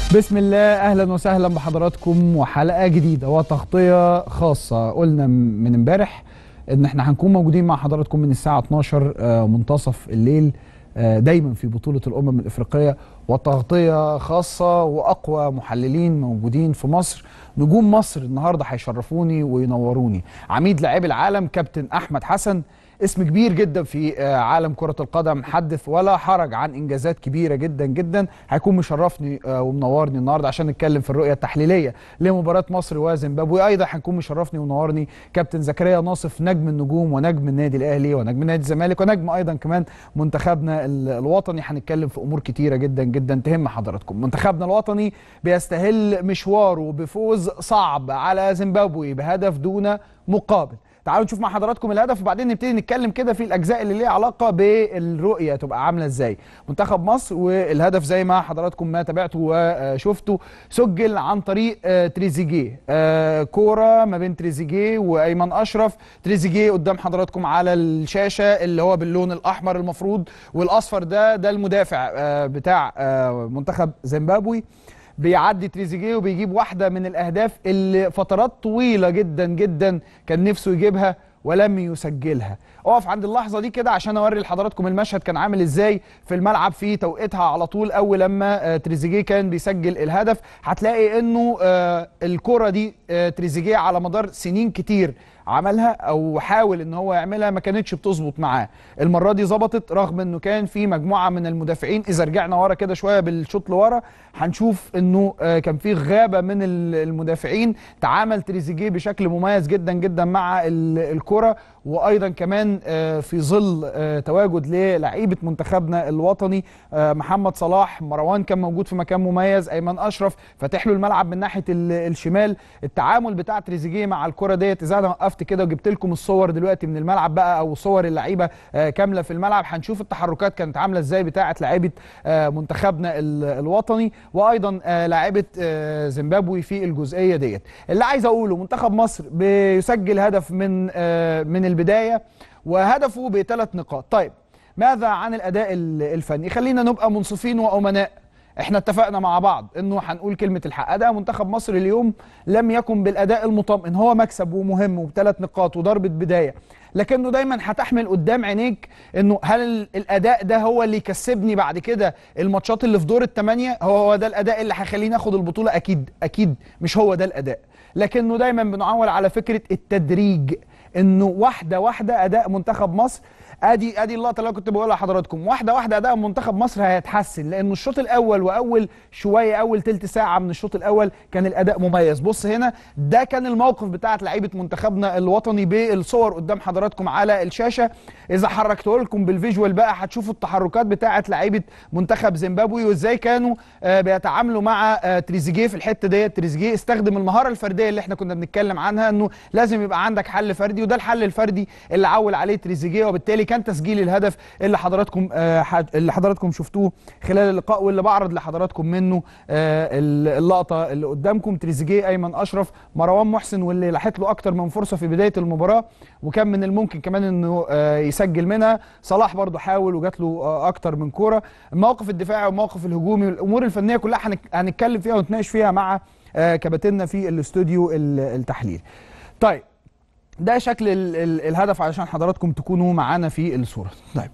بسم الله اهلا وسهلا بحضراتكم وحلقه جديده وتغطيه خاصه قلنا من امبارح ان احنا هنكون موجودين مع حضراتكم من الساعه 12 آه، منتصف الليل آه، دايما في بطوله الامم الافريقيه وتغطيه خاصه واقوى محللين موجودين في مصر نجوم مصر النهارده هيشرفوني وينوروني عميد لاعبي العالم كابتن احمد حسن اسم كبير جدا في آه، عالم كرة القدم حدث ولا حرج عن إنجازات كبيرة جدا جدا هيكون مشرفني آه، ومنورني النهاردة عشان نتكلم في الرؤية التحليلية لمباراة مصر وزيمبابوي أيضا هيكون مشرفني ومنورني كابتن زكريا ناصف نجم النجوم ونجم النادي الأهلي ونجم نادي الزمالك ونجم أيضا كمان منتخبنا ال- الوطني هنتكلم في أمور كتيرة جدا جدا تهم حضراتكم منتخبنا الوطني بيستهل مشواره بفوز صعب على زيمبابوي بهدف دون مقابل تعالوا نشوف مع حضراتكم الهدف وبعدين نبتدي نتكلم كده في الاجزاء اللي ليها علاقه بالرؤيه تبقى عامله ازاي منتخب مصر والهدف زي ما حضراتكم ما تابعتوا وشفتوا سجل عن طريق آه، تريزيجيه آه، كوره ما بين تريزيجيه وايمن اشرف تريزيجيه قدام حضراتكم على الشاشه اللي هو باللون الاحمر المفروض والاصفر ده ده المدافع آه، بتاع آه، منتخب زيمبابوي بيعدي تريزيجيه وبيجيب واحده من الاهداف اللي فترات طويله جدا جدا كان نفسه يجيبها ولم يسجلها اقف عند اللحظه دي كده عشان اوري لحضراتكم المشهد كان عامل ازاي في الملعب في توقيتها على طول اول لما آه، تريزيجيه كان بيسجل الهدف هتلاقي انه آه، الكره دي آه، تريزيجيه على مدار سنين كتير عملها او حاول ان هو يعملها ما كانتش بتظبط معاه المره دي ظبطت رغم انه كان في مجموعه من المدافعين اذا رجعنا ورا كده شويه بالشوط لورا هنشوف انه آه، كان في غابه من ال- المدافعين تعامل تريزيجيه بشكل مميز جدا جدا مع ال- الكره وايضا كمان آه، في ظل آه، تواجد للعيبه منتخبنا الوطني آه، محمد صلاح مروان كان موجود في مكان مميز ايمن اشرف فاتح له الملعب من ناحيه ال- الشمال التعامل بتاع تريزيجيه مع الكره ديت اذا انا وقفت كده وجبت لكم الصور دلوقتي من الملعب بقى او صور اللعيبه آه، كامله في الملعب هنشوف التحركات كانت عامله ازاي بتاعه لعيبه آه، منتخبنا ال- الوطني وايضا آه، لاعيبه آه، زيمبابوي في الجزئيه ديت اللي عايز اقوله منتخب مصر بيسجل هدف من آه، من البدايه وهدفه بثلاث نقاط طيب ماذا عن الاداء ال- الفني خلينا نبقى منصفين وامناء احنا اتفقنا مع بعض انه هنقول كلمه الحق اداء منتخب مصر اليوم لم يكن بالاداء المطمئن هو مكسب ومهم وبثلاث نقاط وضربه بدايه لكنه دايما هتحمل قدام عينيك انه هل ال- الاداء ده هو اللي يكسبني بعد كده الماتشات اللي في دور الثمانيه هو هو ده الاداء اللي هيخليني اخد البطوله اكيد اكيد مش هو ده الاداء لكنه دايما بنعول على فكره التدريج انه واحده واحده اداء منتخب مصر ادي ادي اللقطه اللي أنا كنت بقولها لحضراتكم واحده واحده اداء منتخب مصر هيتحسن لانه الشوط الاول واول شويه اول تلت ساعه من الشوط الاول كان الاداء مميز بص هنا ده كان الموقف بتاعت لعيبه منتخبنا الوطني بالصور قدام حضراتكم على الشاشه اذا حركته لكم بالفيجوال بقى هتشوفوا التحركات بتاعت لعيبه منتخب زيمبابوي وازاي كانوا آه، بيتعاملوا مع آه، تريزيجيه في الحته ديت تريزيجيه استخدم المهاره الفرديه اللي احنا كنا بنتكلم عنها انه لازم يبقى عندك حل فردي وده الحل الفردي اللي عول عليه تريزيجيه وبالتالي كان تسجيل الهدف اللي حضراتكم آه، ح- اللي حضراتكم شفتوه خلال اللقاء واللي بعرض لحضراتكم منه آه، ال- اللقطه اللي قدامكم تريزيجيه ايمن اشرف مروان محسن واللي لاحت له اكتر من فرصه في بدايه المباراه وكان من الممكن كمان انه آه، يسجل منها صلاح برضه حاول وجات له آه، اكتر من كوره الموقف الدفاعي والموقف الهجومي والامور الفنيه كلها هنك- هنتكلم فيها ونتناقش فيها مع آه، كباتننا في الاستوديو ال- التحليل طيب ده شكل ال ال الهدف علشان حضراتكم تكونوا معانا في الصوره طيب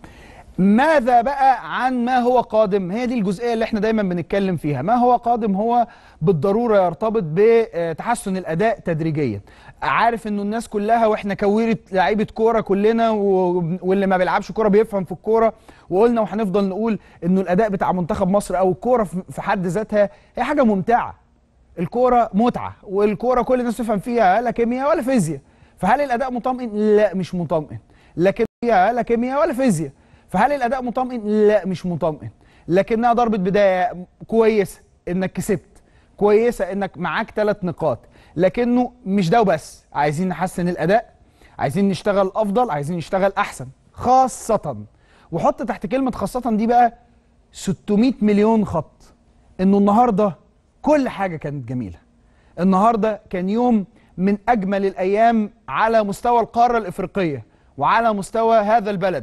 ماذا بقى عن ما هو قادم هي دي الجزئيه اللي احنا دايما بنتكلم فيها ما هو قادم هو بالضروره يرتبط بتحسن الاداء تدريجيا عارف انه الناس كلها واحنا كويره لعيبه كوره كلنا و- واللي ما بيلعبش كوره بيفهم في الكوره وقلنا وهنفضل نقول انه الاداء بتاع منتخب مصر او الكوره في في حد ذاتها هي حاجه ممتعه الكوره متعه والكوره كل الناس تفهم فيها لا كيمياء ولا فيزياء فهل الاداء مطمئن لا مش مطمئن لكن فيها لا كيمياء ولا فيزياء فهل الاداء مطمئن لا مش مطمئن لكنها ضربه بدايه كويسه انك كسبت كويسه انك معاك ثلاث نقاط لكنه مش ده وبس عايزين نحسن الاداء عايزين نشتغل افضل عايزين نشتغل احسن خاصه وحط تحت كلمه خاصه دي بقى 600 مليون خط انه النهارده كل حاجه كانت جميله النهارده كان يوم من اجمل الايام على مستوى القاره الافريقيه وعلى مستوى هذا البلد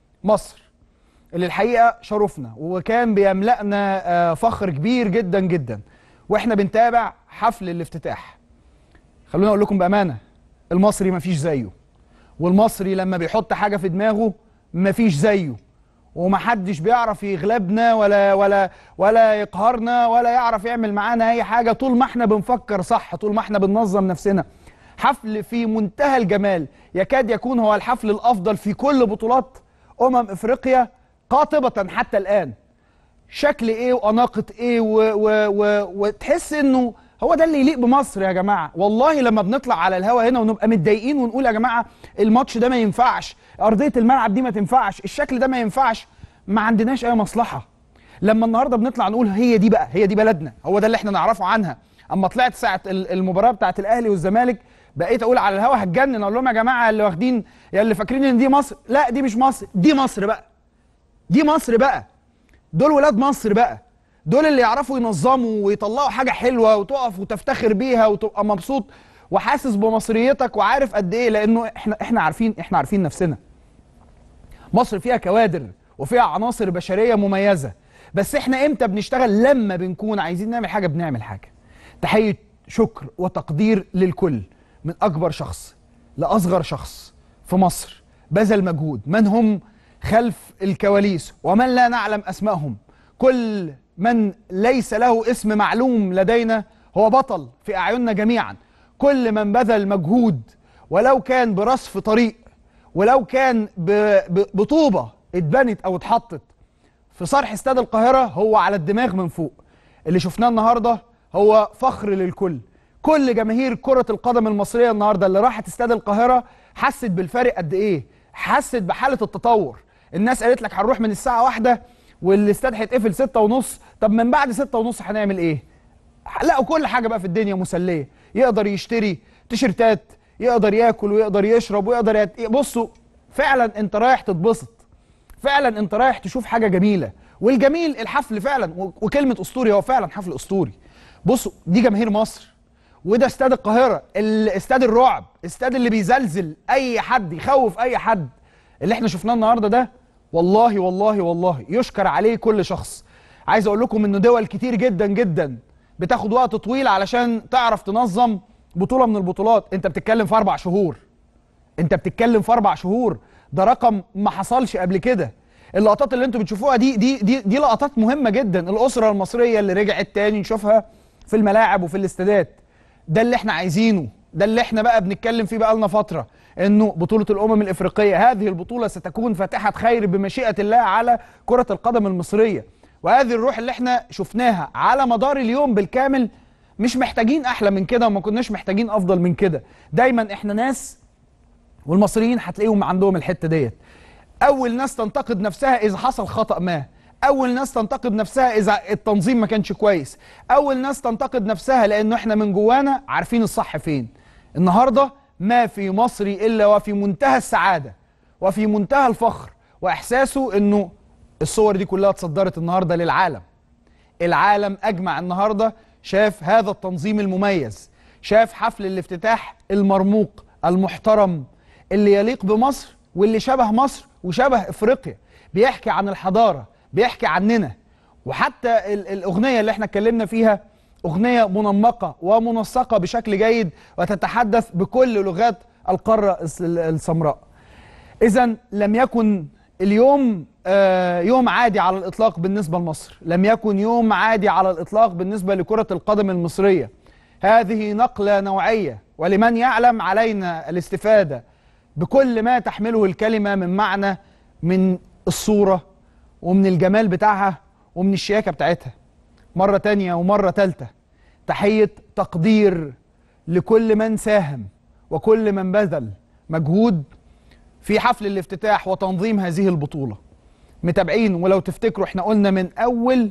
مصر اللي الحقيقه شرفنا وكان بيملأنا آه، فخر كبير جدا جدا واحنا بنتابع حفل الافتتاح خلونا اقول لكم بامانه المصري مفيش زيه والمصري لما بيحط حاجه في دماغه مفيش زيه ومحدش بيعرف يغلبنا ولا ولا ولا يقهرنا ولا يعرف يعمل معانا اي حاجه طول ما احنا بنفكر صح طول ما احنا بننظم نفسنا حفل في منتهى الجمال يكاد يكون هو الحفل الافضل في كل بطولات امم افريقيا قاطبه حتى الان شكل ايه واناقه ايه و و و وتحس انه هو ده اللي يليق بمصر يا جماعه والله لما بنطلع على الهوا هنا ونبقى متضايقين ونقول يا جماعه الماتش ده ما ينفعش ارضيه الملعب دي ما تنفعش الشكل ده ما ينفعش ما عندناش اي مصلحه لما النهارده بنطلع نقول هي دي بقى هي دي بلدنا هو ده اللي احنا نعرفه عنها اما طلعت ساعه ال- المباراه بتاعه الاهلي والزمالك بقيت اقول على الهوا هتجنن اقول لهم يا جماعه اللي واخدين يا اللي فاكرين ان دي مصر لا دي مش مصر دي مصر بقى دي مصر بقى دول ولاد مصر بقى دول اللي يعرفوا ينظموا ويطلعوا حاجه حلوه وتقف وتفتخر بيها وتبقى مبسوط وحاسس بمصريتك وعارف قد ايه لانه احنا احنا عارفين احنا عارفين نفسنا مصر فيها كوادر وفيها عناصر بشريه مميزه بس احنا امتى بنشتغل لما بنكون عايزين نعمل حاجه بنعمل حاجه تحيه شكر وتقدير للكل من اكبر شخص لاصغر شخص في مصر بذل مجهود من هم خلف الكواليس ومن لا نعلم اسمائهم كل من ليس له اسم معلوم لدينا هو بطل في اعيننا جميعا كل من بذل مجهود ولو كان برصف طريق ولو كان ب- ب- بطوبه اتبنت او اتحطت في صرح استاد القاهره هو على الدماغ من فوق اللي شفناه النهارده هو فخر للكل كل جماهير كره القدم المصريه النهارده اللي راحت استاد القاهره حست بالفارق قد ايه حست بحاله التطور الناس قالت لك هنروح من الساعه واحدة والاستاد هيتقفل ستة ونص طب من بعد ستة ونص هنعمل ايه لقوا كل حاجه بقى في الدنيا مسليه يقدر يشتري تيشرتات يقدر ياكل ويقدر يشرب ويقدر يت... بصوا فعلا انت رايح تتبسط فعلا انت رايح تشوف حاجه جميله والجميل الحفل فعلا و- وكلمه اسطوري هو فعلا حفل اسطوري بصوا دي جماهير مصر وده استاد القاهره ال- استاد الرعب استاد اللي بيزلزل اي حد يخوف اي حد اللي احنا شفناه النهارده ده والله والله والله يشكر عليه كل شخص عايز اقول لكم ان دول كتير جدا جدا بتاخد وقت طويل علشان تعرف تنظم بطوله من البطولات انت بتتكلم في اربع شهور انت بتتكلم في اربع شهور ده رقم ما حصلش قبل كده اللقطات اللي انتوا بتشوفوها دي دي دي دي لقطات مهمه جدا الاسره المصريه اللي رجعت تاني نشوفها في الملاعب وفي الاستادات ده اللي احنا عايزينه ده اللي احنا بقى بنتكلم فيه بقى لنا فتره انه بطوله الامم الافريقيه هذه البطوله ستكون فاتحه خير بمشيئه الله على كره القدم المصريه وهذه الروح اللي احنا شفناها على مدار اليوم بالكامل مش محتاجين احلى من كده وما كناش محتاجين افضل من كده دايما احنا ناس والمصريين هتلاقيهم عندهم الحته ديت اول ناس تنتقد نفسها اذا حصل خطا ما اول ناس تنتقد نفسها اذا التنظيم ما كانش كويس اول ناس تنتقد نفسها لانه احنا من جوانا عارفين الصح فين النهارده ما في مصري الا وفي منتهى السعاده وفي منتهى الفخر واحساسه انه الصور دي كلها اتصدرت النهارده للعالم العالم اجمع النهارده شاف هذا التنظيم المميز شاف حفل الافتتاح المرموق المحترم اللي يليق بمصر واللي شبه مصر وشبه افريقيا بيحكي عن الحضاره بيحكي عننا وحتى ال- الاغنيه اللي احنا اتكلمنا فيها اغنيه منمقه ومنسقه بشكل جيد وتتحدث بكل لغات القاره الس- السمراء إذا لم يكن اليوم آه، يوم عادي على الإطلاق بالنسبة لمصر لم يكن يوم عادي على الإطلاق بالنسبة لكرة القدم المصرية هذه نقلة نوعية ولمن يعلم علينا الاستفادة بكل ما تحمله الكلمة من معنى من الصورة ومن الجمال بتاعها ومن الشياكة بتاعتها مرة تانية ومرة تالتة تحية تقدير لكل من ساهم وكل من بذل مجهود في حفل الافتتاح وتنظيم هذه البطولة متابعين ولو تفتكروا احنا قلنا من أول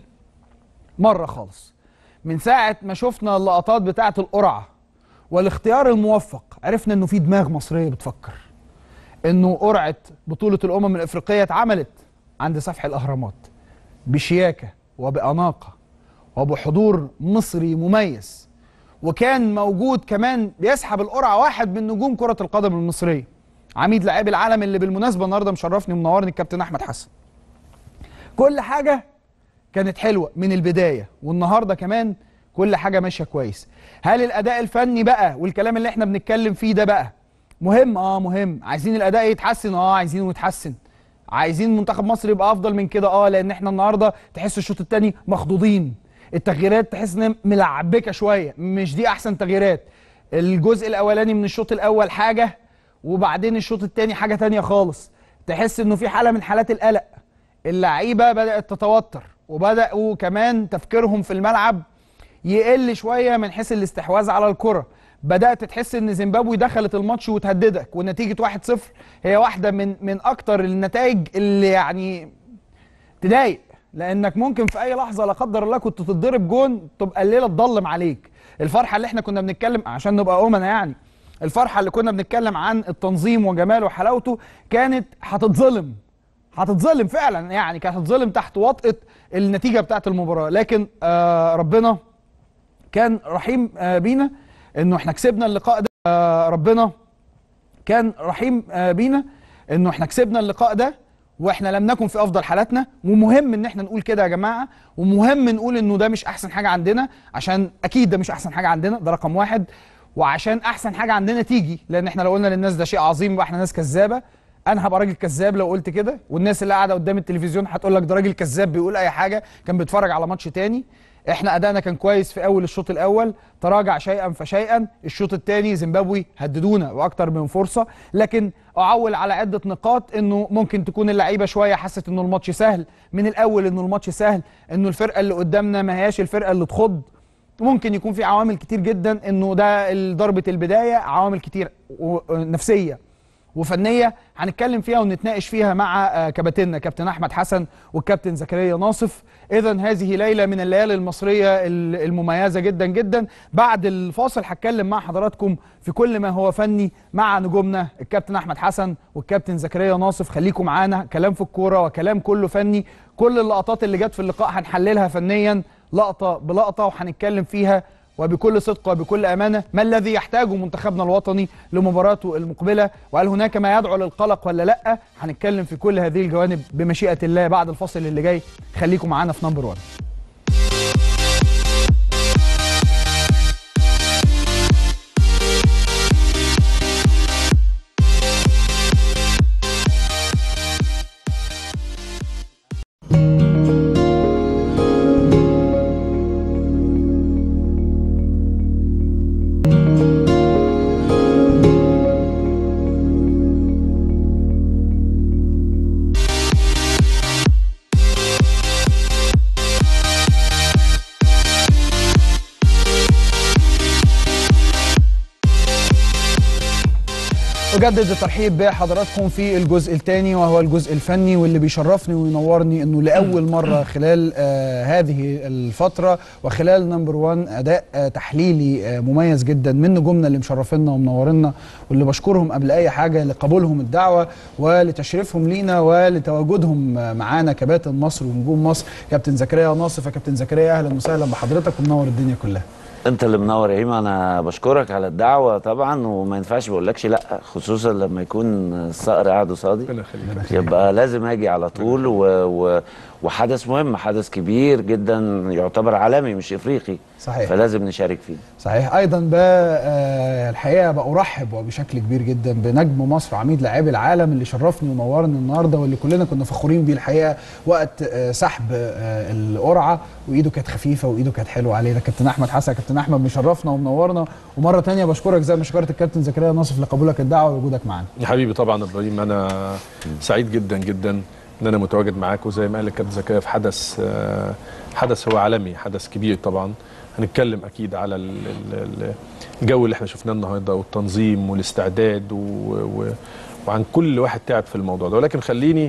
مرة خالص من ساعة ما شفنا اللقطات بتاعة القرعة والاختيار الموفق عرفنا انه في دماغ مصرية بتفكر انه قرعة بطولة الأمم الأفريقية اتعملت عند سفح الأهرامات بشياكة وبأناقة وبحضور مصري مميز وكان موجود كمان بيسحب القرعة واحد من نجوم كرة القدم المصرية عميد لاعبي العالم اللي بالمناسبة النهاردة مشرفني ومنورني الكابتن أحمد حسن كل حاجة كانت حلوة من البداية والنهاردة كمان كل حاجه ماشيه كويس هل الاداء الفني بقى والكلام اللي احنا بنتكلم فيه ده بقى مهم اه مهم عايزين الاداء يتحسن اه عايزينه يتحسن عايزين منتخب مصر يبقى افضل من كده اه لان احنا النهارده تحس الشوط الثاني مخضوضين التغييرات تحس انها ملعبكه شويه مش دي احسن تغييرات الجزء الاولاني من الشوط الاول حاجه وبعدين الشوط الثاني حاجه تانية خالص تحس انه في حاله من حالات القلق اللعيبه بدات تتوتر وبداوا كمان تفكيرهم في الملعب يقل شويه من حيث الاستحواذ على الكره بدات تحس ان زيمبابوي دخلت الماتش وتهددك ونتيجه 1-0 هي واحده من من اكتر النتائج اللي يعني تضايق لانك ممكن في اي لحظه لا قدر الله كنت تتضرب جون تبقى الليله تضلم عليك الفرحه اللي احنا كنا بنتكلم عشان نبقى امنا يعني الفرحه اللي كنا بنتكلم عن التنظيم وجماله وحلاوته كانت هتتظلم هتتظلم فعلا يعني كانت هتتظلم تحت وطئه النتيجه بتاعه المباراه لكن آه ربنا كان رحيم آه بينا انه احنا كسبنا اللقاء ده آه ربنا كان رحيم آه بينا انه احنا كسبنا اللقاء ده واحنا لم نكن في افضل حالاتنا ومهم ان احنا نقول كده يا جماعه ومهم نقول انه ده مش احسن حاجه عندنا عشان اكيد ده مش احسن حاجه عندنا ده رقم واحد وعشان احسن حاجه عندنا تيجي لان احنا لو قلنا للناس ده شيء عظيم يبقى احنا ناس كذابه انا هبقى راجل كذاب لو قلت كده والناس اللي قاعده قدام التلفزيون هتقول لك ده راجل كذاب بيقول اي حاجه كان بيتفرج على ماتش تاني احنا ادائنا كان كويس في اول الشوط الاول تراجع شيئا فشيئا الشوط الثاني زيمبابوي هددونا واكتر من فرصه لكن اعول على عده نقاط انه ممكن تكون اللعيبه شويه حست انه الماتش سهل من الاول انه الماتش سهل انه الفرقه اللي قدامنا ما هياش الفرقه اللي تخض ممكن يكون في عوامل كتير جدا انه ده ضربه البدايه عوامل كتير نفسيه وفنيه هنتكلم فيها ونتناقش فيها مع كباتننا كابتن احمد حسن والكابتن زكريا ناصف اذا هذه ليله من الليالي المصريه المميزه جدا جدا بعد الفاصل هتكلم مع حضراتكم في كل ما هو فني مع نجومنا الكابتن احمد حسن والكابتن زكريا ناصف خليكم معانا كلام في الكوره وكلام كله فني كل اللقطات اللي جت في اللقاء هنحللها فنيا لقطه بلقطه وهنتكلم فيها وبكل صدق وبكل امانه ما الذي يحتاجه منتخبنا الوطني لمباراته المقبله وهل هناك ما يدعو للقلق ولا لا هنتكلم في كل هذه الجوانب بمشيئه الله بعد الفاصل اللي جاي خليكم معانا في نمبر 1 أجدد الترحيب بحضراتكم في الجزء الثاني وهو الجزء الفني واللي بيشرفني وينورني انه لاول مره خلال آه هذه الفتره وخلال نمبر 1 اداء آه تحليلي آه مميز جدا من نجومنا اللي مشرفينا ومنورنا واللي بشكرهم قبل اي حاجه لقبولهم الدعوه ولتشريفهم لينا ولتواجدهم معانا كباتن مصر ونجوم مصر كابتن زكريا ناصف يا كابتن زكريا اهلا وسهلا بحضرتك ومنور الدنيا كلها انت اللي منور يا هيما انا بشكرك على الدعوه طبعا وما ينفعش ما اقولكش لا خصوصا لما يكون الصقر قاعد قصادي يبقى لازم اجي على طول و... و... وحدث مهم حدث كبير جدا يعتبر عالمي مش افريقي صحيح فلازم نشارك فيه صحيح ايضا آه الحقيقه بارحب وبشكل كبير جدا بنجم مصر عميد لاعبي العالم اللي شرفني ونورني النهارده واللي كلنا كنا فخورين بيه الحقيقه وقت آه سحب آه القرعه وايده كانت خفيفه وايده كانت حلوه علينا كابتن احمد حسن كابتن احمد مشرفنا ومنورنا ومره ثانيه بشكرك زي ما شكرت الكابتن زكريا ناصف لقبولك الدعوه ووجودك معانا يا حبيبي طبعا ابراهيم انا سعيد جدا جدا ان انا متواجد معاك وزي ما قال الكابتن زكريا في حدث حدث هو عالمي حدث كبير طبعا هنتكلم اكيد على الجو اللي احنا شفناه النهارده والتنظيم والاستعداد و... و... وعن كل واحد تعب في الموضوع ده ولكن خليني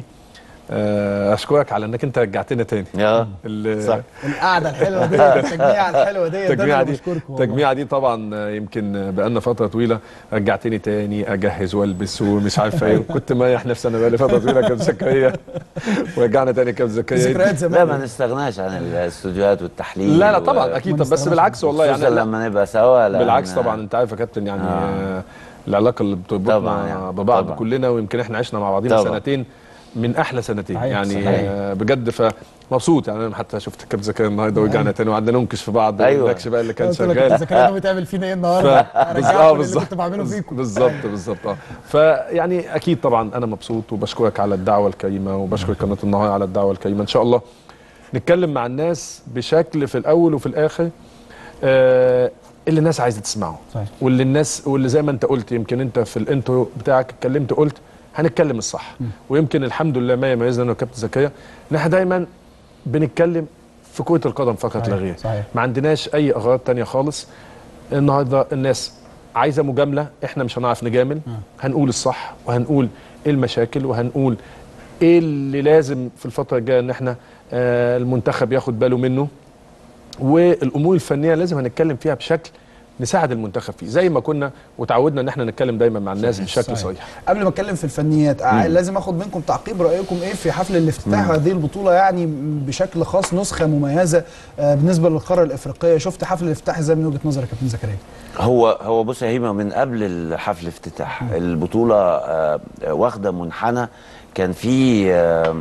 اشكرك على انك انت رجعتنا تاني اه صح القعده الحلوه دي التجميعه الحلوه دي التجميعه دي التجميعه دي طبعا يمكن بقالنا فتره طويله رجعتني تاني اجهز والبس ومش عارف ايه كنت مريح نفسي انا بقالي فتره طويله كابتن زكريا ورجعنا تاني كابتن زكريا ذكريات زمان لا ما نستغناش عن الاستوديوهات والتحليل لا لا طبعا اكيد بس بالعكس والله يعني لما نبقى سوا بالعكس طبعا انت عارف يا كابتن يعني آه. العلاقه اللي بتربطنا يعني ببعض طبعًا. كلنا ويمكن احنا عشنا مع بعضينا طبعًا. سنتين من احلى سنتين صحيح، يعني صحيح. آه، بجد فمبسوط يعني انا حتى شفت كابتن زكريا النهارده ورجعنا تاني وقعدنا ننكش في بعض أيوة. النكش بقى اللي كان قلت لك شغال انت زكريا ناوي تعمل فينا ايه ف... النهارده؟ بز- رجعكم اه اللي بالظبط كنت بعمله فيكم بالظبط بالظبط اه فيعني اكيد طبعا انا مبسوط وبشكرك على الدعوه الكريمه وبشكر قناه النهار على الدعوه الكريمه ان شاء الله نتكلم مع الناس بشكل في الاول وفي الاخر آه اللي الناس عايزه تسمعه صحيح. واللي الناس واللي زي ما انت قلت يمكن انت في الانترو بتاعك اتكلمت قلت هنتكلم الصح ويمكن الحمد لله ما يميزنا انا وكابتن زكريا ان احنا دايما بنتكلم في كره القدم فقط لا صحيح، غير صحيح. ما عندناش اي اغراض تانية خالص النهارده الناس عايزه مجامله احنا مش هنعرف نجامل هنقول الصح وهنقول ايه المشاكل وهنقول ايه اللي لازم في الفتره الجايه ان احنا آه المنتخب ياخد باله منه والامور الفنيه لازم هنتكلم فيها بشكل نساعد المنتخب فيه زي ما كنا وتعودنا ان احنا نتكلم دايما مع الناس بشكل صحيح. صريح قبل ما اتكلم في الفنيات ع- لازم اخد منكم تعقيب رايكم ايه في حفل الافتتاح هذه البطوله يعني بشكل خاص نسخه مميزه آه، بالنسبه للقاره الافريقيه شفت حفل الافتتاح ازاي من وجهه نظرك يا كابتن زكريا هو هو بص يا هيما من قبل حفل الافتتاح البطوله آه، واخده منحنى كان في آه،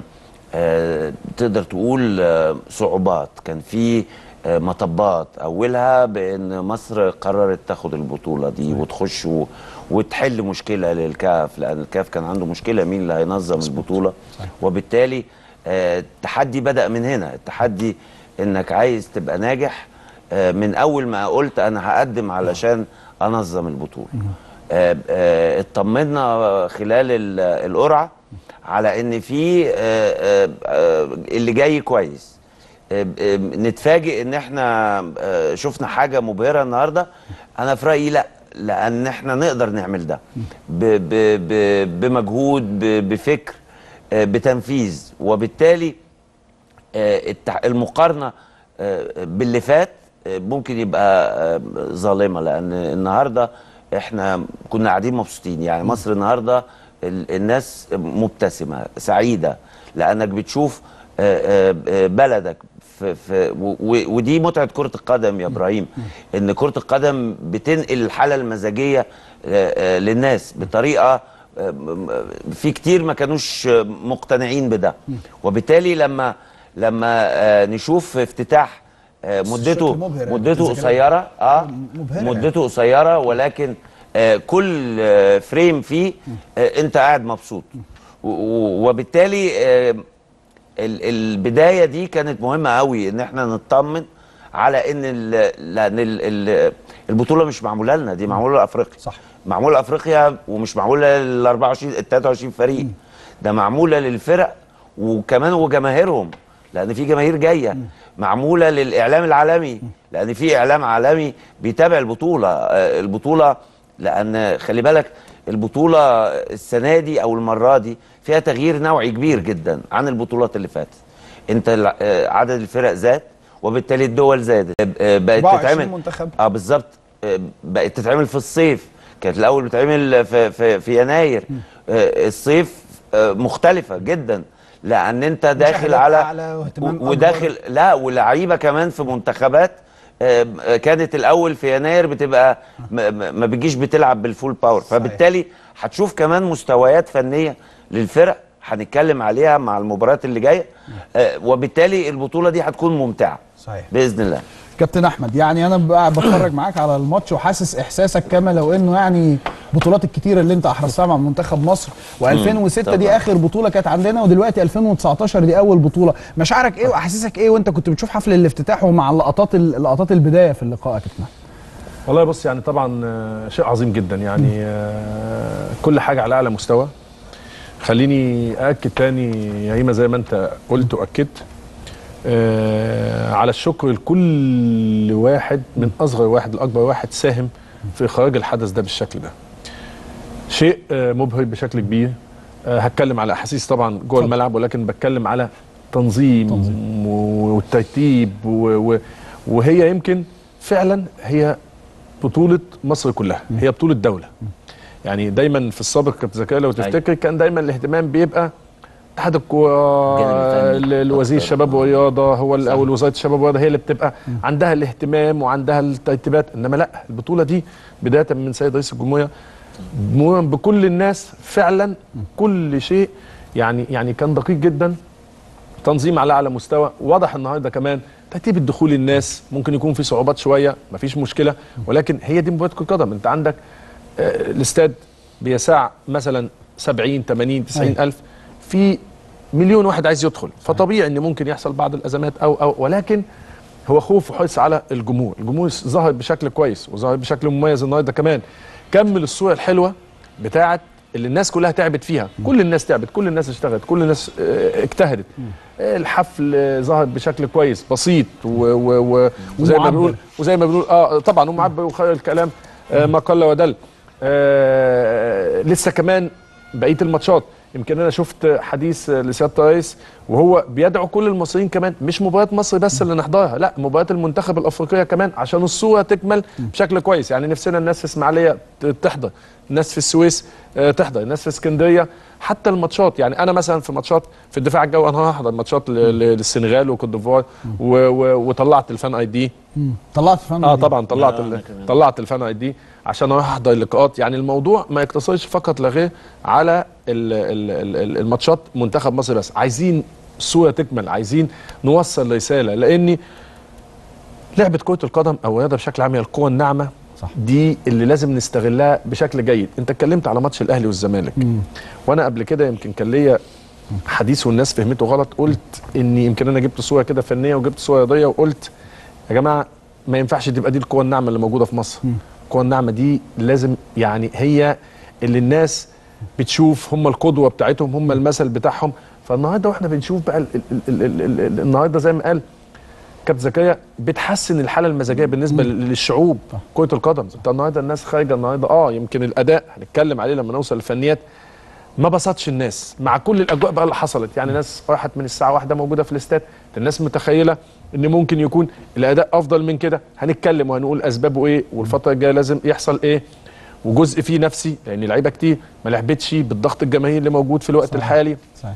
آه، تقدر تقول آه، صعوبات كان في آه، مطبات اولها بان مصر قررت تاخد البطوله دي وتخش و- وتحل مشكله للكاف لان الكاف كان عنده مشكله مين اللي هينظم البطوله وبالتالي آه، التحدي بدا من هنا التحدي انك عايز تبقى ناجح آه، من اول ما قلت انا هقدم علشان انظم البطوله آه، آه، اطمنا خلال ال- القرعه على ان في آه، آه، آه، اللي جاي كويس آه، آه، نتفاجئ ان احنا آه، شفنا حاجه مبهره النهارده انا في رايي لا لان احنا نقدر نعمل ده ب- ب- ب- بمجهود ب- بفكر آه، بتنفيذ وبالتالي آه، التع- المقارنه آه، باللي فات آه، ممكن يبقى آه، ظالمه لان النهارده احنا كنا قاعدين مبسوطين يعني مصر النهارده ال- الناس مبتسمه سعيده لانك بتشوف آه، آه، آه، بلدك في في و- و- ودي متعه كره القدم يا ابراهيم ان كره القدم بتنقل الحاله المزاجيه آه، آه، للناس بطريقه آه، م- م- في كتير ما كانوش آه، مقتنعين بده وبالتالي لما لما آه، نشوف افتتاح آه، بس مدته الشكل مبهر يعني مدته كابتن زكريا. قصيره اه مبهرة يعني. مدته قصيره ولكن آه، كل آه، فريم فيه آه، انت قاعد مبسوط و- و- وبالتالي آه، ال- البدايه دي كانت مهمه قوي ان احنا نطمن على ان ال- لان ال- ال- البطوله مش معموله لنا دي معموله لافريقيا صح. معموله لافريقيا ومش معموله لل 24 ال 23 فريق ده معموله للفرق وكمان وجماهيرهم لان في جماهير جايه معموله للاعلام العالمي لان في اعلام عالمي بيتابع البطوله آه، البطوله لان خلي بالك البطوله السنه دي او المره دي فيها تغيير نوعي كبير جدا عن البطولات اللي فاتت انت الع- آه، عدد الفرق زاد وبالتالي الدول زادت آه، آه، بقت 24 تتعمل منتخب. اه بالظبط آه، بقت تتعمل في الصيف كانت الاول بتتعمل في في, في يناير آه، الصيف آه، مختلفه جدا لان انت داخل مشاهدات على أعلى واهتمام و- وداخل أكبر. لا ولعيبه كمان في منتخبات آه، آه، كانت الاول في يناير بتبقى م- م- ما بتجيش بتلعب بالفول باور فبالتالي هتشوف كمان مستويات فنيه للفرق هنتكلم عليها مع المباريات اللي جايه آه، وبالتالي البطوله دي هتكون ممتعه صحيح باذن الله كابتن احمد يعني انا بقى بتفرج معاك على الماتش وحاسس احساسك كما لو انه يعني بطولات الكتيره اللي انت احرزتها مع منتخب مصر و2006 دي طبعاً. اخر بطوله كانت عندنا ودلوقتي 2019 دي اول بطوله مشاعرك ايه واحاسيسك ايه وانت كنت بتشوف حفل الافتتاح ومع اللقطات لقطات البدايه في اللقاء يا كابتن أحمد؟ والله بص يعني طبعا آه، شيء عظيم جدا يعني آه، كل حاجه على اعلى مستوى خليني ااكد تاني يا هيما زي ما انت قلت واكدت آه، على الشكر لكل واحد من اصغر واحد لاكبر واحد ساهم في اخراج الحدث ده بالشكل ده شيء آه، مبهر بشكل كبير آه، هتكلم على احاسيس طبعا جوه الملعب ولكن بتكلم على تنظيم, تنظيم. والترتيب و- و- وهي يمكن فعلا هي بطوله مصر كلها هي بطوله دوله يعني دايما في السابق كابتن زكريا لو تفتكر كان دايما الاهتمام بيبقى اتحاد الكوره الجانب الفني. ال- الوزير أكتر. الشباب والرياضه هو ال- او وزاره الشباب والرياضه هي اللي بتبقى عندها الاهتمام وعندها الترتيبات انما لا البطوله دي بدايه من سيد رئيس الجمهوريه مرورا بكل الناس فعلا كل شيء يعني يعني كان دقيق جدا تنظيم على اعلى مستوى واضح النهارده كمان ترتيب الدخول الناس ممكن يكون في صعوبات شويه مفيش مشكله ولكن هي دي مباراه كره قدم انت عندك آه، الاستاد بيسع مثلا 70 80 90 أيوة. الف في مليون واحد عايز يدخل فطبيعي ان ممكن يحصل بعض الازمات او او ولكن هو خوف وحرص على الجمهور الجمهور ظهر بشكل كويس وظهر بشكل مميز النهارده كمان كمل الصوره الحلوه بتاعه اللي الناس كلها تعبت فيها كل الناس تعبت كل الناس اشتغلت كل الناس آه، اجتهدت آه، الحفل آه، ظهر بشكل كويس بسيط و و و وزي ما ومعبر. بنقول وزي ما بنقول اه طبعا ومعبر وخير الكلام آه ما قل ودل آه لسه كمان بقيه الماتشات يمكن انا شفت حديث آه، لسياده الرئيس وهو بيدعو كل المصريين كمان مش مباراه مصر بس اللي نحضرها لا مباراه المنتخب الافريقيه كمان عشان الصوره تكمل بشكل كويس يعني نفسنا الناس في اسماعيليه ت- تحضر الناس في السويس آه، تحضر الناس في اسكندريه حتى الماتشات يعني انا مثلا في ماتشات في الدفاع الجوي انا هحضر ماتشات ل- ل- للسنغال وكوت ديفوار و- و- وطلعت الفان اي دي طلعت فن اه طبعا طلعت آه، ال- أنا كمان. طلعت الفان اي دي عشان اروح احضر اللقاءات يعني الموضوع ما يقتصرش فقط لا غير على ال ال ال الماتشات منتخب مصر بس عايزين الصوره تكمل عايزين نوصل رساله لاني لعبه كره القدم او الرياضه بشكل عام هي القوه الناعمه صح. دي اللي لازم نستغلها بشكل جيد انت اتكلمت على ماتش الاهلي والزمالك وانا قبل كده يمكن كان ليا حديث والناس فهمته غلط قلت ان يمكن انا جبت صوره كده فنيه وجبت صوره رياضيه وقلت يا جماعه ما ينفعش تبقى دي القوه الناعمه اللي موجوده في مصر القوه الناعمه دي لازم يعني هي اللي الناس بتشوف هم القدوه بتاعتهم هم المثل بتاعهم فالنهارده واحنا بنشوف بقى ال ال ال ال ال ال النهارده زي ما قال كابتن زكريا بتحسن الحاله المزاجيه بالنسبه لل- للشعوب كره القدم انت النهارده الناس خارجه النهارده اه يمكن الاداء هنتكلم عليه لما نوصل للفنيات ما بسطش الناس مع كل الاجواء بقى اللي حصلت يعني ناس راحت من الساعه واحدة موجوده في الاستاد الناس متخيله ان ممكن يكون الاداء افضل من كده هنتكلم وهنقول اسبابه ايه والفتره الجايه لازم يحصل ايه وجزء فيه نفسي لان لعيبه كتير ما لعبتش بالضغط الجماهيري اللي موجود في الوقت صحيح. الحالي صحيح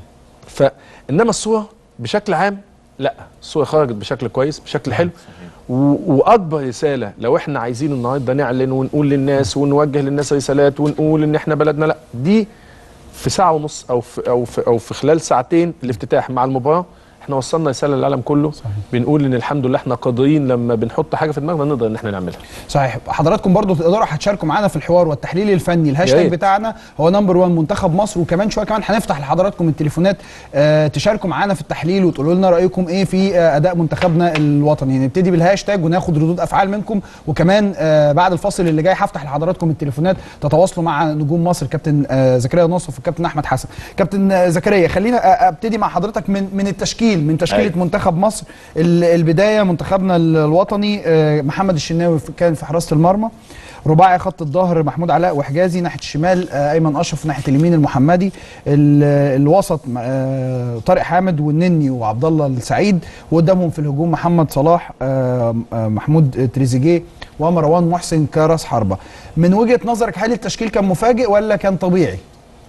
فانما الصوره بشكل عام لا الصوره خرجت بشكل كويس بشكل حلو و... واكبر رساله لو احنا عايزين النهارده نعلن ونقول للناس ونوجه للناس رسالات ونقول ان احنا بلدنا لا دي في ساعه ونص او في او في او في خلال ساعتين الافتتاح مع المباراه احنا وصلنا رساله للعالم كله صحيح. بنقول ان الحمد لله احنا قادرين لما بنحط حاجه في دماغنا نقدر ان احنا نعملها صحيح حضراتكم برضو تقدروا هتشاركوا معانا في الحوار والتحليل الفني يا الهاشتاج ريت. بتاعنا هو نمبر 1 منتخب مصر وكمان شويه كمان هنفتح لحضراتكم التليفونات آه تشاركوا معانا في التحليل وتقولوا لنا رايكم ايه في آه اداء منتخبنا الوطني نبتدي بالهاشتاج وناخد ردود افعال منكم وكمان آه بعد الفاصل اللي جاي هفتح لحضراتكم التليفونات تتواصلوا مع نجوم مصر كابتن آه زكريا نصف والكابتن احمد حسن كابتن آه زكريا خلينا آه ابتدي مع حضرتك من من التشكيل من تشكيله أيوة. منتخب مصر ال- البدايه منتخبنا الوطني آه، محمد الشناوي في- كان في حراسه المرمى رباعي خط الظهر محمود علاء وحجازي ناحيه الشمال آه، ايمن اشرف ناحيه اليمين المحمدي ال- الوسط آه، طارق حامد والنني وعبد الله السعيد وقدامهم في الهجوم محمد صلاح آه، آه، محمود تريزيجيه ومروان محسن كراس حربه من وجهه نظرك هل التشكيل كان مفاجئ ولا كان طبيعي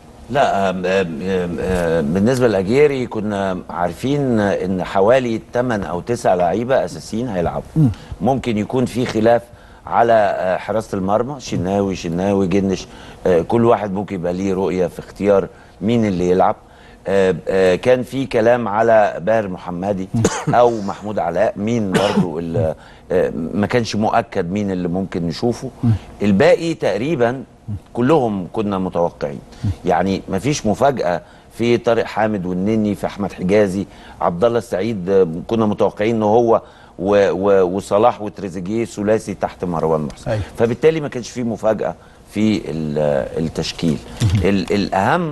لا آم، آم، آم، آم، بالنسبه لاجيري كنا عارفين ان حوالي 8 او 9 لعيبه اساسيين هيلعبوا ممكن يكون في خلاف على آه، حراسه المرمى شناوي شناوي جنش آه، كل واحد ممكن يبقى ليه رؤيه في اختيار مين اللي يلعب آه، آه، كان في كلام على باهر محمدي او محمود علاء مين برضو اللي آه، ما كانش مؤكد مين اللي ممكن نشوفه الباقي تقريبا كلهم كنا متوقعين يعني مفيش مفاجاه في طارق حامد والنني في احمد حجازي عبد الله السعيد آه، كنا متوقعين ان هو و و وصلاح وتريزيجيه ثلاثي تحت مروان محسن أيوة. فبالتالي ما كانش في مفاجاه في ال- التشكيل ال الاهم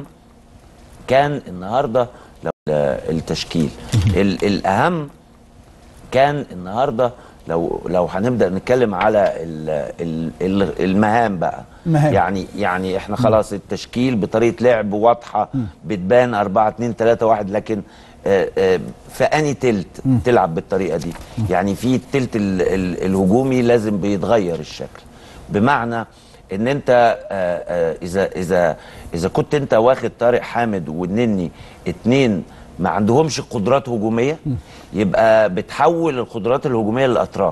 كان النهارده لو التشكيل ال الاهم كان النهارده لو لو هنبدا نتكلم على ال ال ال المهام بقى المهام. يعني يعني احنا خلاص التشكيل بطريقه لعب واضحه بتبان 4 2 3 1 لكن آه، آه، في اني تلت تلعب بالطريقه دي يعني في التلت ال- ال- الهجومي لازم بيتغير الشكل بمعنى ان انت آه، آه، اذا اذا اذا كنت انت واخد طارق حامد والنني اتنين ما عندهمش قدرات هجوميه يبقى بتحول القدرات الهجوميه للاطراف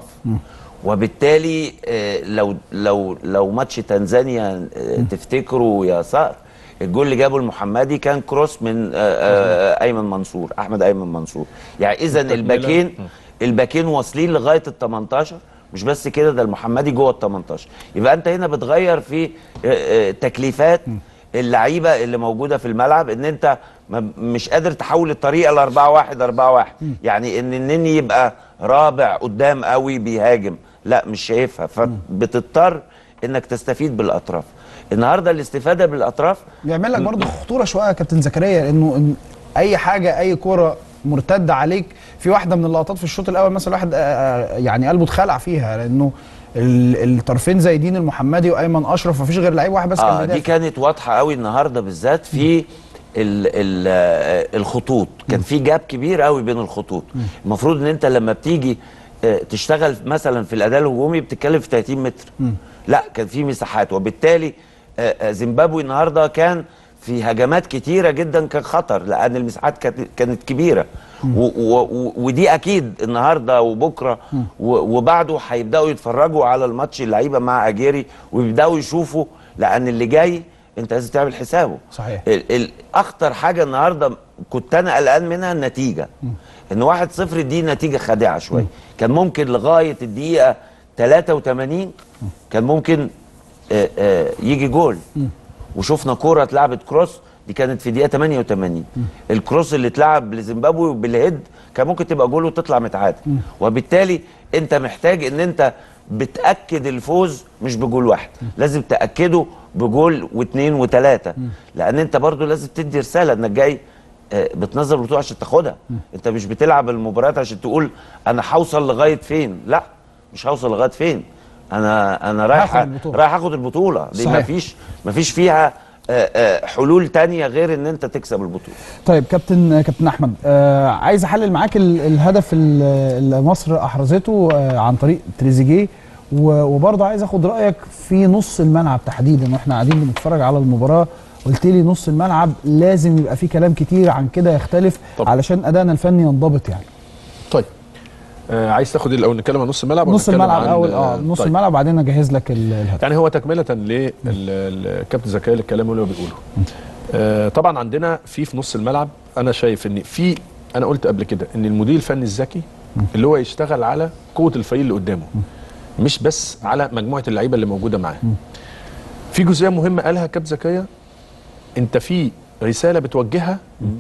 وبالتالي آه، لو لو لو ماتش تنزانيا آه، تفتكروا يا صقر الجول اللي جابه المحمدي كان كروس من آه، آه، ايمن منصور احمد ايمن منصور يعني اذا الباكين الباكين واصلين لغايه ال 18 مش بس كده ده المحمدي جوه ال 18 يبقى انت هنا بتغير في آه، آه، تكليفات اللعيبه اللي موجوده في الملعب ان انت ما- مش قادر تحول الطريقه ل 4 1 4 1 يعني ان النني يبقى رابع قدام قوي بيهاجم لا مش شايفها فبتضطر انك تستفيد بالاطراف النهارده الاستفاده بالاطراف بيعمل لك برضه خطوره شويه يا كابتن زكريا لانه إن اي حاجه اي كوره مرتده عليك في واحده من اللقطات في الشوط الاول مثلا واحد آه، آه، يعني قلبه اتخلع فيها لانه ال- الطرفين زي دين المحمدي وايمن اشرف مفيش غير لعيب واحد بس كان اه دي بيدافع. كانت واضحه قوي النهارده بالذات في ال ال آه، الخطوط كان في جاب كبير قوي بين الخطوط المفروض ان انت لما بتيجي آه، تشتغل مثلا في الاداء الهجومي بتتكلم في 30 متر لا كان في مساحات وبالتالي آه، آه، زيمبابوي النهارده كان في هجمات كتيره جدا كان خطر لان المساحات كانت كانت كبيره و و و ودي اكيد النهارده وبكره و وبعده هيبداوا يتفرجوا على الماتش اللعيبه مع اجيري ويبداوا يشوفوا لان اللي جاي انت لازم تعمل حسابه صحيح. ال ال اخطر حاجه النهارده كنت انا قلقان منها النتيجه ان 1 0 دي نتيجه خادعه شويه كان ممكن لغايه الدقيقه 83 كان ممكن آه آه يجي جول وشفنا كوره اتلعبت كروس دي كانت في دقيقه 88 الكروس اللي اتلعب لزيمبابوي بالهيد كان ممكن تبقى جول وتطلع متعادل وبالتالي انت محتاج ان انت بتاكد الفوز مش بجول واحد لازم تاكده بجول واثنين وثلاثه لان انت برضو لازم تدي رساله انك جاي آه، بتنظم البطوله عشان تاخدها انت مش بتلعب المباريات عشان تقول انا هوصل لغايه فين لا مش هوصل لغايه فين انا انا رايح هاخد البطولة. رايح اخد البطوله دي صحيح. مفيش مفيش فيها آه، آه، حلول تانية غير ان انت تكسب البطوله طيب كابتن كابتن احمد آه عايز احلل معاك ال- الهدف ال- اللي مصر احرزته آه عن طريق تريزيجيه و- وبرضه عايز اخد رايك في نص الملعب تحديدا واحنا قاعدين بنتفرج على المباراه قلت لي نص الملعب لازم يبقى فيه كلام كتير عن كده يختلف طبعا. علشان ادائنا الفني ينضبط يعني طيب آه عايز تاخد ايه الاول نتكلم عن نص الملعب ولا نص نتكلم الملعب عن- الاول اه نص طيب. الملعب وبعدين اجهز لك ال- الهدف يعني هو تكمله للكابتن زكريا الكلام اللي هو بيقوله آه طبعا عندنا في في نص الملعب انا شايف ان في انا قلت قبل كده ان المدير الفني الذكي اللي هو يشتغل على قوه الفريق اللي قدامه مش بس على مجموعه اللعيبه اللي موجوده معاه في جزئيه مهمه قالها كابتن زكريا انت في رساله بتوجهها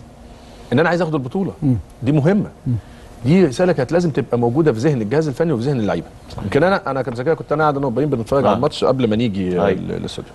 ان انا عايز اخد البطوله دي مهمه دي رساله كانت لازم تبقى موجوده في ذهن الجهاز الفني وفي ذهن اللعيبه يمكن انا انا كابتن زكريا كنت انا قاعد انا وابراهيم بنتفرج آه. على الماتش قبل ما نيجي أيوة. ال- الاستوديو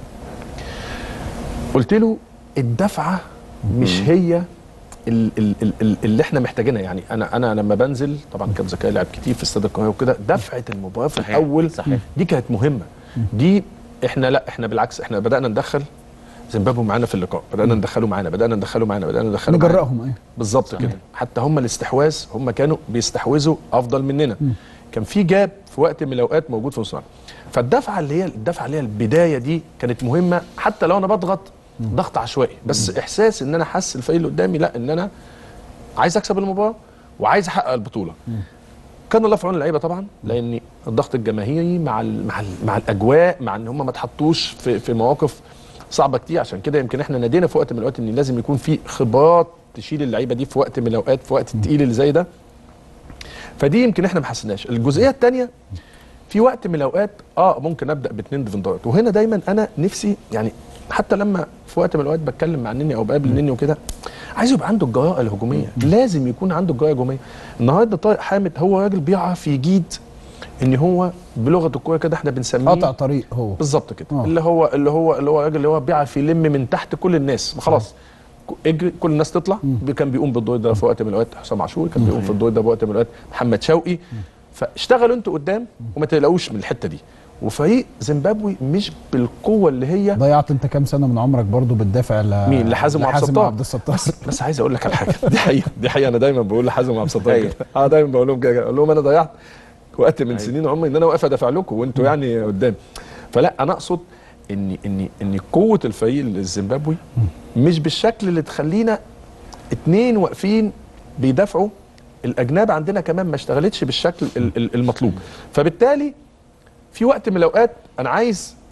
قلت له الدفعه مش هي ال- ال- ال- ال- اللي احنا محتاجينها يعني انا انا لما بنزل طبعا كابتن زكريا لعب كتير في استاد القاهره وكده دفعه المباراه في صحيح، الاول صحيح. دي كانت مهمه دي احنا لا احنا بالعكس احنا بدانا ندخل زيمبابوي معانا في اللقاء بدانا ندخله معانا بدانا ندخله معانا بدانا ندخله معانا نجرأهم ايه بالظبط كده حتى هم الاستحواذ هم كانوا بيستحوذوا افضل مننا كان في جاب في وقت من الاوقات موجود في نص الملعب فالدفعه اللي هي الدفعه اللي هي البدايه دي كانت مهمه حتى لو انا بضغط ضغط عشوائي بس احساس ان انا حاسس الفريق اللي قدامي لا ان انا عايز اكسب المباراه وعايز احقق البطوله كان الله في عون اللعيبه طبعا لان الضغط الجماهيري مع ال مع ال مع الاجواء مع ان هم ما اتحطوش في في مواقف صعبه كتير عشان كده يمكن احنا نادينا في وقت من الاوقات ان لازم يكون في خبرات تشيل اللعيبه دي في وقت من الاوقات في وقت التقيل اللي زي ده فدي يمكن احنا ما حسناش الجزئيه الثانيه في وقت من الاوقات اه ممكن ابدا باثنين ديفندرات وهنا دايما انا نفسي يعني حتى لما في وقت من الاوقات بتكلم مع نني او بقابل نني وكده عايز يبقى عنده الجراءه الهجوميه لازم يكون عنده الجراءه الهجوميه النهارده طارق حامد هو راجل بيعرف يجيد ان هو بلغه الكوره كده احنا بنسميه قطع طريق هو بالظبط كده آه. اللي هو اللي هو اللي هو الراجل اللي هو بيعرف يلم من تحت كل الناس خلاص ك- اجري كل الناس تطلع بي- كان بيقوم بالدور ده في وقت من الاوقات حسام عاشور كان بيقوم في الدور ده بوقت من الاوقات محمد شوقي فاشتغلوا انتوا قدام وما تقلقوش من الحته دي وفريق زيمبابوي مش بالقوه اللي هي ضيعت انت كام سنه من عمرك برضو بالدافع ل... مين؟ لحازم وعبد الستار. عبد الستار بس عايز اقول لك على حاجه دي حقيقه دي حقيقه انا دايما بقول لحازم وعبد الستار أيوة. كده اه دايما بقول لهم كده اقول لهم انا ضيعت وقت من سنين عمري ان انا واقف ادافع لكم وانتوا يعني قدام فلا انا اقصد ان ان ان قوه الفريق الزيمبابوي مش بالشكل اللي تخلينا اتنين واقفين بيدافعوا الاجناب عندنا كمان ما اشتغلتش بالشكل ال- ال- المطلوب فبالتالي في وقت من الاوقات انا عايز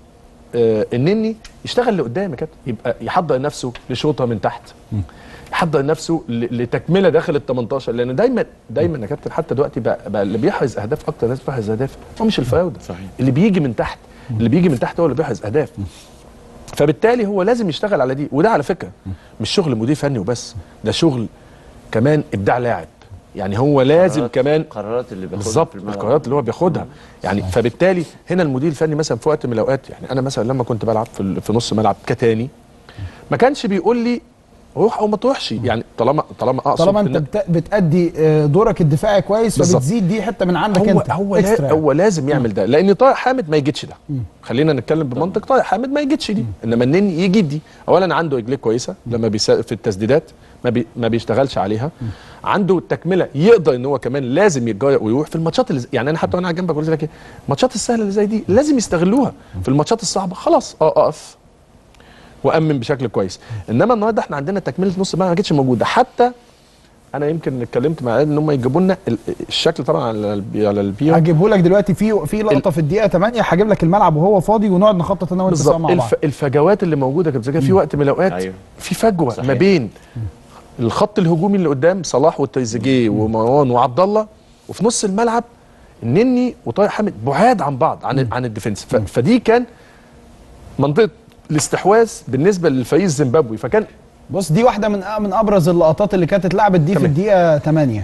آه النني يشتغل لقدام يا كابتن يبقى يحضر نفسه لشوطه من تحت يحضر نفسه ل- لتكمله داخل ال 18 لان دايما دايما يا كابتن حتى دلوقتي بقى, بقى اللي بيحرز اهداف اكتر ناس بيحرز اهداف هو مش الفراوده صحيح. اللي بيجي من تحت اللي بيجي من تحت هو اللي بيحرز اهداف فبالتالي هو لازم يشتغل على دي وده على فكره مش شغل مدير فني وبس ده شغل كمان ابداع لاعب يعني هو لازم قرارات- كمان القرارات اللي بياخدها بالظبط في الملعب. القرارات اللي هو بياخدها يعني فبالتالي هنا المدير الفني مثلا في وقت من الاوقات يعني انا مثلا لما كنت بلعب في, ال- في نص ملعب كتاني ما كانش بيقول لي روح او ما تروحش يعني طالما طالما اقصد طالما انت إن- بت- بتأدي آه، دورك الدفاعي كويس بالظبط. فبتزيد دي حته من عندك هو انت هو إكسترا لا يعني. هو لازم يعمل ده لان طارق حامد ما يجيدش ده خلينا نتكلم بمنطق طارق حامد ما يجيدش دي انما النني يجيد دي اولا عنده رجليه كويسه لما بيسا في التسديدات ما, بي ما بيشتغلش عليها عنده التكمله يقدر ان هو كمان لازم يتجرأ ويروح في الماتشات اللي زي- يعني انا حتى وانا على جنبك قلت لك ايه الماتشات السهله اللي زي دي لازم يستغلوها في الماتشات الصعبه خلاص اه اقف وامن بشكل كويس انما النهارده احنا عندنا تكمله نص الملعب ما كانتش موجوده حتى انا يمكن اتكلمت مع ان هم يجيبوا لنا ال- الشكل طبعا على البي- على البيو هجيبه لك دلوقتي في في لقطه في الدقيقه 8 هجيب لك الملعب وهو فاضي ونقعد نخطط انا وانت سوا بالظبط مع بعض الف... الفجوات اللي موجوده كابتن زكريا في وقت من الاوقات أيوه. في فجوه صحيح. ما بين الخط الهجومي اللي قدام صلاح والتريزيجيه ومروان وعبد الله وفي نص الملعب النني وطارق حامد بعاد عن بعض عن عن الديفنس ف... فدي كان منطقه الاستحواذ بالنسبه للفريق الزيمبابوي فكان بص دي واحده من من ابرز اللقطات اللي كانت اتلعبت دي في تمام. الدقيقه 8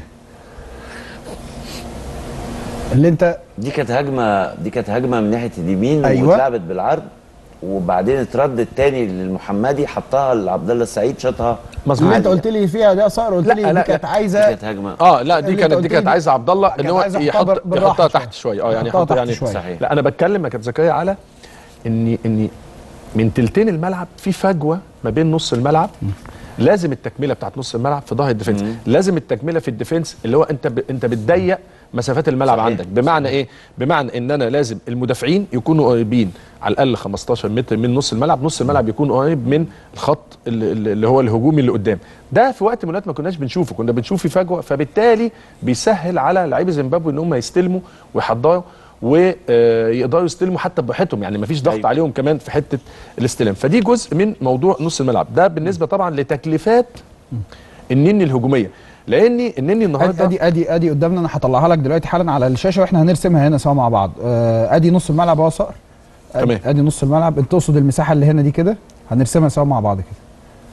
اللي انت دي كانت هجمه دي كانت هجمه من ناحيه اليمين أيوة. واتلعبت بالعرض وبعدين اتردت تاني للمحمدي حطها لعبد الله السعيد شاطها اللي انت عالية. قلت لي فيها ده صقر قلت لا، لي لا، دي لا. كانت دي عايزه كانت هجمه اه لا دي اللي كانت انت دي قلت كانت لي عايزه عبد الله ان كانت هو عايزة يحطها يحط بر- بالراحة يحطها شوية. تحت شويه اه يعني يحطها يحط تحت يعني شوية. صحيح لا انا بتكلم يا كابتن زكريا على ان ان من تلتين الملعب في فجوه ما بين نص الملعب لازم التكمله بتاعت نص الملعب في ظهر الديفنس مم. لازم التكمله في الديفنس اللي هو انت ب... انت بتضيق مسافات الملعب صحيح. عندك بمعنى ايه بمعنى ان انا لازم المدافعين يكونوا قريبين على الاقل 15 متر من نص الملعب نص الملعب يكون قريب من الخط اللي, اللي هو الهجومي اللي قدام ده في وقت من الاوقات ما كناش بنشوفه كنا بنشوف في فجوه فبالتالي بيسهل على لعيبه زيمبابوي ان هم يستلموا ويحضروا ويقدروا يستلموا حتى براحتهم يعني مفيش ضغط أيوة. عليهم كمان في حته الاستلام فدي جزء من موضوع نص الملعب ده بالنسبه طبعا لتكليفات النني الهجوميه لان النني النهارده ادي ادي ادي قدامنا انا هطلعها لك دلوقتي حالا على الشاشه واحنا هنرسمها هنا سوا مع بعض آه، ادي نص الملعب اهو صقر أدي- تمام. ادي نص الملعب انت تقصد المساحه اللي هنا دي كده هنرسمها سوا مع بعض كده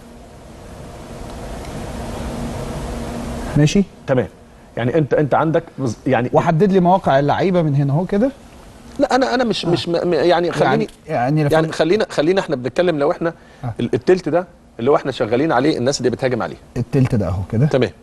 ماشي تمام يعني انت انت عندك بز- يعني وحدد لي مواقع اللعيبه من هنا اهو كده لا انا انا مش مش م- يعني خليني يعني يعني, يعني خلينا خلينا احنا بنتكلم لو احنا آه. ال- التلت ده اللي هو احنا شغالين عليه الناس اللي بتهاجم عليه التلت ده اهو كده تمام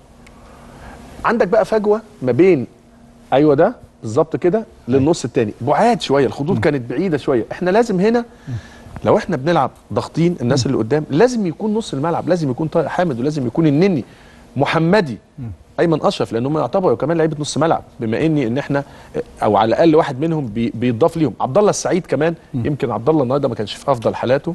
عندك بقى فجوه ما بين ايوه ده بالظبط كده للنص التاني بعاد شويه الخطوط كانت بعيده شويه احنا لازم هنا لو احنا بنلعب ضاغطين الناس اللي قدام لازم يكون نص الملعب لازم يكون طارق حامد ولازم يكون النني محمدي ايمن اشرف لان هم يعتبروا كمان لعيبه نص ملعب بما اني ان احنا او على الاقل واحد منهم بي بيضاف ليهم عبد الله السعيد كمان يمكن عبد الله النهارده ما كانش في افضل حالاته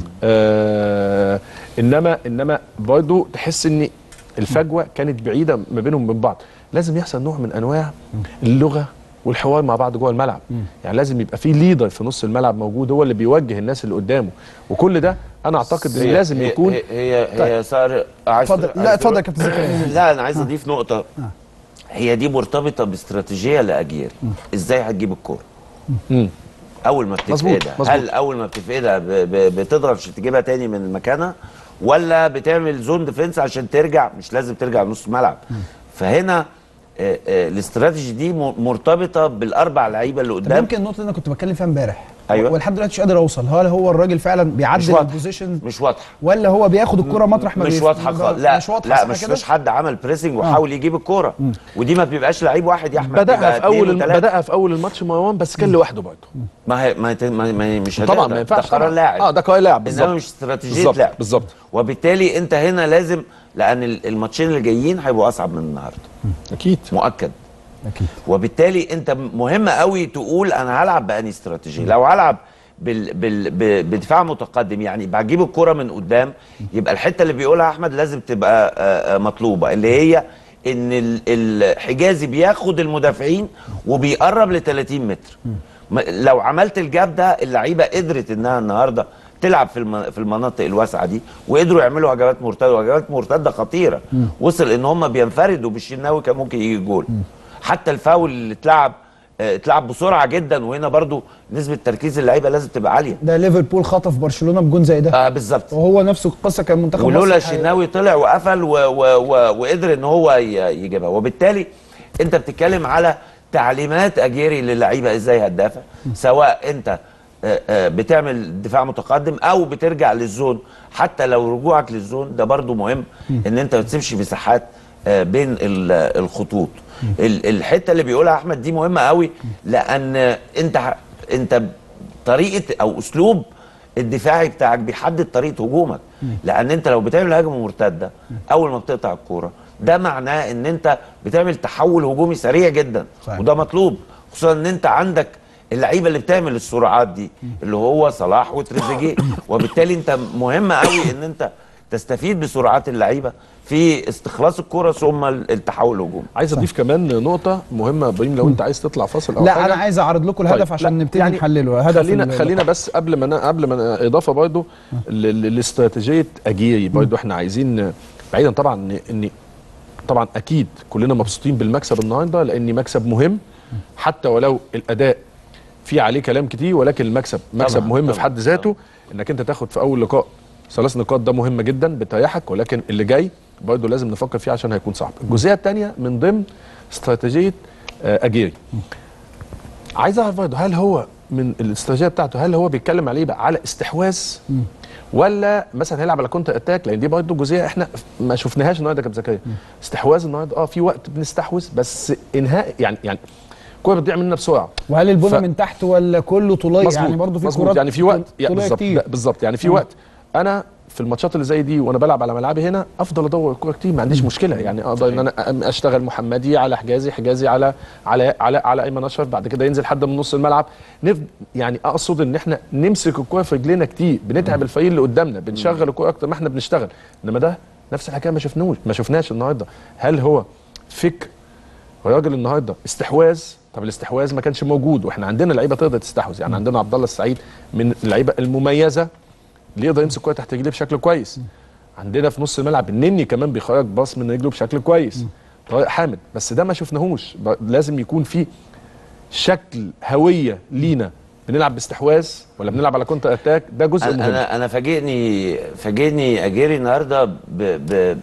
آه انما انما برضه تحس ان الفجوه كانت بعيده ما بينهم وبين بعض لازم يحصل نوع من انواع اللغه والحوار مع بعض جوه الملعب يعني لازم يبقى في ليدر في نص الملعب موجود هو اللي بيوجه الناس اللي قدامه وكل ده انا اعتقد ان هي- لازم هي- يكون هي هي, هي صار عايز اتفضل. عايز لا، اتفضل تقول- يا كابتن زكريا. لا انا عايز اضيف نقطه هي دي مرتبطه باستراتيجيه لاجيال ازاي هتجيب الكوره مم. اول ما مظبوط، بتفقدها مظبوط. هل اول ما بتفقدها ب- ب- بتضغط عشان تجيبها تاني من مكانها ولا بتعمل زون ديفنس عشان ترجع مش لازم ترجع نص ملعب فهنا آه، آه، الاستراتيجي دي م- مرتبطه بالاربع لعيبه اللي طب قدام يمكن النقطه اللي انا كنت بتكلم فيها امبارح أيوة. ولحد دلوقتي مش قادر اوصل هل هو الراجل فعلا مش بيعدل واضحة. البوزيشن مش واضحه ولا هو بياخد الكره مطرح ما مش بيف- واضحه ما- خالص لا مش واضحه لا صح مش كده؟ مش حد عمل بريسنج وحاول يجيب الكوره ودي ما بيبقاش لعيب واحد يا احمد بدأها بيبقى في اتنين اول وتلاتة. بدأها في اول الماتش مروان بس كان لوحده برضه ما هي ما, هي ما, ما هي مش طبعا هتقدر. ما ينفعش ده قرار طبعاً. لاعب اه ده قرار لاعب انما بالظبط مش استراتيجيه بالظبط لاعب بالظبط وبالتالي انت هنا لازم لان ال- الماتشين اللي جايين هيبقوا اصعب من النهارده اكيد مؤكد اكيد وبالتالي انت مهم قوي تقول انا هلعب باني استراتيجيه لو هلعب بال بال ب- بدفاع متقدم يعني بجيب الكره من قدام يبقى الحته اللي بيقولها احمد لازم تبقى آه، آه، مطلوبه اللي هي ان ال- الحجازي بياخد المدافعين وبيقرب ل 30 متر م- لو عملت الجاب ده اللعيبه قدرت انها النهارده تلعب في الم- في المناطق الواسعه دي وقدروا يعملوا هجمات مرتده وهجمات مرتده خطيره وصل ان هم بينفردوا بالشناوي كان ممكن يجي جول حتى الفاول اللي اتلعب آه، اتلعب بسرعه جدا وهنا برضو نسبه تركيز اللعيبه لازم تبقى عاليه ده ليفربول خطف برشلونه بجون زي ده اه بالظبط وهو نفسه القصه كان منتخب ولولا مصر حي- الشناوي طلع وقفل و و و وقدر ان هو ي- يجيبها وبالتالي انت بتتكلم على تعليمات اجيري للعيبه ازاي هتدافع سواء انت آه، آه، بتعمل دفاع متقدم او بترجع للزون حتى لو رجوعك للزون ده برضو مهم ان انت ما تسيبش مساحات آه، بين ال- الخطوط ال- الحته اللي بيقولها احمد دي مهمه قوي لان انت ح- انت طريقه او اسلوب الدفاعي بتاعك بيحدد طريقه هجومك لان انت لو بتعمل هجمه مرتده اول ما بتقطع الكوره ده معناه ان انت بتعمل تحول هجومي سريع جدا صحيح. وده مطلوب خصوصا ان انت عندك اللعيبه اللي بتعمل السرعات دي اللي هو صلاح وتريزيجيه وبالتالي انت مهم قوي ان انت تستفيد بسرعات اللعيبه في استخلاص الكوره ثم التحول الهجومي عايز اضيف كمان نقطه مهمه يا ابراهيم لو انت عايز تطلع فاصل او لا حاجه انا عايز اعرض لكم الهدف طيب، عشان لا، نبتدي يعني نحلله هدف خلينا ال- خلينا بس قبل ما أنا قبل ما أنا اضافه برضو ل- ل- لاستراتيجيه اجيري برضو احنا عايزين بعيدا طبعا ان ان طبعا اكيد كلنا مبسوطين بالمكسب النهارده لان مكسب مهم حتى ولو الاداء في عليه كلام كتير ولكن المكسب مكسب طبعاً، مهم في طبعاً، حد ذاته انك انت تاخد في اول لقاء ثلاث نقاط ده مهم جدا بتريحك ولكن اللي جاي برضه لازم نفكر فيه عشان هيكون صعب الجزئيه الثانيه من ضمن استراتيجيه آه، اجيري عايز اعرف برضه هل هو من الاستراتيجيه بتاعته هل هو بيتكلم عليه بقى على استحواذ ولا مثلا هيلعب على كونتر اتاك لان دي برضه جزئيه احنا ما شفناهاش النهارده كابتن زكريا استحواذ النهارده اه في وقت بنستحوذ بس انهاء يعني يعني الكوره بتضيع مننا بسرعه وهل البنى ف- من تحت ولا كله طوليه مظبوط يعني برضه في مظبوط. كرات يعني في وقت يعني طوليه بالظبط كتير لا، بالظبط يعني في مم. وقت انا في الماتشات اللي زي دي وانا بلعب على ملعبي هنا افضل ادور الكوره كتير ما عنديش مشكله يعني اقدر ان انا أم- اشتغل محمدي على حجازي حجازي على على على على ايمن اشرف بعد كده ينزل حد من نص الملعب نف يعني اقصد ان احنا نمسك الكوره في رجلينا كتير بنتعب الفريق اللي قدامنا بنشغل الكوره اكتر ما احنا بنشتغل انما ده نفس الحكايه ما شفناش ما شفناش النهارده هل هو فكر الراجل النهارده استحواذ طب الاستحواذ ما كانش موجود واحنا عندنا لعيبه تقدر تستحوذ يعني عندنا عبد الله السعيد من اللعيبه المميزه اللي يقدر يمسك كوره تحت رجليه بشكل كويس عندنا في نص الملعب النني كمان بيخرج باص من رجله بشكل كويس طارق حامد بس ده ما شفناهوش ب- لازم يكون في شكل هويه لينا بنلعب باستحواذ ولا بنلعب على كونتر اتاك ده جزء انا مهم انا انا فاجئني فاجئني اجيري النهارده ب ب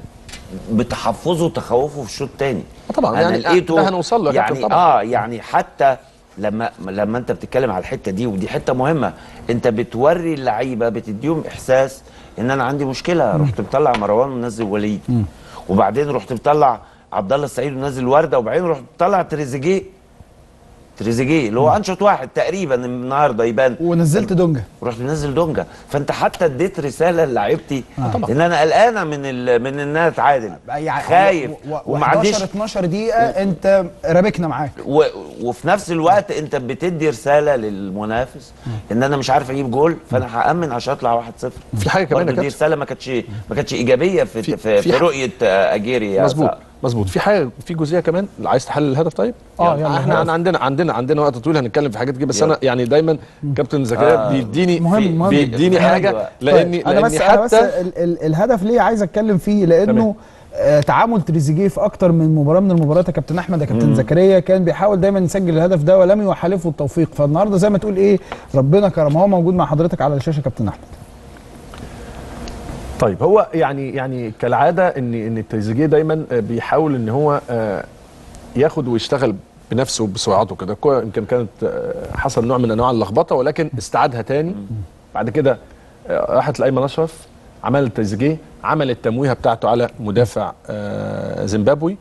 بتحفظه وتخوفه في الشوط الثاني طبعا انا يعني لقيته ده هنوصل له يا كابتن يعني طبعا. اه يعني حتى لما لما انت بتتكلم على الحته دي ودي حته مهمه انت بتوري اللعيبه بتديهم احساس ان انا عندي مشكله رحت مطلع مروان ومنزل وليد وبعدين رحت مطلع عبد الله السعيد ونزل ورده وبعدين رحت مطلع تريزيجيه تريزيجيه اللي هو انشط واحد تقريبا النهارده يبان ونزلت دونجا ورحت منزل دونجا فانت حتى اديت رساله للاعيبتي ان انا قلقانه من ال... من انها تعادل يعني خايف و- و- وما 11 عنديش 12 دقيقه انت رابكنا معاك و... وفي نفس الوقت انت بتدي رساله للمنافس ان انا مش عارف اجيب جول فانا هامن عشان اطلع 1-0 في حاجة كمان يا برضه دي كابتن. رساله ما كانتش ما كانتش ايجابيه في في- في, في, في في ح- رؤيه آه، اجيري يا مظبوط صقر. مظبوط في حاجه في جزئيه كمان عايز تحلل الهدف طيب آه، يعني يلا، احنا الهدف. أنا عندنا عندنا عندنا وقت طويل هنتكلم في حاجات كتير بس يلا. انا يعني دايما كابتن زكريا آه، بيديني مهم، مهم. بيديني في حاجه حاجة. لاني طيب انا بس لاني انا بس حتى ال ال الهدف ليه عايز اتكلم فيه لانه تمام. آه تعامل تريزيجيه في اكتر من مباراه من المباريات يا كابتن احمد يا كابتن زكريا كان بيحاول دايما يسجل الهدف ده ولم يحالفه التوفيق فالنهارده زي ما تقول ايه ربنا كرم هو موجود مع حضرتك على الشاشه كابتن احمد طيب هو يعني يعني كالعاده ان ان تريزيجيه دايما آه، بيحاول ان هو آه، ياخد ويشتغل بنفسه بسرعته كده الكوره يمكن كانت آه، حصل نوع من انواع اللخبطه ولكن استعادها تاني بعد كده آه، راحت لايمن اشرف عمل تريزيجيه عمل التمويهه بتاعته على مدافع آه، زيمبابوي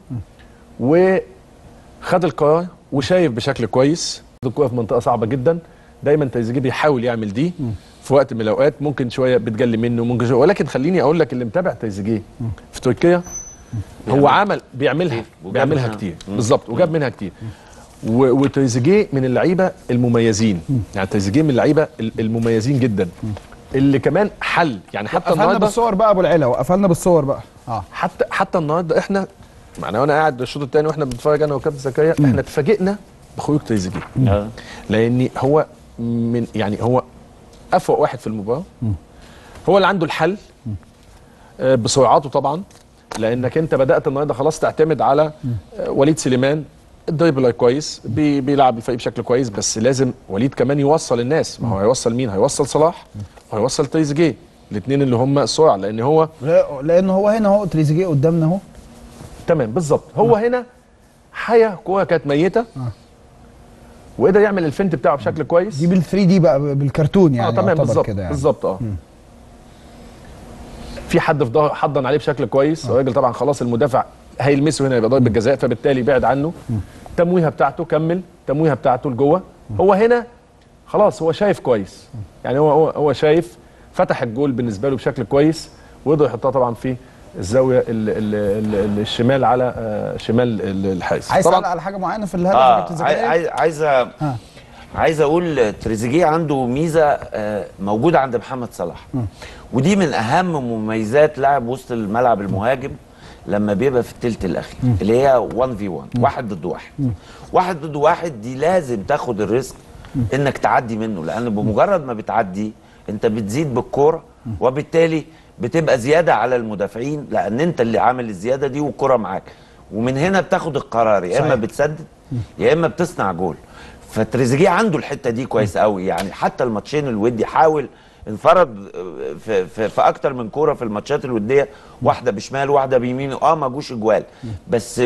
وخد القرار وشايف بشكل كويس الكوره في منطقه صعبه جدا دايما تريزيجيه بيحاول يعمل دي في وقت من الاوقات ممكن شويه بتجلي منه ممكن شويه ولكن خليني اقول لك اللي متابع تريزيجيه في تركيا هو عمل بيعملها وجاب بيعملها منها. كتير بالظبط وجاب منها كتير و- وتريزيجيه من اللعيبه المميزين يعني تريزيجيه من اللعيبه ال- المميزين جدا اللي كمان حل يعني حتى قفلنا النهارده بالصور بقى ابو العلا وقفلنا بالصور بقى اه حتى حتى النهارده احنا معنا وانا قاعد الشوط الثاني واحنا بنتفرج انا وكابتن زكريا احنا اتفاجئنا بخروج تريزيجيه آه. لان هو من يعني هو افوق واحد في المباراه هو اللي عنده الحل آه، بسرعاته طبعا لانك انت بدات النهارده خلاص تعتمد على آه، وليد سليمان الدريبلر كويس بي بيلعب الفريق بشكل كويس بس لازم وليد كمان يوصل الناس ما هو هيوصل مين هيوصل صلاح وهيوصل تريزيجيه الاثنين اللي هم السرعه لان هو لا- لان هو هنا اهو تريزيجيه قدامنا اهو تمام بالظبط هو هنا حيا كوره كانت ميته وقدر يعمل الفنت بتاعه بشكل كويس دي بال 3 دي بقى بالكرتون يعني اه تمام يعتبر بالظبط كده يعني. بالظبط اه في حد في ظهر حضن عليه بشكل كويس الراجل طبعا خلاص المدافع هيلمسه هنا يبقى ضربه جزاء فبالتالي بعد عنه تمويهه بتاعته كمل تمويهه بتاعته لجوه هو هنا خلاص هو شايف كويس يعني هو هو, هو شايف فتح الجول بالنسبه له بشكل كويس ويقدر يحطها طبعا في الزاويه ال ال ال ال الشمال على آه، شمال ال- الحارس عايز طبعا تعلق على حاجه معينه في الهدف يا اه كابتن عاي- زكريا عايز عايز أ- عايز اقول تريزيجيه عنده ميزه آه، موجوده عند محمد صلاح ودي من اهم مميزات لاعب وسط الملعب المهاجم لما بيبقى في الثلث الاخير اللي هي 1 في 1 واحد ضد واحد واحد ضد واحد دي لازم تاخد الريسك انك تعدي منه لان بمجرد ما بتعدي انت بتزيد بالكوره وبالتالي بتبقى زياده على المدافعين لان انت اللي عامل الزياده دي والكره معاك ومن هنا بتاخد القرار يا اما صحيح. بتسدد يا اما بتصنع جول فتريزيجيه عنده الحته دي كويس قوي يعني حتى الماتشين الودي حاول انفرد في, في, في اكتر من كوره في الماتشات الوديه واحده بشمال واحده بيمينه اه ما جوش اجوال بس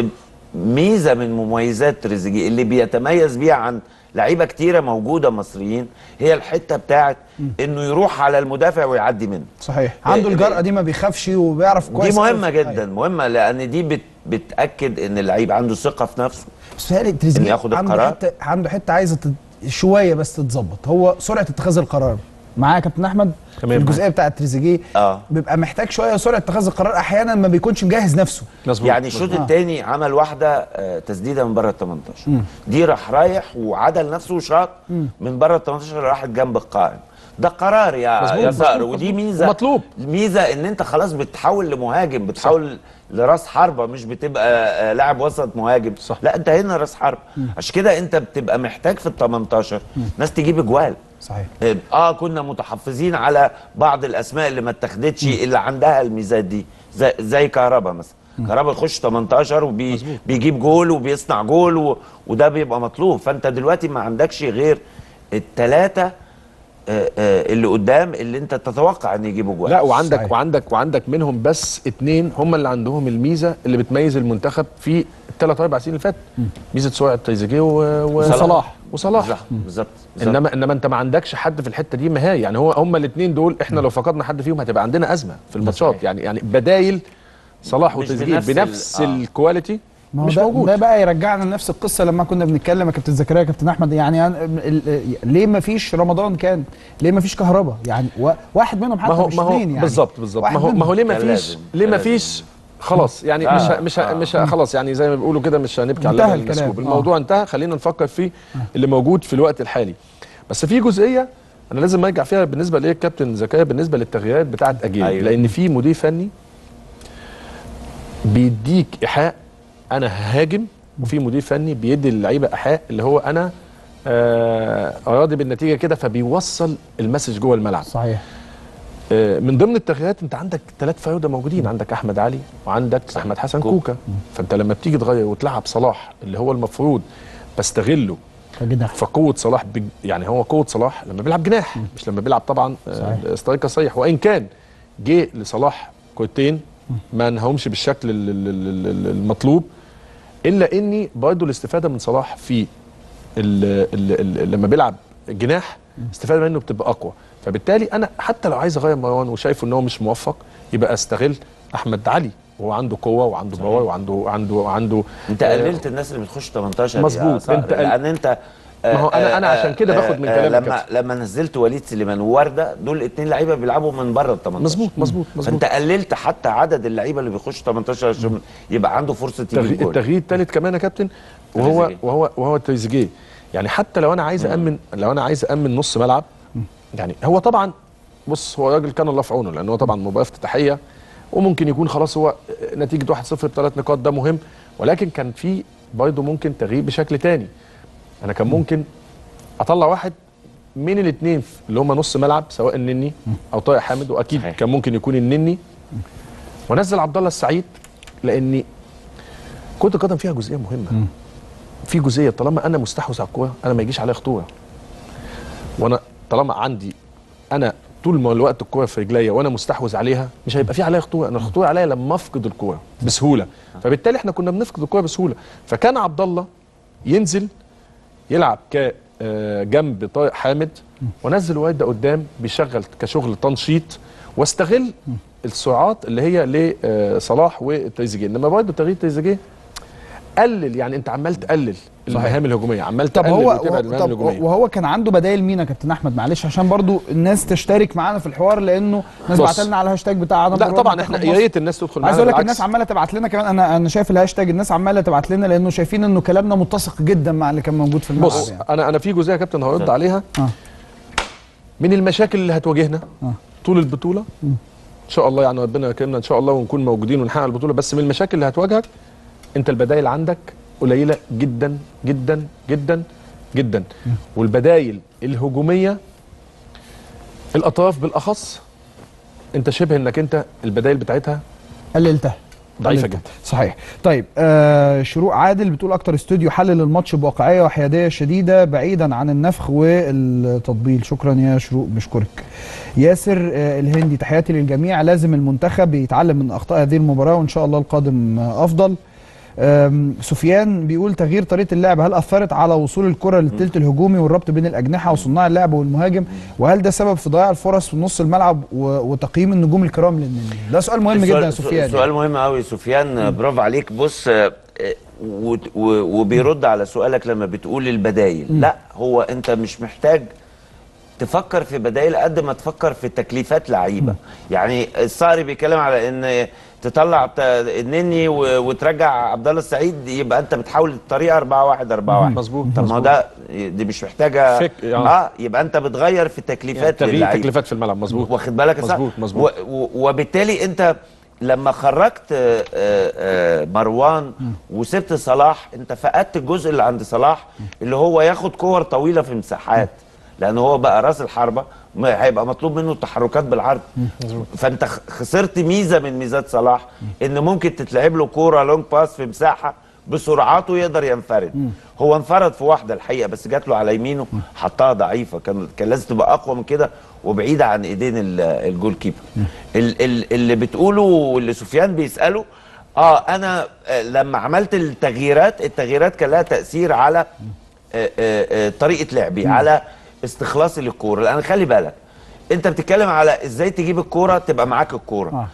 ميزه من مميزات تريزيجيه اللي بيتميز بيها عن لعيبه كتيره موجوده مصريين هي الحته بتاعت انه يروح على المدافع ويعدي منه صحيح عنده إيه- الجرأه دي ما بيخافش وبيعرف دي كويس مهمه أوي. جدا أيوة. مهمه لان دي بت بتاكد ان اللعيب عنده ثقه في نفسه بس بيتهيألي تريزيجيه إنه ياخد عنده القرار. حته عنده حته عايزه تت... شويه بس تتظبط هو سرعه اتخاذ القرار معايا يا كابتن احمد تمام. الجزئيه بتاعه تريزيجيه اه بيبقى محتاج شويه سرعه اتخاذ القرار احيانا ما بيكونش مجهز نفسه مظبوط يعني الشوط مظبوط. الثاني عمل واحده آه، تسديده من بره ال 18 دي راح رايح وعدل نفسه وشاط من بره ال 18 راحت جنب القائم ده قرار يا مظبوط، يا صقر مظبوط، ودي مظبوط. ميزه ومطلوب. ميزه ان انت خلاص بتحول لمهاجم بتحول لراس حربه مش بتبقى آه، لاعب وسط مهاجم صح. لا انت هنا راس حربه عشان كده انت بتبقى محتاج في ال 18 ناس تجيب اجوال صحيح اه كنا متحفظين على بعض الاسماء اللي ما اتخذتش اللي عندها الميزات دي زي, زي كهربا مثلا كهربا يخش 18 وبيجيب جول وبيصنع جول و... وده بيبقى مطلوب فانت دلوقتي ما عندكش غير الثلاثه آه آه اللي قدام اللي انت تتوقع ان يجيبوا جول لا وعندك صحيح. وعندك وعندك منهم بس اتنين هم اللي عندهم الميزه اللي بتميز المنتخب في الثلاث اربع سنين اللي فاتت ميزه سرعه تريزيجيه و- و- وصلاح. وصلاح بالظبط بالظبط انما انما انت ما عندكش حد في الحته دي مهاري يعني هو هم الاثنين دول احنا لو فقدنا حد فيهم هتبقى عندنا ازمه في الماتشات صحيح. يعني يعني بدايل صلاح مش وتريزيجيه بنفس ال- بنفس آه. الكواليتي ما هو مش ده, موجود ده بقى يرجعنا لنفس القصه لما كنا بنتكلم يا كابتن زكريا يا كابتن احمد يعني أنا- ال- ال- ليه ما فيش رمضان كان ليه ما فيش كهربا يعني و- واحد منهم حتى ما هو مش ما هو اثنين يعني بالظبط بالظبط واحد ما هو ما منهم. هو ليه ما كان فيش لازم، ليه ما كان فيش خلاص يعني آه، مش ه- مش ه- آه. مش ه- خلاص يعني زي ما بيقولوا كده مش هنبكي على انتهى اللبن الكلام. المسكوب آه. الموضوع انتهى خلينا نفكر في اللي موجود في الوقت الحالي بس في جزئيه انا لازم ارجع فيها بالنسبه لايه كابتن زكريا بالنسبه للتغييرات بتاعه اجيال أيوة. لان في مدير فني بيديك ايحاء انا ههاجم وفي مدير فني بيدي اللعيبه ايحاء اللي هو انا آه راضي بالنتيجه كده فبيوصل المسج جوه الملعب صحيح آه، من ضمن التغييرات انت عندك ثلاث فراوده موجودين عندك احمد علي وعندك احمد حسن كوكا. كوكا فانت لما بتيجي تغير وتلعب صلاح اللي هو المفروض بستغله كده فقوه صلاح بج... يعني هو قوه صلاح لما بيلعب جناح مش لما بيلعب طبعا صحيح. آه، سترايكر صريح وان كان جه لصلاح كورتين ما انهمش بالشكل ال- ال- ال- ال- المطلوب الا اني برضه الاستفاده من صلاح في ال ال ال لما بيلعب جناح استفاده منه بتبقى اقوى فبالتالي انا حتى لو عايز اغير مروان وشايفه ان هو مش موفق يبقى استغل احمد علي وهو عنده قوه وعنده باور وعنده عنده عنده انت آه، قللت الناس اللي بتخش 18 يا مظبوط. صقر، انت قل- لان انت ما هو أنا- أنا عشان كده باخد من كلامك لما كابتن. لما نزلت وليد سليمان وورده دول اتنين لعيبه بيلعبوا من بره ال 18 مظبوط مظبوط فانت مظبوط قللت حتى عدد اللعيبه اللي بيخشوا 18 عشان يبقى عنده فرصه التغيير, يجيب جول التغيير الثالث كمان يا كابتن وهو تريزيجيه. وهو وهو تريزيجيه يعني حتى لو انا عايز امن لو انا عايز امن نص ملعب يعني هو طبعا بص هو راجل كان الله في عونه لان هو طبعا مباراه افتتاحيه وممكن يكون خلاص هو نتيجه 1-0 بثلاث نقاط ده مهم ولكن كان في برضه ممكن تغيير بشكل تاني انا كان ممكن اطلع واحد من الاثنين اللي هم نص ملعب سواء النني او طارق حامد واكيد صحيح. كان ممكن يكون النني وانزل عبد الله السعيد لاني كره القدم فيها جزئيه مهمه في جزئيه طالما انا مستحوذ على الكوره انا ما يجيش عليا خطوره وانا طالما عندي انا طول ما الوقت الكوره في رجليا وانا مستحوذ عليها مش هيبقى في عليا خطوره انا الخطوره عليا لما افقد الكوره بسهوله فبالتالي احنا كنا بنفقد الكوره بسهوله فكان عبد الله ينزل يلعب ك آه، جنب طارق حامد وانزل وائل ده قدام بيشغل كشغل تنشيط واستغل السرعات اللي هي لصلاح وتريزيجيه انما برضه تغيير تريزيجيه قلل يعني انت عمال تقلل المهام الهجوميه عمال طب تقلل هو وتبعد المهام طب الهجوميه وهو كان عنده بدايل مين يا كابتن احمد معلش عشان برضو الناس تشترك معانا في الحوار لانه ناس بص. بعت لنا على الهاشتاج بتاع عدم لا مرور طبعا منتخب احنا يا مصر. ريت الناس تدخل معانا عايز اقول لك بالعكس. الناس عماله تبعت لنا كمان انا انا شايف الهاشتاج الناس عماله تبعت لنا لانه شايفين انه كلامنا متسق جدا مع اللي كان موجود في الملعب بص يعني. انا انا في جزئيه يا كابتن هرد عليها آه. من المشاكل اللي هتواجهنا آه. طول البطوله ان شاء الله يعني ربنا يكرمنا ان شاء الله ونكون موجودين ونحقق البطوله بس من المشاكل اللي هتواجهك انت البدائل عندك قليله جدا جدا جدا جدا والبدائل الهجوميه الاطراف بالاخص انت شبه انك انت البدائل بتاعتها قللتها ضعيفه قللتها. جدا صحيح طيب آه شروق عادل بتقول اكتر استوديو حلل الماتش بواقعيه وحياديه شديده بعيدا عن النفخ والتطبيل شكرا يا شروق بشكرك ياسر آه الهندي تحياتي للجميع لازم المنتخب يتعلم من اخطاء هذه المباراه وان شاء الله القادم آه افضل آم، سفيان بيقول تغيير طريقه اللعب هل اثرت على وصول الكره للثلث الهجومي والربط بين الاجنحه وصناع اللعب والمهاجم وهل ده سبب في ضياع الفرص في نص الملعب و- وتقييم النجوم الكرام للنني ده سؤال مهم السؤال- جدا يا سفيان سؤال مهم قوي سفيان برافو عليك بص آه، آه، و- و- وبيرد على سؤالك لما بتقول البدايل لا هو انت مش محتاج تفكر في بدائل قد ما تفكر في تكليفات لعيبه يعني الصقري بيتكلم على ان تطلع بتا- النني و- وترجع عبد الله السعيد يبقى انت بتحاول الطريقه 4 1 4 1 مظبوط، طب ما هو مظبوط. ده دي مش محتاجه فك- آه. اه يبقى انت بتغير في تكليفات تغيير للعيبة. تكليفات في الملعب مظبوط واخد بالك يا مظبوط صاحبي؟ مظبوط و- و- وبالتالي انت لما خرجت آه، آه، مروان وسبت صلاح انت فقدت الجزء اللي عند صلاح اللي هو ياخد كور طويله في مساحات لان هو بقى راس الحربه ما هيبقى مطلوب منه التحركات بالعرض فانت خ- خسرت ميزه من ميزات صلاح ان ممكن تتلعب له كوره لونج باس في مساحه بسرعته يقدر ينفرد هو انفرد في واحده الحقيقه بس جات له على يمينه حطها ضعيفه كان كان لازم تبقى اقوى من كده وبعيده عن ايدين ال- الجول كيبر ال- ال- اللي بتقوله واللي سفيان بيساله اه انا آه، لما عملت التغييرات التغييرات كان لها تاثير على آه، آه، آه، طريقه لعبي على استخلاصي للكوره لان خلي بالك انت بتتكلم على ازاي تجيب الكوره تبقى معاك الكوره آه.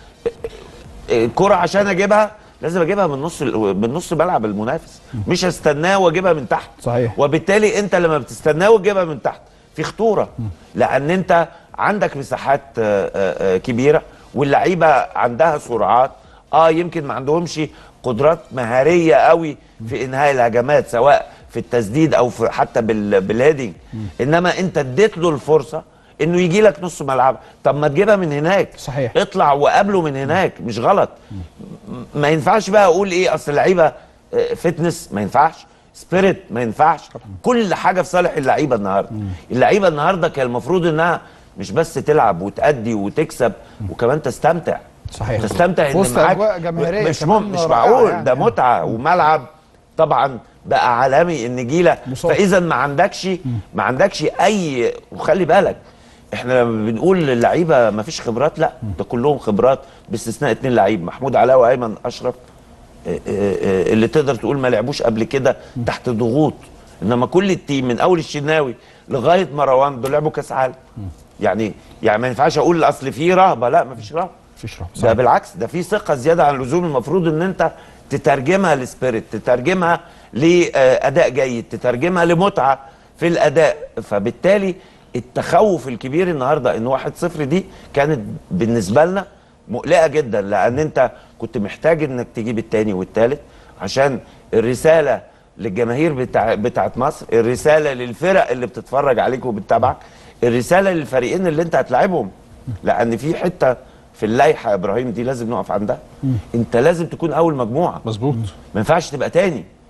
الكرة عشان اجيبها لازم اجيبها من نص من نص ملعب المنافس مش هستناه واجيبها من تحت صحيح. وبالتالي انت لما بتستناه وتجيبها من تحت في خطوره لان انت عندك مساحات آه، آه، آه، كبيره واللعيبه عندها سرعات اه يمكن ما عندهمش قدرات مهاريه قوي في انهاء الهجمات سواء في التسديد او في حتى بال- بالهيدنج انما انت اديت له الفرصه انه يجي لك نص ملعب طب ما تجيبها من هناك صحيح. اطلع وقابله من هناك مش غلط م- ما ينفعش بقى اقول ايه اصل اللعيبه آه، فتنس ما ينفعش سبيريت ما ينفعش كل حاجه في صالح اللعيبه النهارده اللعيبه النهارده كان المفروض انها مش بس تلعب وتأدي وتكسب وكمان تستمتع صحيح. تستمتع في ان وسط معاك أجواء جماهيرية مش كمان مم مش رائعة معقول يعني. ده متعه وملعب طبعا بقى عالمي النجيله مصاب. فاذا ما عندكش ما عندكش اي وخلي بالك احنا لما بنقول للعيبه ما فيش خبرات لا ده كلهم خبرات باستثناء اتنين لعيب محمود علاء وايمن اشرف اه، اه، اه، اللي تقدر تقول ما لعبوش قبل كده تحت ضغوط انما كل التيم من اول الشناوي لغايه مروان دول لعبوا كاس عالم يعني يعني ما ينفعش اقول اصل في رهبه لا ما فيش رهبه مفيش رهبة. ده بالعكس ده في ثقه زياده عن اللزوم المفروض ان انت تترجمها لسبيريت تترجمها لاداء جيد تترجمها لمتعه في الاداء فبالتالي التخوف الكبير النهارده ان 1-0 دي كانت بالنسبه لنا مقلقه جدا لان انت كنت محتاج انك تجيب الثاني والثالث عشان الرساله للجماهير بتاع بتاعت مصر الرساله للفرق اللي بتتفرج عليك وبتتابعك الرساله للفريقين اللي انت هتلاعبهم لان في حته في اللائحه يا ابراهيم دي لازم نقف عندها انت لازم تكون اول مجموعه مظبوط ما ينفعش تبقى تاني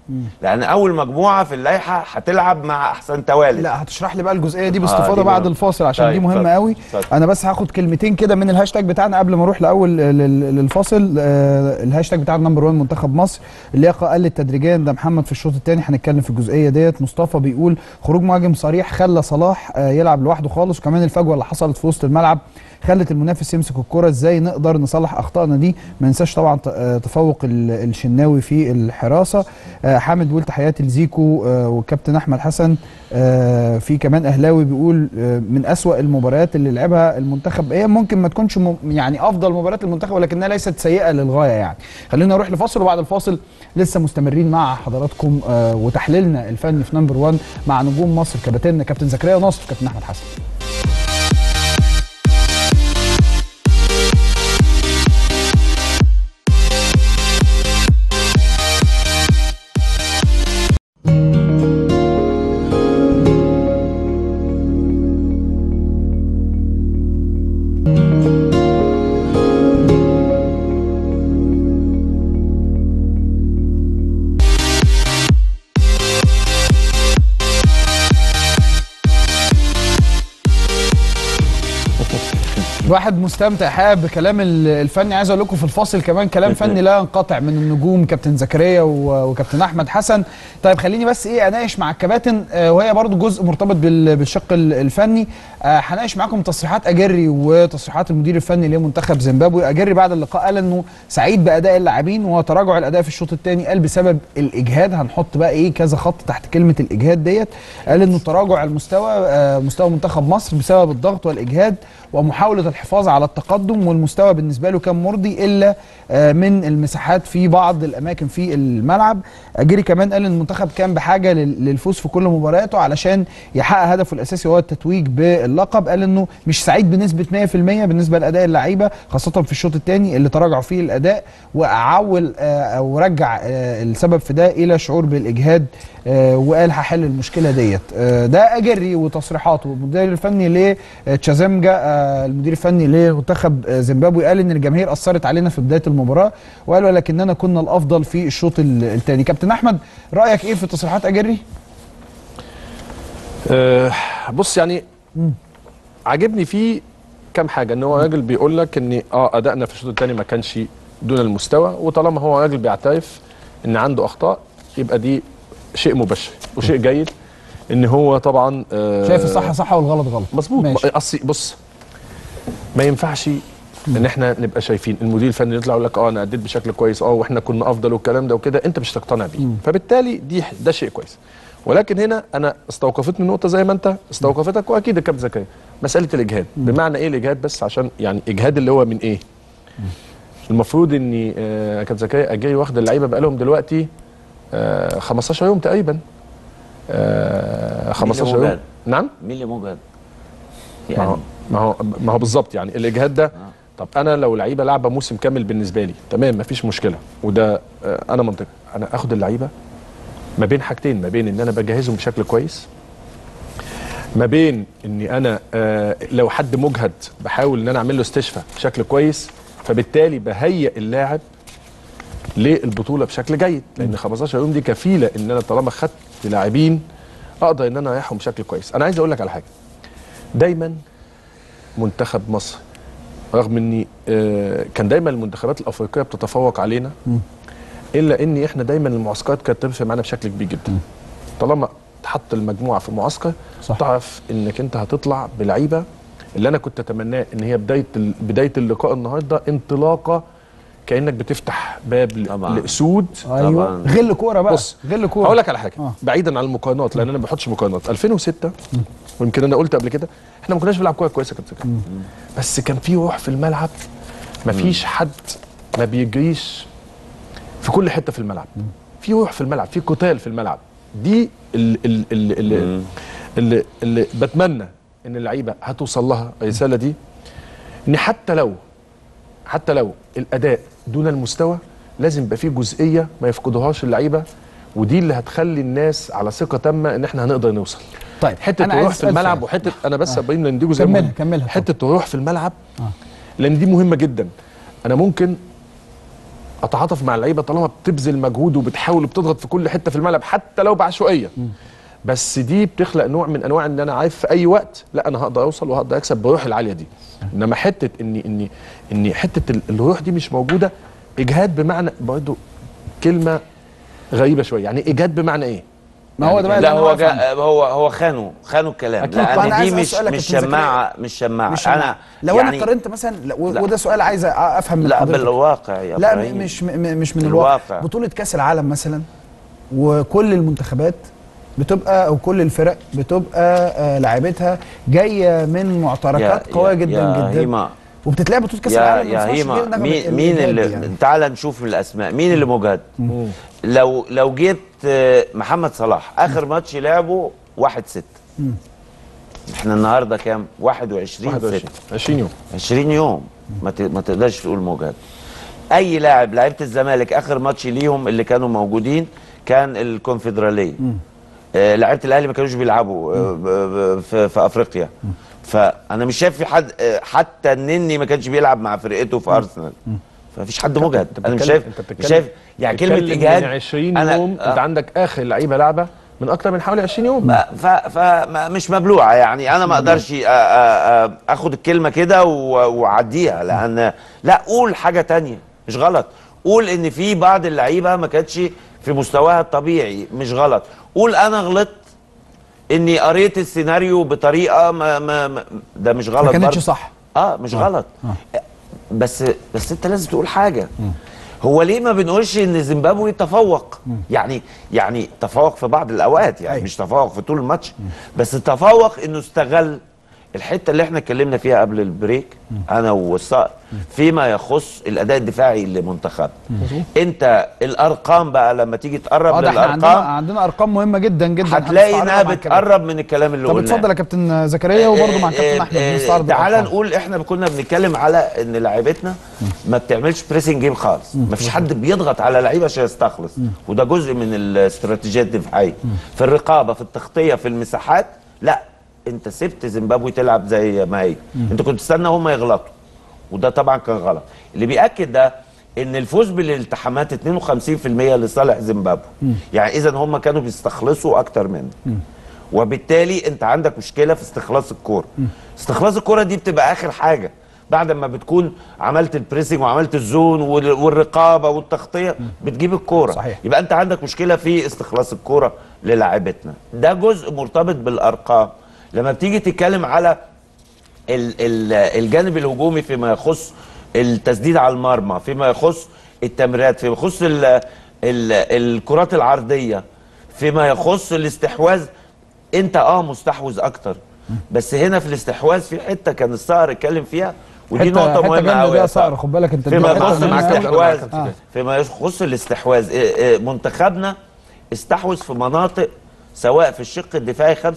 لان اول مجموعه في اللائحه هتلعب مع احسن توالد لا هتشرح لي بقى الجزئيه دي آه، باستفاضه دي بعد مهمة. الفاصل عشان طيب، دي مهمه اتفضل، قوي اتفضل. انا بس هاخد كلمتين كده من الهاشتاج بتاعنا قبل ما اروح لاول لل- للفاصل آه، الهاشتاج بتاع نمبر 1 منتخب مصر اللياقه قلت تدريجيا ده محمد في الشوط الثاني هنتكلم في الجزئيه ديت مصطفى بيقول خروج مهاجم صريح خلى صلاح آه، يلعب لوحده خالص وكمان الفجوه اللي حصلت في وسط الملعب خلت المنافس يمسك الكرة ازاي نقدر نصلح اخطائنا دي ما ننساش طبعا ت- آه، تفوق ال- الشناوي في الحراسه آه، حامد بيقول تحياتي لزيكو آه، والكابتن احمد حسن آه، في كمان اهلاوي بيقول آه، من اسوا المباريات اللي لعبها المنتخب هي ممكن ما تكونش م- يعني افضل مباريات المنتخب ولكنها ليست سيئه للغايه يعني خلينا نروح لفاصل وبعد الفاصل لسه مستمرين مع حضراتكم آه، وتحليلنا الفني في نمبر 1 مع نجوم مصر كباتننا كابتن زكريا ناصر كابتن احمد حسن الواحد مستمتع حابب بكلام ال- الفني عايز اقول لكم في الفاصل كمان كلام فني لا ينقطع من النجوم كابتن زكريا و- وكابتن احمد حسن طيب خليني بس ايه اناقش مع الكباتن آه، وهي برضو جزء مرتبط بال- بالشق ال- الفني آه، هناقش معاكم تصريحات اجري وتصريحات المدير الفني لمنتخب زيمبابوي اجري بعد اللقاء قال انه سعيد باداء اللاعبين وتراجع الاداء في الشوط الثاني قال بسبب الاجهاد هنحط بقى ايه كذا خط تحت كلمه الاجهاد ديت قال انه تراجع المستوى آه، مستوى منتخب مصر بسبب الضغط والاجهاد ومحاوله الحفاظ على التقدم والمستوى بالنسبه له كان مرضي الا آه، من المساحات في بعض الاماكن في الملعب اجري كمان قال ان المنتخب كان بحاجه لل- للفوز في كل مبارياته علشان يحقق هدفه الاساسي وهو التتويج باللقب قال انه مش سعيد بنسبه 100% بالنسبه لاداء اللعيبه خاصه في الشوط الثاني اللي تراجعوا فيه الاداء واعول آه، او رجع آه، السبب في ده الى شعور بالاجهاد آه، وقال هحل المشكله ديت آه، ده اجري وتصريحاته المدير الفني لتشازيمجا آه، المدير الفني لمنتخب آه، زيمبابوي قال ان الجماهير اثرت علينا في بدايه المباراه وقال ولكننا كنا الافضل في الشوط الثاني كابتن احمد رايك ايه في تصريحات اجري أه بص يعني عاجبني فيه كام حاجه ان هو راجل بيقول لك ان اه ادائنا في الشوط الثاني ما كانش دون المستوى وطالما هو راجل بيعترف ان عنده اخطاء يبقى دي شيء مبشر وشيء جيد ان هو طبعا آه شايف الصح صح والغلط غلط مظبوط ماشي. اصلي بص ما ينفعش ان احنا نبقى شايفين المدير الفني يطلع يقول لك اه انا اديت بشكل كويس اه واحنا كنا افضل والكلام ده وكده انت مش هتقتنع بيه فبالتالي دي ده شيء كويس ولكن هنا انا استوقفتني نقطه زي ما انت استوقفتك واكيد الكابتن زكريا مساله الاجهاد بمعنى ايه الاجهاد بس عشان يعني اجهاد اللي هو من ايه المفروض ان آه، كابتن زكريا اجري واخد اللعيبه بقالهم دلوقتي آه 15 يوم تقريبا آه 15 يوم مجهد؟ نعم مين اللي مجهد؟ ما هو يعني ما هو ما هو بالظبط يعني الاجهاد ده طب انا لو لعيبه لعبه موسم كامل بالنسبه لي تمام مفيش مشكله وده آه، انا منطقي انا اخد اللعيبه ما بين حاجتين ما بين ان انا بجهزهم بشكل كويس ما بين اني انا آه لو حد مجهد بحاول ان انا اعمل له استشفاء بشكل كويس فبالتالي بهيئ اللاعب للبطوله بشكل جيد لان 15 يوم دي كفيله ان انا طالما خدت لاعبين اقدر ان انا اريحهم بشكل كويس انا عايز اقول لك على حاجه دايما منتخب مصر رغم ان آه، كان دايما المنتخبات الافريقيه بتتفوق علينا الا ان احنا دايما المعسكرات كانت تفرق معانا بشكل كبير جدا طالما تحط المجموعه في معسكر صح. تعرف انك انت هتطلع بلعيبه اللي انا كنت اتمناه ان هي بدايه ال- بدايه اللقاء النهارده انطلاقه كانك بتفتح باب ل- طبعاً. لاسود ايوه طبعاً. غل كوره بقى بص غل كوره هقول لك على حاجه آه. آه. بعيدا عن المقارنات لان انا ما بحطش مقارنات 2006 ويمكن انا قلت قبل كده احنا ما كناش بنلعب كوره كويسه كابتن زكي. بس كان في روح في الملعب ما فيش حد ما بيجريش في كل حته في الملعب في روح في الملعب في قتال في الملعب دي اللي, اللي, اللي, اللي, اللي بتمنى ان اللعيبه هتوصل لها الرساله دي ان حتى لو حتى لو الاداء دون المستوى لازم يبقى فيه جزئيه ما يفقدوهاش اللعيبه ودي اللي هتخلي الناس على ثقه تامه ان احنا هنقدر نوصل طيب حته أنا عايز الروح في أسأل الملعب سؤال. وحته انا بس يا ابراهيم لان دي جزئيه كملها- مهمة. كملها. حته الروح في الملعب آه. لان دي مهمه جدا انا ممكن اتعاطف مع اللعيبه طالما بتبذل مجهود وبتحاول وبتضغط في كل حته في الملعب حتى لو بعشوائيه بس دي بتخلق نوع من انواع ان انا عارف في اي وقت لا انا هقدر اوصل وهقدر اكسب بروح العاليه دي انما حته اني اني اني حته ال- الروح دي مش موجوده اجهاد بمعنى برضه كلمه غريبه شويه يعني اجهاد بمعنى ايه ما هو ده بقى لا اللي هو أنا جا أفهم. هو هو خانوا خانوا الكلام أكيد. طب أنا لان عايز دي مش أسألك مش يا كابتن شماعه مش شماعه مش انا لو يعني انا قارنت مثلا لا، و- لا. وده سؤال عايز أ- افهم من لا حضرتك. بالواقع يا لا إبراهيم. م- مش م- م- مش من الواقع. الواقع بطولة كأس العالم مثلا وكل المنتخبات بتبقى او كل الفرق بتبقى آه لاعبتها جايه من معتركات يا- قويه يا- جدا يا جدا هيما وبتتلعب بطولة كأس يا العالم ما يا ينفعش هيما غير نغمة مين ال- مين الإيجابي اللي يعني. تعال نشوف الاسماء مين اللي مجهد لو لو جيت آه، محمد صلاح اخر ماتش لعبه 1 6 احنا النهارده كام 21 21 6 20 يوم 20 يوم ما ت- ما تقدرش تقول مجهد اي لاعب لعيبه الزمالك اخر ماتش ليهم اللي كانوا موجودين كان الكونفدراليه آه لعيبه الاهلي ما كانوش بيلعبوا آه ب- ب- في, في افريقيا فانا مش شايف في حد آه حتى النني ما كانش بيلعب مع فرقته في ارسنال فمفيش حد مجهد أنت انا مش بتتكلم- شايف انت مش بتتكلم شايف يعني كلمه بتتكلم اجهاد من 20 أنا- يوم آه. انت عندك اخر لعيبه لعبه من اكتر من حوالي 20 يوم ما- ف ف مش مبلوعه يعني انا ما اقدرش أ- أ- أ- اخد الكلمه كده و- واعديها لان لا قول حاجه تانية مش غلط قول ان في بعض اللعيبه ما كانتش في مستواها الطبيعي مش غلط قول انا غلطت اني قريت السيناريو بطريقه ما, ما, ما ده مش غلط ما كانتش برضه. صح اه مش غلط بس بس انت لازم تقول حاجه هو ليه ما بنقولش ان زيمبابوي تفوق يعني يعني تفوق في بعض الاوقات يعني أيوة. مش تفوق في طول الماتش بس تفوق انه استغل الحته اللي احنا اتكلمنا فيها قبل البريك انا والصقر فيما يخص الاداء الدفاعي لمنتخب انت الارقام بقى لما تيجي تقرب اه ده احنا عندنا للارقام عندنا ارقام مهمه جدا جدا هتلاقي هنستعرضها انها مع الكلام. بتقرب من الكلام اللي طب قلناه اتفضل يا كابتن زكريا وبرضه مع كابتن احمد آه، آه، نستعرض تعالى الأرقام. نقول احنا كنا بنتكلم على ان لعيبتنا ما بتعملش بريسنج جيم خالص ما فيش حد بيضغط على لعيبه عشان يستخلص وده جزء من الاستراتيجيه الدفاعيه في الرقابه في التغطيه في المساحات لا انت سبت زيمبابوي تلعب زي ما هي انت كنت تستنى هم يغلطوا وده طبعا كان غلط اللي بياكد ده ان الفوز بالالتحامات 52% لصالح زيمبابوي يعني اذا هم كانوا بيستخلصوا اكتر منه وبالتالي انت عندك مشكله في استخلاص الكوره استخلاص الكوره دي بتبقى اخر حاجه بعد ما بتكون عملت البريسنج وعملت الزون وال- والرقابه والتغطيه بتجيب الكوره صحيح. يبقى انت عندك مشكله في استخلاص الكوره للاعبتنا ده جزء مرتبط بالارقام لما بتيجي تتكلم على ال- ال- الجانب الهجومي فيما يخص التسديد على المرمى فيما يخص التمريرات فيما يخص ال ال الكرات العرضيه فيما يخص الاستحواذ انت اه مستحوذ اكتر بس هنا في الاستحواذ في حته كان الصقر اتكلم فيها ودي حتة- نقطه حتة مهمه جامدة قوي دي يا صقر، خد بالك انت فيما دي حتة يخص مهمة أوي. الاستحواذ آه. فيما يخص الاستحواذ إيه إيه منتخبنا استحوذ في مناطق سواء في الشق الدفاعي 25%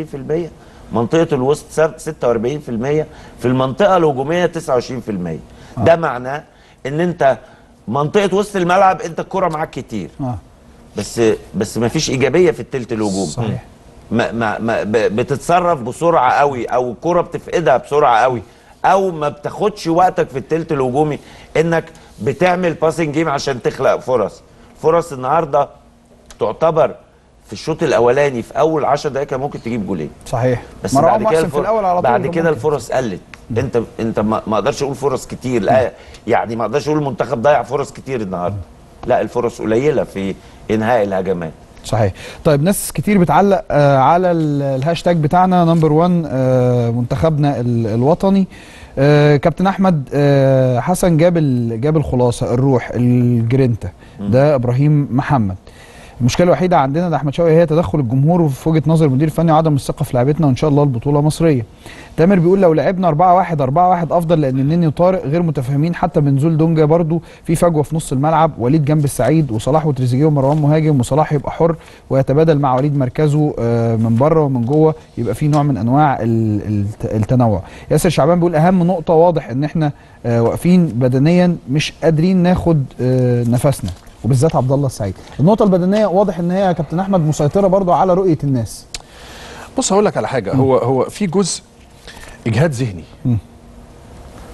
منطقة الوسط سب- 46% في المنطقة الهجومية 29% ده معناه ان انت منطقة وسط الملعب انت الكرة معاك كتير اه بس بس ما فيش ايجابية في التلت الهجوم صحيح. ما ما ما ب- بتتصرف بسرعه قوي او الكره بتفقدها بسرعه قوي او ما بتاخدش وقتك في التلت الهجومي انك بتعمل باسنج جيم عشان تخلق فرص فرص النهارده تعتبر في الشوط الاولاني في اول 10 دقائق كان ممكن تجيب جولين صحيح بس مروان بعد كده محسن في الفر... الاول على طول بعد كان كده ممكن. الفرص قلت انت انت ما ما اقدرش اقول فرص كتير لا يعني ما اقدرش اقول المنتخب ضيع فرص كتير النهارده لا الفرص قليله في انهاء الهجمات صحيح طيب ناس كتير بتعلق آه على ال- الهاشتاج بتاعنا نمبر 1 آه منتخبنا ال- الوطني آه كابتن احمد آه حسن جاب ال- جاب الخلاصه الروح الجرينتا ده ابراهيم محمد المشكله الوحيده عندنا ده احمد شوقي هي تدخل الجمهور في وجهه نظر المدير الفني وعدم الثقه في لعبتنا وان شاء الله البطوله مصريه تامر بيقول لو لعبنا 4 1 4 1 افضل لان النني وطارق غير متفاهمين حتى بنزول دونجا برضو في فجوه في نص الملعب وليد جنب السعيد وصلاح وتريزيجيه ومروان مهاجم وصلاح يبقى حر ويتبادل مع وليد مركزه آه، من بره ومن جوه يبقى في نوع من انواع ال- الت- التنوع ياسر شعبان بيقول اهم نقطه واضح ان احنا آه، واقفين بدنيا مش قادرين ناخد آه، نفسنا وبالذات عبد الله السعيد النقطه البدنيه واضح ان هي يا كابتن احمد مسيطره برضو على رؤيه الناس بص هقول لك على حاجه هو هو في جزء اجهاد ذهني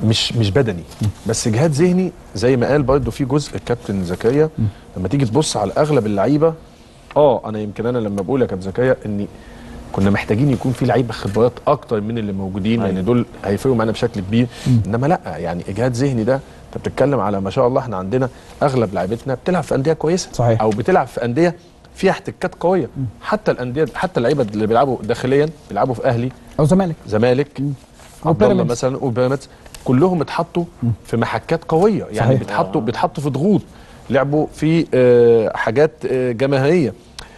مش مش بدني بس جهاد ذهني زي ما قال برضه في جزء الكابتن زكريا لما تيجي تبص على اغلب اللعيبه اه انا يمكن انا لما بقول يا كابتن زكريا اني كنا محتاجين يكون في لعيبه خبرات اكتر من اللي موجودين أيوة. لان دول هيفرقوا معانا بشكل كبير انما لا يعني اجهاد ذهني ده انت بتتكلم على ما شاء الله احنا عندنا اغلب لعيبتنا بتلعب في انديه كويسه صحيح. او بتلعب في انديه فيها احتكاكات قويه حتى الانديه حتى اللعيبه اللي بيلعبوا داخليا بيلعبوا في اهلي او زمالك زمالك أو عبد الله بيراميدز. مثلا وبيراميدز كلهم اتحطوا في محكات قويه يعني صحيح. بيتحطوا بيتحطوا في ضغوط لعبوا في آه، حاجات آه، جماهيريه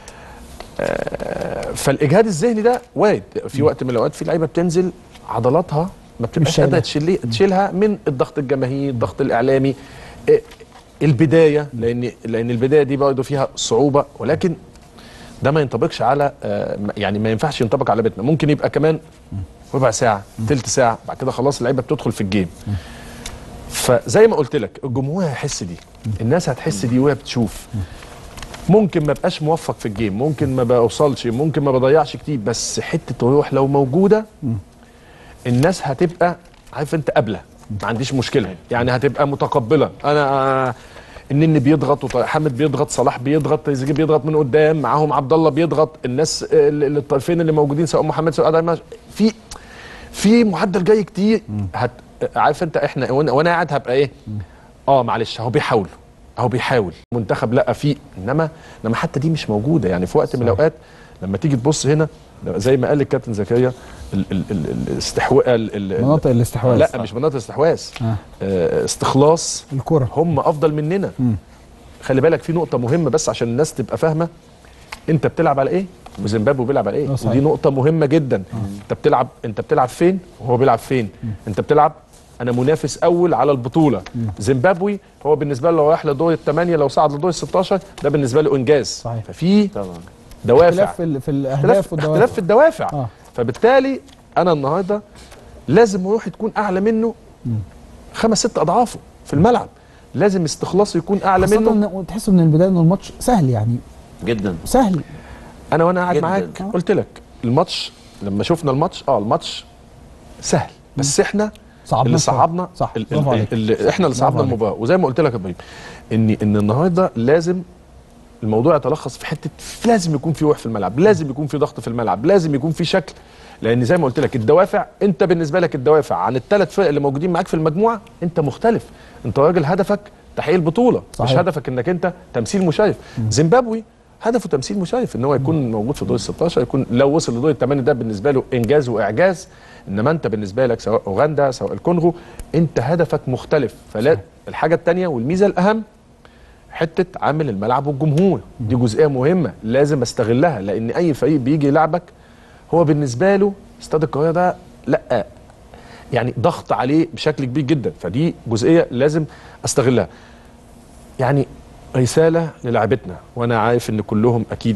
آه، فالاجهاد الذهني ده وارد في وقت من الاوقات في لعيبه بتنزل عضلاتها ما بتبقاش شايلة. قادره تشيل تشيلها من الضغط الجماهيري الضغط الاعلامي آه، البدايه لان لان البدايه دي برضه فيها صعوبه ولكن ده ما ينطبقش على آه، يعني ما ينفعش ينطبق على بيتنا ممكن يبقى كمان ربع ساعه ثلث ساعه بعد كده خلاص اللعيبه بتدخل في الجيم فزي ما قلت لك الجمهور هيحس دي الناس هتحس دي وهي بتشوف ممكن ما بقاش موفق في الجيم ممكن ما بوصلش ممكن ما بضيعش كتير بس حته الروح لو موجوده الناس هتبقى عارف انت قابله ما عنديش مشكله يعني هتبقى متقبله انا النني بيضغط وط- حامد بيضغط صلاح بيضغط تريزيجيه بيضغط من قدام معاهم عبد الله بيضغط الناس ال- ال- الطرفين اللي موجودين سواء محمد سواء أدهم، في في معدل جاي كتير هت عارف انت احنا وانا وأنا قاعد هبقى ايه اه معلش اهو بيحاول اهو بيحاول منتخب لا في انما انما حتى دي مش موجوده يعني في وقت من الاوقات لما تيجي تبص هنا زي ما قال الكابتن زكريا ال- ال- ال- الاستحواء ال- ال- مناطق الاستحواذ لا مش مناطق استحواذ آه. آه، استخلاص الكره هم افضل مننا خلي بالك في نقطه مهمه بس عشان الناس تبقى فاهمه انت بتلعب على ايه وزيمبابوي بيلعب على ايه آه، صحيح. ودي نقطه مهمه جدا انت بتلعب انت بتلعب فين وهو بيلعب فين انت بتلعب انا منافس اول على البطوله زيمبابوي هو بالنسبه له لو رايح لدور الثمانيه لو صعد لدور ال 16 ده بالنسبه له انجاز صحيح. ففي طبعا دوافع اختلاف في, ال- في الاهداف اختلاف اختلاف في الدوافع آه. فبالتالي انا النهارده لازم روحي تكون اعلى منه خمس ست اضعافه في الملعب لازم استخلاصه يكون اعلى خاصة منه ان تحس من البدايه ان الماتش سهل يعني جدا سهل انا وانا قاعد جداً. معاك آه. قلت لك الماتش لما شفنا الماتش اه الماتش سهل بس احنا صعبنا اللي شوية. صعبنا صح ال- برافو ال- عليك. اللي احنا اللي برافو صعبنا عليك. المباراه وزي ما قلت لك يا ابراهيم ان ان النهارده لازم الموضوع يتلخص في حته لازم يكون في روح في الملعب لازم يكون في ضغط في الملعب لازم يكون في شكل لان زي ما قلت لك الدوافع انت بالنسبه لك الدوافع عن الثلاث فرق اللي موجودين معاك في المجموعه انت مختلف انت راجل هدفك تحقيق البطوله صحيح. مش هدفك انك انت تمثيل مشرف زيمبابوي هدفه تمثيل مشرف ان هو يكون موجود في دور ال 16 يكون لو وصل لدور الثمانيه ده بالنسبه له انجاز واعجاز انما انت بالنسبه لك سواء اوغندا سواء الكونغو انت هدفك مختلف فلا الحاجه الثانيه والميزه الاهم حته عامل الملعب والجمهور دي جزئيه مهمه لازم استغلها لان اي فريق بيجي يلعبك هو بالنسبه له استاد القاهره ده لا يعني ضغط عليه بشكل كبير جدا فدي جزئيه لازم استغلها يعني رساله للاعبتنا وانا عارف ان كلهم اكيد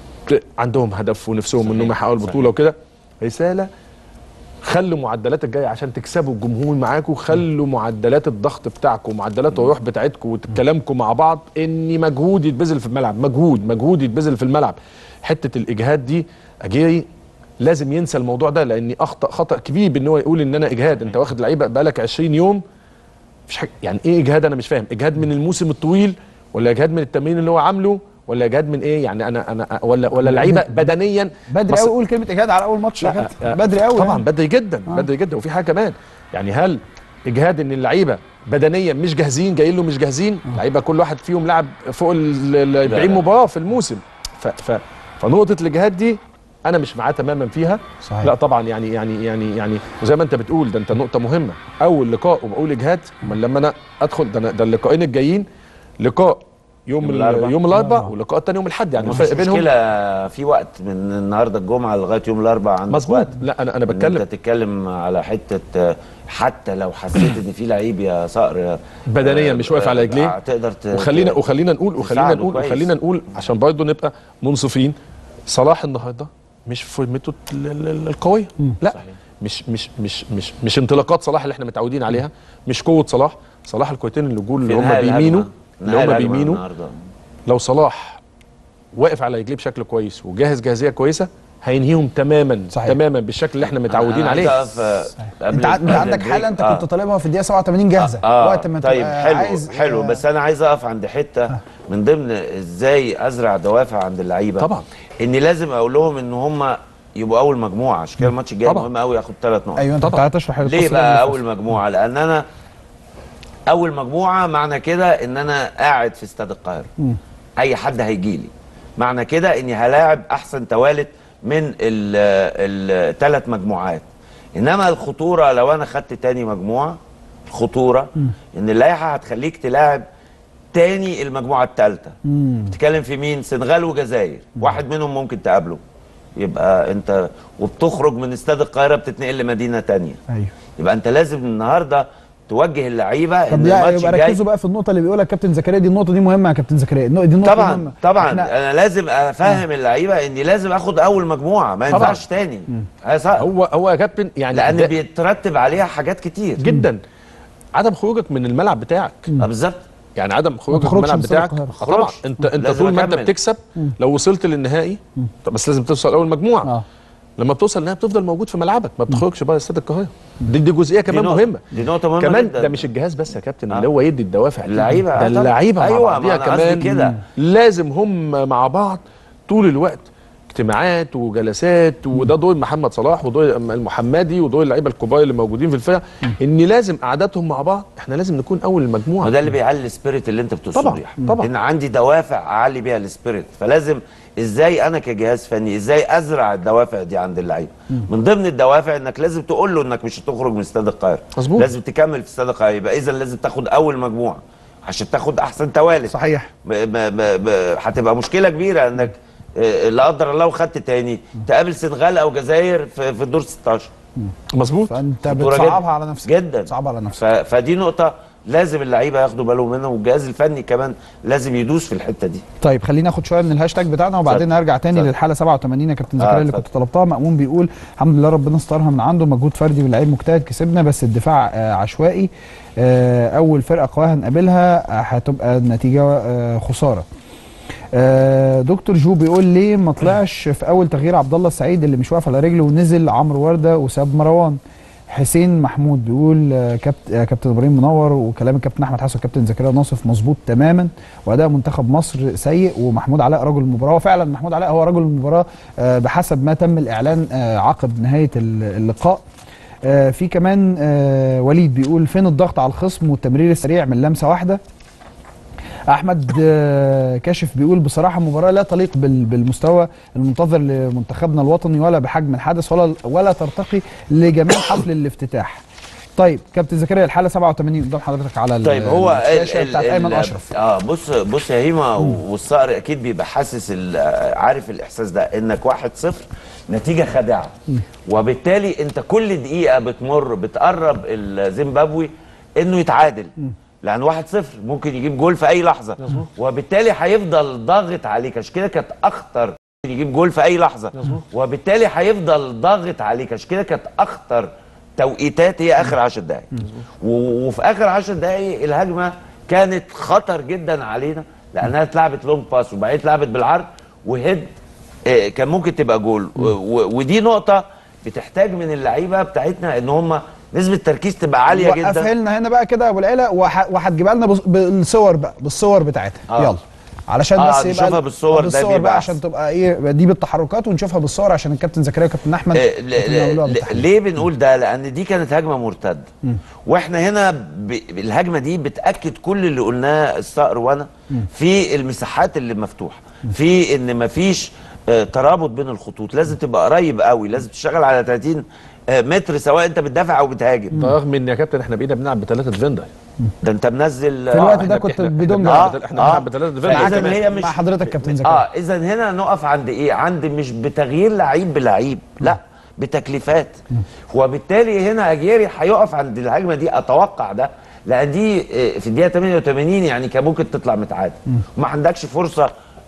عندهم هدف ونفسهم صحيح، انهم يحققوا صحيح. البطوله وكده رساله خلوا معدلات الجايه عشان تكسبوا الجمهور معاكم خلوا معدلات الضغط بتاعكم معدلات الروح بتاعتكم وكلامكم مع بعض ان مجهود يتبذل في الملعب مجهود مجهود يتبذل في الملعب حته الاجهاد دي اجيري لازم ينسى الموضوع ده لاني اخطا خطا كبير بان هو يقول ان انا اجهاد انت واخد لعيبه بقالك 20 يوم مفيش حاجه يعني ايه اجهاد انا مش فاهم اجهاد من الموسم الطويل ولا اجهاد من التمرين اللي هو عامله ولا اجهاد من ايه يعني انا انا ولا ولا لعيبه بدنيا بدري مص- قوي قول كلمه اجهاد على اول ماتش يا لا، كابتن. آه، بدري قوي طبعا يعني. بدري جدا آه. بدري جدا وفي حاجه كمان يعني هل اجهاد ان اللعيبه بدنيا مش جاهزين جايين له مش جاهزين لعيبه كل واحد فيهم لعب فوق ال ال- 40 لا. مباراه في الموسم ف ف فنقطه الاجهاد دي انا مش معاه تماما فيها صحيح. لا طبعا يعني يعني يعني يعني وزي ما انت بتقول ده انت نقطه مهمه اول لقاء وبقول اجهاد امال لما انا ادخل ده أنا- ده اللقاءين الجايين لقاء يوم يوم ال- الأربعاء. يوم الاربعاء واللقاء الثاني يوم الاحد يعني مفيش الفرق بينهم مشكله في وقت من النهارده الجمعه لغايه يوم الاربعاء عندك مظبوط وقت لا انا انا إن بتكلم انت تتكلم على حته آه، حتى لو حسيت ان في لعيب يا صقر آه، بدنيا آه، مش واقف على آه، رجليه. تقدر ت- وخلينا ت- وخلينا نقول وخلينا تساعده نقول كويس. وخلينا نقول عشان برضه نبقى منصفين صلاح النهارده مش في فورمته ال- ال- ال- القويه لا صحيح. مش مش مش مش مش انطلاقات صلاح اللي احنا متعودين عليها مش قوه صلاح صلاح الكويتين اللي جول اللي في هم نهاية بيمينوا الهجمة. اللي نهاية هم الهجمة بيمينوا النهاردة. لو صلاح واقف على رجليه بشكل كويس وجاهز جاهزيه كويسه هينهيهم تماما صحيح. تماما بالشكل اللي احنا متعودين أنا عليه عايز أقف، آه، قبل- انت ع- انت قبل عندك البريك. حاله انت آه. كنت طالبها في الدقيقه 87 جاهزه اه وقت ما طيب تبقى حلو عايز حلو آه، بس انا عايز اقف عند حته من ضمن ازاي ازرع دوافع عند اللعيبه طبعا. اني لازم اقول لهم ان هم يبقوا اول مجموعه عشان كده الماتش الجاي طبعا. مهم قوي ياخد ثلاث نقط ايوه انت طبعا. كنت هتشرح ليه القصة بقى قبل اول مجموعه لان انا اول مجموعه معنى كده ان انا قاعد في استاد القاهره اي حد هيجي لي معنى كده اني هلاعب احسن توالت من الثلاث مجموعات انما الخطوره لو انا خدت تاني مجموعه الخطوره ان اللائحه هتخليك تلاعب تاني المجموعه الثالثه بتتكلم في مين سنغال وجزائر واحد منهم ممكن تقابله يبقى انت وبتخرج من استاد القاهره بتتنقل لمدينه تانية ايوه يبقى انت لازم النهارده توجه اللعيبه طب ان لا الماتش يبقى الجاي ركزوا بقى في النقطه اللي بيقولها كابتن زكريا دي النقطه دي مهمه يا كابتن زكريا النقطة- دي النقطه طبعا مهمة. طبعا احنا انا لازم افهم اللعيبه اني لازم اخد اول مجموعه ما طبعا. ينفعش تاني هي صح هو هو يا كابتن يعني لان ده- بيترتب عليها حاجات كتير جدا عدم خروجك من الملعب بتاعك آه، بالظبط يعني عدم خروجك من تخرجش الملعب من استاد بتاعك القاهرة. آه طبعا تخرجش. انت انت لازم طول ما انت أكمل. بتكسب لو وصلت للنهائي طب بس لازم توصل اول مجموعه اه لما بتوصل للنهائي بتفضل موجود في ملعبك ما بتخرجش بره استاد القاهره دي, دي جزئيه دي كمان نقطة- مهمه دي نقطه مهمه كمان جدا ده مش الجهاز بس يا كابتن آه. اللي هو يدي الدوافع دي. اللعيبة، ده آه طبعا. اللعيبه مع أيوة، ما بعضيها أنا قصدي كمان كده. لازم هم مع بعض طول الوقت اجتماعات وجلسات وده دور محمد صلاح ودور المحمدي ودور اللعيبه الكبار اللي موجودين في الفرق ان لازم قعداتهم مع بعض احنا لازم نكون اول المجموعه وده اللي بيعلي السبيريت اللي انت بتقصده طبعا، يعني. طبعا. ان عندي دوافع اعلي بيها السبيريت فلازم ازاي انا كجهاز فني ازاي ازرع الدوافع دي عند اللعيبه من ضمن الدوافع انك لازم تقول له انك مش هتخرج من استاد القاهره مظبوط. لازم تكمل في استاد القاهره يبقى اذا لازم تاخد اول مجموعه عشان تاخد احسن توالت صحيح ب- ب- ب- ب- هتبقى مشكله كبيره انك آه، لا قدر الله وخدت تاني تقابل سنغال او جزائر في في الدور 16 مظبوط فانت خطورة بتصعبها جداً. على نفسك جدا بتصعبها على نفسك ف... فدي نقطه لازم اللعيبه ياخدوا بالهم منها والجهاز الفني كمان لازم يدوس في الحته دي طيب خلينا ناخد شويه من الهاشتاج بتاعنا وبعدين اتفضل. نرجع تاني اتفضل. للحاله 87 يا كابتن آه، زكريا اللي اتفضل. كنت طلبتها مأمون بيقول الحمد لله ربنا استرها من عنده مجهود فردي واللعيب مجتهد كسبنا بس الدفاع آه عشوائي آه اول فرقه قويه هنقابلها آه، هتبقى النتيجه آه خساره آه دكتور جو بيقول ليه ما طلعش في اول تغيير عبد الله السعيد اللي مش واقف على رجله ونزل عمرو ورده وساب مروان حسين محمود بيقول آه، كابت آه، كابتن ابراهيم منور وكلام الكابتن احمد حسن والكابتن زكريا ناصف مظبوط تماما واداء منتخب مصر سيء ومحمود علاء رجل المباراه وفعلا محمود علاء هو رجل المباراه آه، بحسب ما تم الاعلان آه، عقب نهايه ال- اللقاء آه، في كمان آه، وليد بيقول فين الضغط على الخصم والتمرير السريع من لمسه واحده احمد آه، كاشف بيقول بصراحه مباراه لا تليق بال- بالمستوى المنتظر لمنتخبنا الوطني ولا بحجم الحدث ولا ولا ترتقي لجمال حفل الافتتاح طيب كابتن زكريا الحاله 87 قدام حضرتك على ال- طيب هو الشاشه ال- بتاعت ال- ايمن ال- اشرف اه بص بص يا هيما والصقر اكيد بيبقى حاسس ال- عارف الاحساس ده انك واحد صفر نتيجه خادعه وبالتالي انت كل دقيقه بتمر بتقرب الزيمبابوي انه يتعادل لان واحد صفر ممكن يجيب جول في اي لحظه وبالتالي هيفضل ضاغط عليك عشان كده كانت اخطر ممكن يجيب جول في اي لحظه وبالتالي هيفضل ضاغط عليك عشان كده كانت اخطر توقيتات هي اخر 10 دقائق و- وفي اخر 10 دقائق الهجمه كانت خطر جدا علينا لانها اتلعبت لونج باس وبعدين اتلعبت بالعرض وهيد آه، كان ممكن تبقى جول و- و- ودي نقطه بتحتاج من اللعيبه بتاعتنا ان هم نسبه التركيز تبقى عاليه وقفها جدا لنا هنا بقى كده يا ابو العيله وح- وهتجيبها لنا بص- بالصور بقى بالصور بتاعتها آه. يلا علشان آه، بس يبقى نشوفها بالصور، ده بالصور بيبقى بقى أحسن. عشان تبقى ايه دي بالتحركات ونشوفها بالصور عشان الكابتن زكريا والكابتن احمد آه، ل- يكونوا يعملوها ل- بالتحليل. ليه بنقول ده لان دي كانت هجمه مرتده واحنا هنا ب... الهجمه دي بتاكد كل اللي قلناه الصقر وانا في المساحات اللي مفتوحه في ان مفيش آه، ترابط بين الخطوط لازم تبقى قريب قوي لازم تشتغل على 30 آه، متر سواء انت بتدافع او بتهاجم رغم ان يا كابتن احنا بقينا بنلعب بثلاثه ديفندر ده انت منزل في الوقت آه، ده إحنا- كنت إحنا- بدون إحنا آه، بنلعب- احنا آه. بنلعب بثلاثه ديفندر فإذا كمان. هي مش مع حضرتك كابتن زكريا اه اذا هنا نقف عند ايه عند مش بتغيير لعيب بلعيب لا بتكليفات وبالتالي هنا اجيري هيقف عند الهجمه دي اتوقع ده لان دي آه، في الدقيقه 88 يعني كان ممكن تطلع متعادل وما عندكش فرصه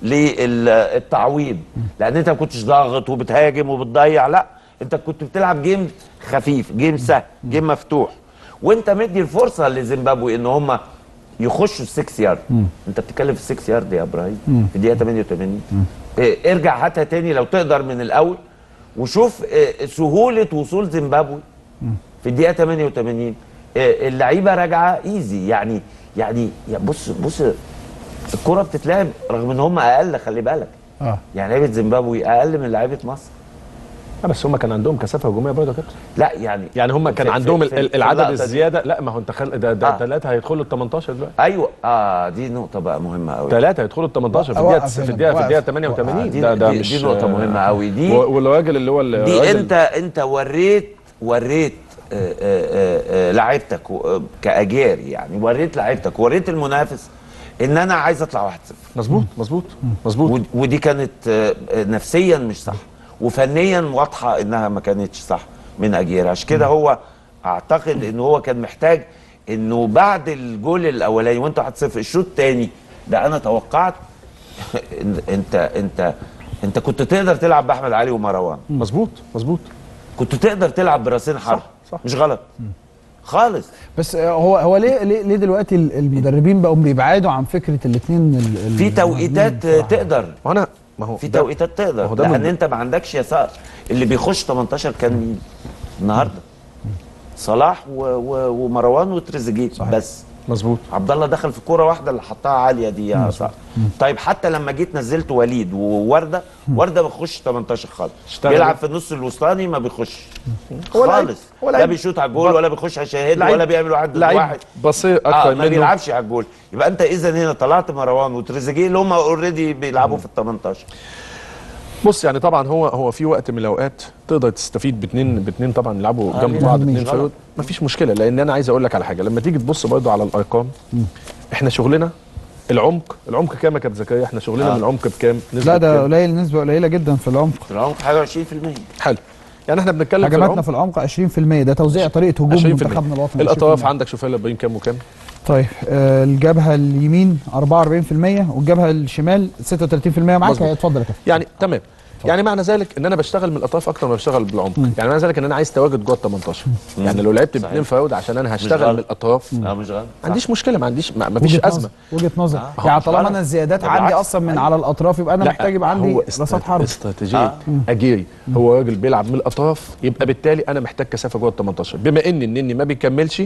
للتعويض لان انت ما كنتش ضاغط وبتهاجم وبتضيع لا انت كنت بتلعب جيم خفيف جيم سهل جيم مفتوح وانت مدي الفرصه لزيمبابوي ان هم يخشوا السكس يارد انت بتتكلم في السكس يارد يا ابراهيم في الدقيقه 88 إيه ارجع هاتها تاني لو تقدر من الاول وشوف آه، سهوله وصول زيمبابوي في الدقيقه 88 آه، اللعيبه راجعه ايزي يعني يعني يا بص بص الكره بتتلعب رغم ان هم اقل خلي بالك اه يعني لعيبه زيمبابوي اقل من لعيبه مصر لا بس هم كان عندهم كثافه هجوميه برضه يا كابتن لا يعني يعني هم كان في- عندهم في- في- ال- في العدد اللقطة دي. الزياده لا ما هو انت خل... ده ده آه. ثلاثه هيدخلوا ال 18 دلوقتي ايوه اه دي نقطه بقى مهمه قوي ثلاثه هيدخلوا ال 18 في وقف الدقيقه هنا، في الدقيقه في وقف. الدقيقه 88 دي- ده ده دي- مش دي نقطة مهمة أوي. دي- و- والراجل اللي هو دي الراجل- انت انت وريت وريت آه، آه، آه، آه، لعيبتك و- آه، كاجيال يعني وريت لعيبتك وريت المنافس ان انا عايز اطلع 1-0 مظبوط مظبوط مظبوط ود- ودي كانت آه، آه، نفسيا مش صح وفنيا واضحه انها ما كانتش صح من اجيال عشان كده هو اعتقد ان هو كان محتاج انه بعد الجول الاولاني وانت 1-0 الشوط الثاني ده انا توقعت إن- انت انت انت كنت تقدر تلعب باحمد علي ومروان مظبوط مظبوط كنت تقدر تلعب براسين حرب صح. مش غلط خالص بس آه، هو هو ليه ليه, ليه دلوقتي ال- المدربين بقوا بيبعدوا عن فكره الاثنين في توقيتات آه، تقدر ما انا ما هو في ده- توقيتات ما تقدر هو ده لان من- انت ما عندكش يسار اللي بيخش 18 كان مين النهارده صلاح و... و... ومروان وتريزيجيه بس مظبوط عبد الله دخل في كوره واحده اللي حطها عاليه دي يا صح طيب حتى لما جيت نزلت وليد وورده ورده ما بيخش 18 خالص اشتغل. بيلعب في النص الوسطاني ما بيخش هو لعيب- خالص هو لا لعيب- بيشوط على الجول ولا بيخش على الشهاد لعيب- ولا بيعمل واحد ضد لعيب واحد بصير اه اكتر ما منه بيلعبش على الجول يبقى انت اذا هنا طلعت مروان وتريزيجيه اللي هم اوريدي بيلعبوا في ال 18 بص يعني طبعا هو هو في وقت من الاوقات تقدر تستفيد باثنين باثنين طبعا يلعبوا آه، جنب بيلعبوا بعض مش اثنين غلط. فيرود مفيش مشكله لان انا عايز اقول لك على حاجه لما تيجي تبص برضه على الارقام احنا شغلنا العمق العمق كام يا كابتن زكريا احنا شغلنا آه. من العمق بكام نسبة لا ده بكام؟ قليل نسبه قليله جدا في العمق العمق حاجه 20% حلو يعني احنا بنتكلم في هجماتنا في العمق العمق 20% ده توزيع طريقه هجوم 20% منتخبنا الوطني الاطراف 20%. عندك شوف يلا ابراهيم كام وكام طيب آه الجبهه اليمين 44% والجبهه الشمال 36% معاك مظبوط. اتفضل يا كابتن يعني تمام يعني معنى ذلك ان انا بشتغل من الاطراف اكتر ما بشتغل بالعمق يعني معنى ذلك ان انا عايز تواجد جوه ال 18 يعني لو لعبت باثنين فراود عشان انا هشتغل غلط. من الاطراف اه مش غلط ما عنديش مشكله ما عنديش ما ما فيش وجهة ازمه نظر. وجهه نظر آه. يعني مش طالما غلط. انا الزيادات ده عندي بالعكس. اصلا من على الاطراف يبقى انا لا، محتاج يبقى عندي هو رصاد حرب استراتيجيه آه. اجيري هو راجل بيلعب من الاطراف يبقى بالتالي انا محتاج كثافه جوه ال 18 بما ان النني ما بيكملش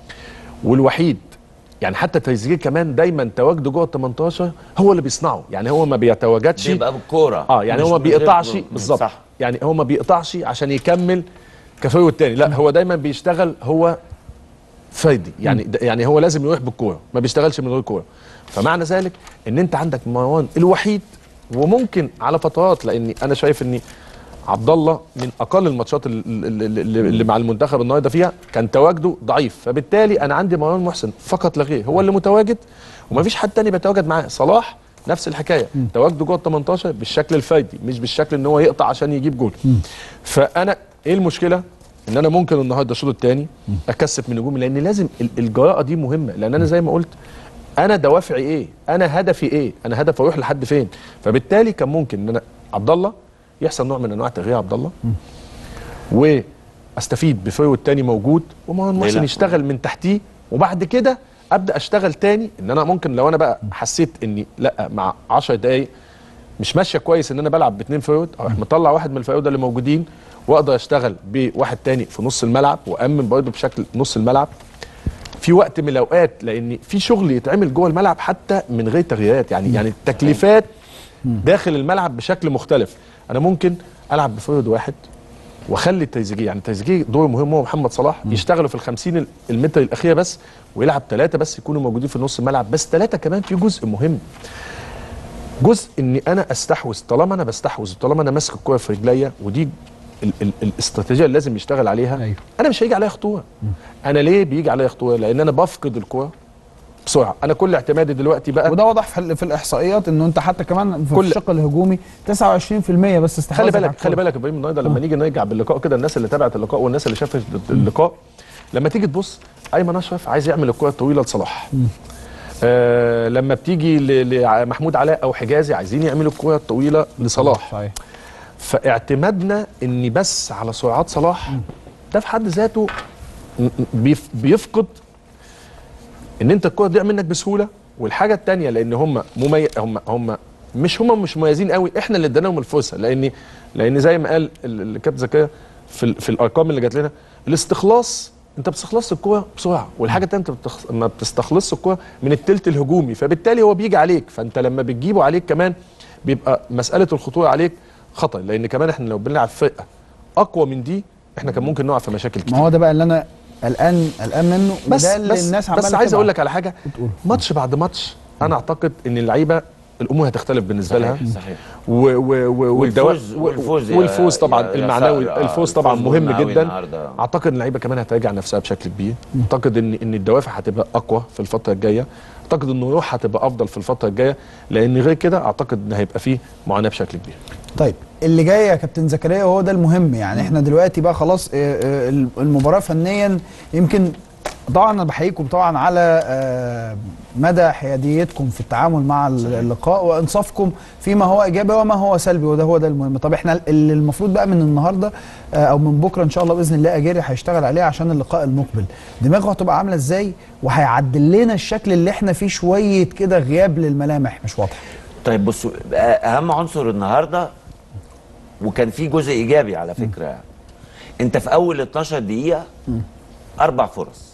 والوحيد يعني حتى تريزيجيه كمان دايما تواجده جوه ال 18 هو اللي بيصنعه يعني هو ما بيتواجدش بيبقى بالكوره اه يعني مش هو ما من غير بيقطعش كورة. بالظبط صح يعني هو ما بيقطعش عشان يكمل كفايه التاني لا هو دايما بيشتغل هو فايدي يعني د- يعني هو لازم يروح بالكوره ما بيشتغلش من غير كوره فمعنى ذلك ان انت عندك مروان الوحيد وممكن على فترات لاني انا شايف ان عبد الله من اقل الماتشات ال- ال- ال- اللي اللي مع المنتخب النهارده فيها كان تواجده ضعيف فبالتالي انا عندي مروان محسن فقط لا غير هو اللي متواجد ومفيش حد تاني بيتواجد معاه صلاح نفس الحكايه تواجده جوه ال 18 بالشكل الفردي مش بالشكل ان هو يقطع عشان يجيب جول فانا ايه المشكله ان انا ممكن النهارده الشوط الثاني اكثف من هجومي لان لازم ال- الجراءه دي مهمه لان انا زي ما قلت انا دوافعي ايه انا هدفي ايه انا هدفي اروح لحد فين فبالتالي كان ممكن ان انا عبد الله يحصل نوع من انواع تغيير عبد الله واستفيد بفرو التاني موجود ومروان ليه محسن لا؟ يشتغل من تحتيه وبعد كده ابدا اشتغل تاني ان انا ممكن لو انا بقى حسيت اني لا مع 10 دقائق مش ماشيه كويس ان انا بلعب باثنين فيرود اروح مطلع واحد من الفيرود اللي موجودين واقدر اشتغل بواحد تاني في نص الملعب وامن برضه بشكل نص الملعب في وقت من الاوقات لان في شغل يتعمل جوه الملعب حتى من غير تغييرات يعني يعني التكليفات داخل الملعب بشكل مختلف انا ممكن العب بفرد واحد واخلي تريزيجيه يعني تريزيجيه دوره مهم هو محمد صلاح يشتغلوا في ال 50 المتر الاخيره بس ويلعب ثلاثه بس يكونوا موجودين في نص الملعب بس ثلاثه كمان في جزء مهم جزء اني انا استحوذ طالما انا بستحوذ طالما انا ماسك الكوره في رجليا ودي ال ال الاستراتيجيه اللي لازم يشتغل عليها أيوه. انا مش هيجي عليا خطوره انا ليه بيجي عليا خطوره لان انا بفقد الكوره بسرعه انا كل اعتمادي دلوقتي بقى وده واضح في, ال- في الاحصائيات انه انت حتى كمان في كل- الشق الهجومي 29% بس استحواذ خلي بالك خلي بالك يا ابراهيم النهارده لما نيجي نرجع باللقاء كده الناس اللي تابعت اللقاء والناس اللي شافت اللقاء لما تيجي تبص ايمن اشرف عايز يعمل الكره الطويله لصلاح آه لما بتيجي ل- لمحمود علاء او حجازي عايزين يعملوا الكره الطويله لصلاح صحيح فاعتمادنا اني بس على سرعات صلاح ده في حد ذاته م- م- بيف- بيفقد ان انت الكره تضيع منك بسهوله والحاجه الثانيه لان هم ممي... هم هم مش هم مش مميزين قوي احنا اللي اديناهم الفرصه لان لان زي ما قال ال- ال- الكابتن زكريا في ال- في الارقام اللي جات لنا الاستخلاص انت بتستخلص الكوره بسرعه والحاجه الثانيه انت بتخ... ما بتستخلصش الكوره من التلت الهجومي فبالتالي هو بيجي عليك فانت لما بتجيبه عليك كمان بيبقى مساله الخطوره عليك خطر لان كمان احنا لو بنلعب فرقه اقوى من دي احنا كان ممكن نقع في مشاكل كتير ما هو ده بقى اللي انا قلقان قلقان منه بس وده اللي بس الناس بس عماله عايز اقول تبعت. لك على حاجه بتقول. ماتش بعد ماتش انا اعتقد ان اللعيبه الامور هتختلف بالنسبه لها صحيح صحيح و و و والدوا- والفوز- و- والفوز يا- والفوز طبعا يا- يا المعنوي صقر، آه، الفوز طبعا الفوز مهم مهم أوي جدا النهاردة. اعتقد ان اللعيبه كمان هتراجع نفسها بشكل كبير اعتقد ان ان الدوافع هتبقى اقوى في الفتره الجايه اعتقد ان الروح هتبقى افضل في الفتره الجايه لان غير كده اعتقد ان هيبقى فيه معاناه بشكل كبير طيب اللي جاي يا كابتن زكريا هو ده المهم يعني احنا دلوقتي بقى خلاص آه، آه، المباراه فنيا يمكن طبعا انا بحييكم طبعا على آه، مدى حياديتكم في التعامل مع اللقاء وانصافكم فيما هو ايجابي وما هو سلبي وده هو ده المهم طب احنا اللي المفروض بقى من النهارده آه، او من بكره ان شاء الله باذن الله اجيري هيشتغل عليه عشان اللقاء المقبل دماغه هتبقى عامله ازاي وهيعدل لنا الشكل اللي احنا فيه شويه كده غياب للملامح مش واضحه طيب بصوا اهم عنصر النهارده وكان في جزء ايجابي على فكره يعني انت في اول 12 دقيقه اربع فرص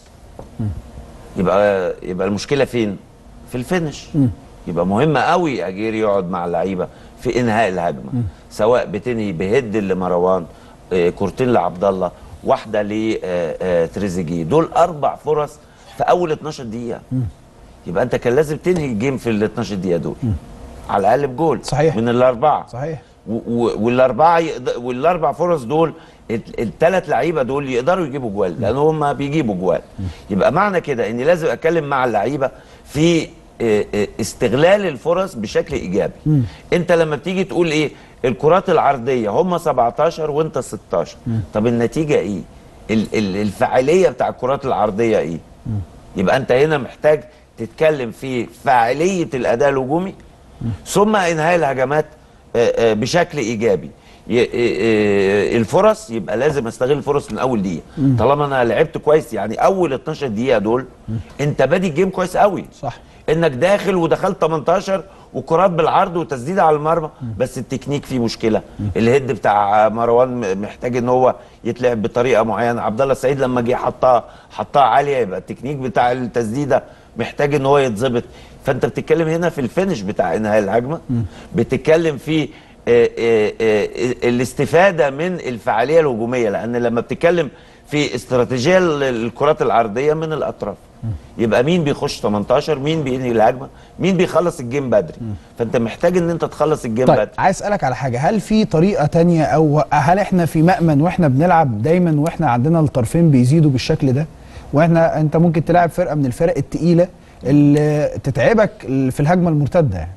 يبقى يبقى المشكله فين في الفينش يبقى مهم قوي اجير يقعد مع اللعيبه في انهاء الهجمه سواء بتنهي بهد لمروان آه، كورتين لعبد الله واحده لتريزيجيه دول اربع فرص في اول 12 دقيقه يبقى انت كان لازم تنهي الجيم في ال 12 دقيقه دول على الاقل بجول صحيح. من الاربعه صحيح و- و- والاربعه يقد... والاربع فرص دول الثلاث لعيبه دول يقدروا يجيبوا جوال لان هم بيجيبوا جوال يبقى معنى كده اني لازم اتكلم مع اللعيبه في آه، آه، استغلال الفرص بشكل ايجابي انت لما بتيجي تقول ايه الكرات العرضيه هم 17 وانت 16 طب النتيجه ايه ال- ال- الفاعليه بتاع الكرات العرضيه ايه يبقى انت هنا محتاج تتكلم في فاعليه الاداء الهجومي ثم انهاء الهجمات آه، آه، بشكل ايجابي ي- آه، آه، الفرص يبقى لازم استغل الفرص من اول دقيقه طالما انا لعبت كويس يعني اول 12 دقيقه دول انت بادي الجيم كويس قوي صح. انك داخل ودخلت 18 وكرات بالعرض وتسديده على المرمى بس التكنيك فيه مشكله الهيد بتاع مروان م- محتاج ان هو يتلعب بطريقه معينه عبد الله السعيد لما جه حطها حطها عاليه يبقى التكنيك بتاع التسديده محتاج ان هو يتظبط فانت بتتكلم هنا في الفينش بتاع انهاء الهجمه بتتكلم في آه، آه، آه، الاستفاده من الفعاليه الهجوميه لان لما بتتكلم في استراتيجيه ال- الكرات العرضيه من الاطراف يبقى مين بيخش 18 مين بينهي الهجمه مين بيخلص الجيم بدري فانت محتاج ان انت تخلص الجيم طيب بدري عايز اسالك على حاجه هل في طريقه تانية او هل احنا في مأمن واحنا بنلعب دايما واحنا عندنا الطرفين بيزيدوا بالشكل ده واحنا انت ممكن تلعب فرقه من الفرق التقيله اللي تتعبك في الهجمه المرتده يعني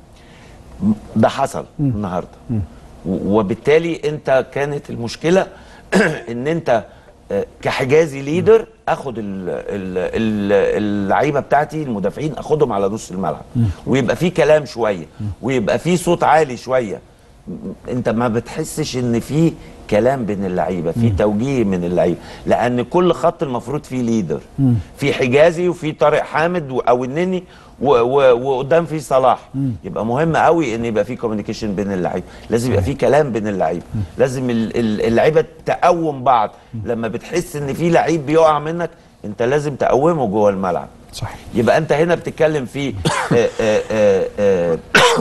ده حصل النهارده و- وبالتالي انت كانت المشكله ان انت آه، كحجازي ليدر اخد ال- ال- ال- اللعيبه بتاعتي المدافعين اخدهم على نص الملعب ويبقى في كلام شويه ويبقى في صوت عالي شويه م- انت ما بتحسش ان في كلام بين اللعيبه في توجيه من اللعيبه لان كل خط المفروض فيه ليدر في حجازي وفي طارق حامد و- او النني و- و- وقدام في صلاح يبقى مهم قوي ان يبقى في كوميونيكيشن بين اللعيبه لازم يبقى في كلام بين اللعيبه لازم ال- ال- اللعيبه تقوم بعض لما بتحس ان في لعيب بيقع منك انت لازم تقومه جوه الملعب صح يبقى انت هنا بتتكلم في آه، آه، آه، آه،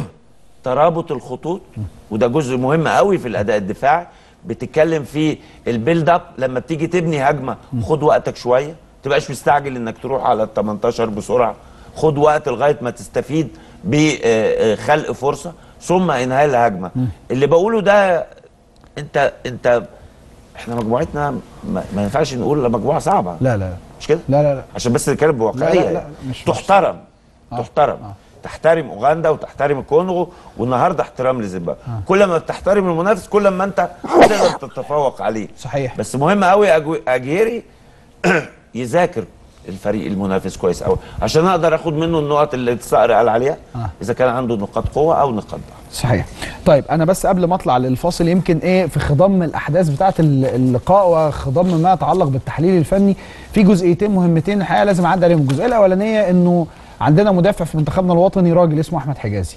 ترابط الخطوط وده جزء مهم قوي في الاداء الدفاعي بتتكلم في البيلد اب لما بتيجي تبني هجمه خد وقتك شويه ما تبقاش مستعجل انك تروح على ال 18 بسرعه خد وقت لغايه ما تستفيد بخلق فرصه ثم انهاء الهجمه اللي بقوله ده انت انت احنا مجموعتنا ما, ما ينفعش نقول مجموعه صعبه لا لا مش كده لا لا لا عشان بس نتكلم بواقعيه لا، لا، لا، يعني. مش- تحترم آه. تحترم آه. تحترم اوغندا وتحترم الكونغو والنهارده احترام لزيمبابوي كل ما بتحترم المنافس كل ما انت تقدر تتفوق عليه صحيح بس مهم قوي أجو- اجيري يذاكر الفريق المنافس كويس قوي عشان اقدر اخد منه النقط اللي الصقر قال عليها آه. اذا كان عنده نقاط قوه او نقاط ضعف صحيح طيب انا بس قبل ما اطلع للفاصل يمكن ايه في خضم الاحداث بتاعه ال- اللقاء وخضم ما يتعلق بالتحليل الفني في جزئيتين مهمتين الحقيقه لازم اعدي عليهم الجزئيه الاولانيه انه عندنا مدافع في منتخبنا الوطني راجل اسمه احمد حجازي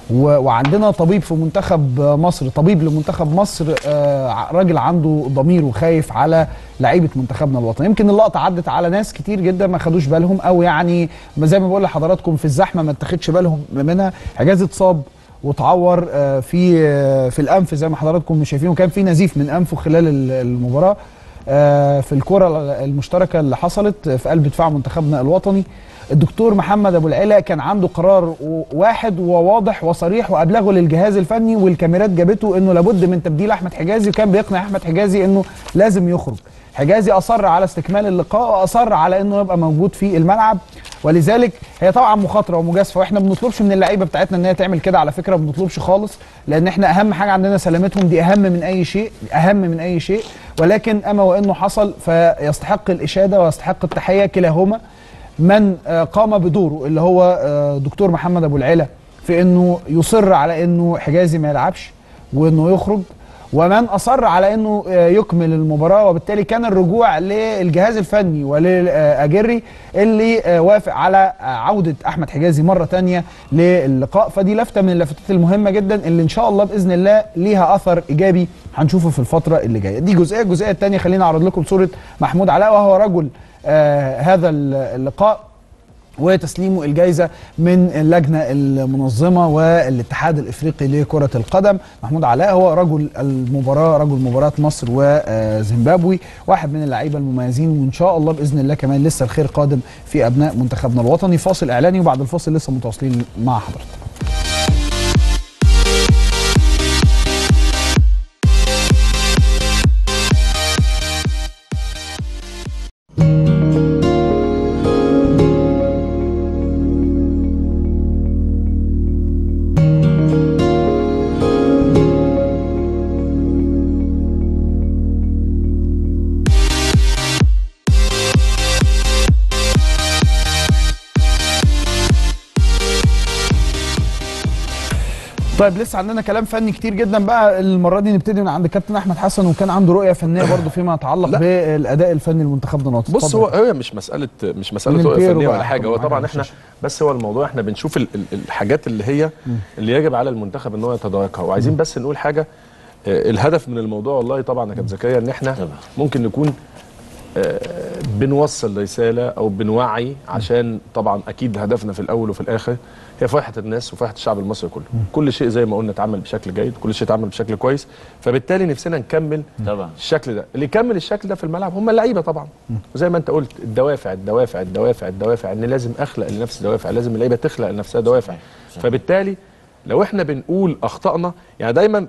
و- وعندنا طبيب في منتخب مصر طبيب لمنتخب مصر آه، راجل عنده ضمير وخايف على لعيبه منتخبنا الوطني يمكن اللقطه عدت على ناس كتير جدا ما خدوش بالهم او يعني ما زي ما بقول لحضراتكم في الزحمه ما اتخدش بالهم منها حجاز اتصاب وتعور آه، في آه، في الانف زي ما حضراتكم شايفين وكان في نزيف من انفه خلال ال- المباراه آه، في الكره المشتركه اللي حصلت في قلب دفاع منتخبنا الوطني الدكتور محمد ابو العلا كان عنده قرار و- واحد وواضح وصريح وابلغه للجهاز الفني والكاميرات جابته انه لابد من تبديل احمد حجازي وكان بيقنع احمد حجازي انه لازم يخرج حجازي اصر على استكمال اللقاء واصر على انه يبقى موجود في الملعب ولذلك هي طبعا مخاطره ومجازفه واحنا ما بنطلبش من اللعيبه بتاعتنا ان هي تعمل كده على فكره ما بنطلبش خالص لان احنا اهم حاجه عندنا سلامتهم دي اهم من اي شيء اهم من اي شيء ولكن اما وانه حصل فيستحق الاشاده ويستحق التحيه كلاهما من آه، قام بدوره اللي هو آه، دكتور محمد ابو العلا في انه يصر على انه حجازي ما يلعبش وانه يخرج ومن اصر على انه آه، يكمل المباراه وبالتالي كان الرجوع للجهاز الفني وللاجري اللي آه، وافق على آه، عوده احمد حجازي مره تانية للقاء فدي لفته من اللفتات المهمه جدا اللي ان شاء الله باذن الله ليها اثر ايجابي هنشوفه في الفتره اللي جايه دي جزئيه الجزئيه الثانيه خلينا اعرض لكم صوره محمود علاء وهو رجل آه هذا اللقاء وتسليمه الجائزة من اللجنة المنظمة والاتحاد الإفريقي لكرة القدم محمود علاء هو رجل المباراة رجل مباراة مصر وزيمبابوي واحد من اللعيبة المميزين وإن شاء الله بإذن الله كمان لسه الخير قادم في أبناء منتخبنا الوطني فاصل إعلاني وبعد الفاصل لسه متواصلين مع حضرتك طيب لسه عندنا كلام فني كتير جدا بقى المره دي نبتدي من عند كابتن احمد حسن وكان عنده رؤيه فنيه برضه فيما يتعلق لا. بالاداء الفني لمنتخبنا الوطني بص اتفضل. هو هي مش مساله مش من مساله رؤيه البيرو فنيه بقى ولا حاجه هو طبعاً طبعا على احنا الشاشة. بس هو الموضوع احنا بنشوف ال- ال- الحاجات اللي هي اللي يجب على المنتخب ان هو يتداركها وعايزين بس نقول حاجه آه، الهدف من الموضوع والله طبعا يا كابتن زكريا ان احنا طبعاً. ممكن نكون آه، بنوصل رساله او بنوعي عشان طبعا اكيد هدفنا في الاول وفي الاخر هي فرحه الناس وفرحه الشعب المصري كله كل شيء زي ما قلنا اتعمل بشكل جيد كل شيء اتعمل بشكل كويس فبالتالي نفسنا نكمل طبعا الشكل ده اللي يكمل الشكل ده في الملعب هم اللعيبه طبعا وزي ما انت قلت الدوافع الدوافع الدوافع الدوافع ان لازم اخلق لنفسي دوافع لازم اللعيبه تخلق لنفسها دوافع صحيح. فبالتالي لو احنا بنقول اخطائنا يعني دايما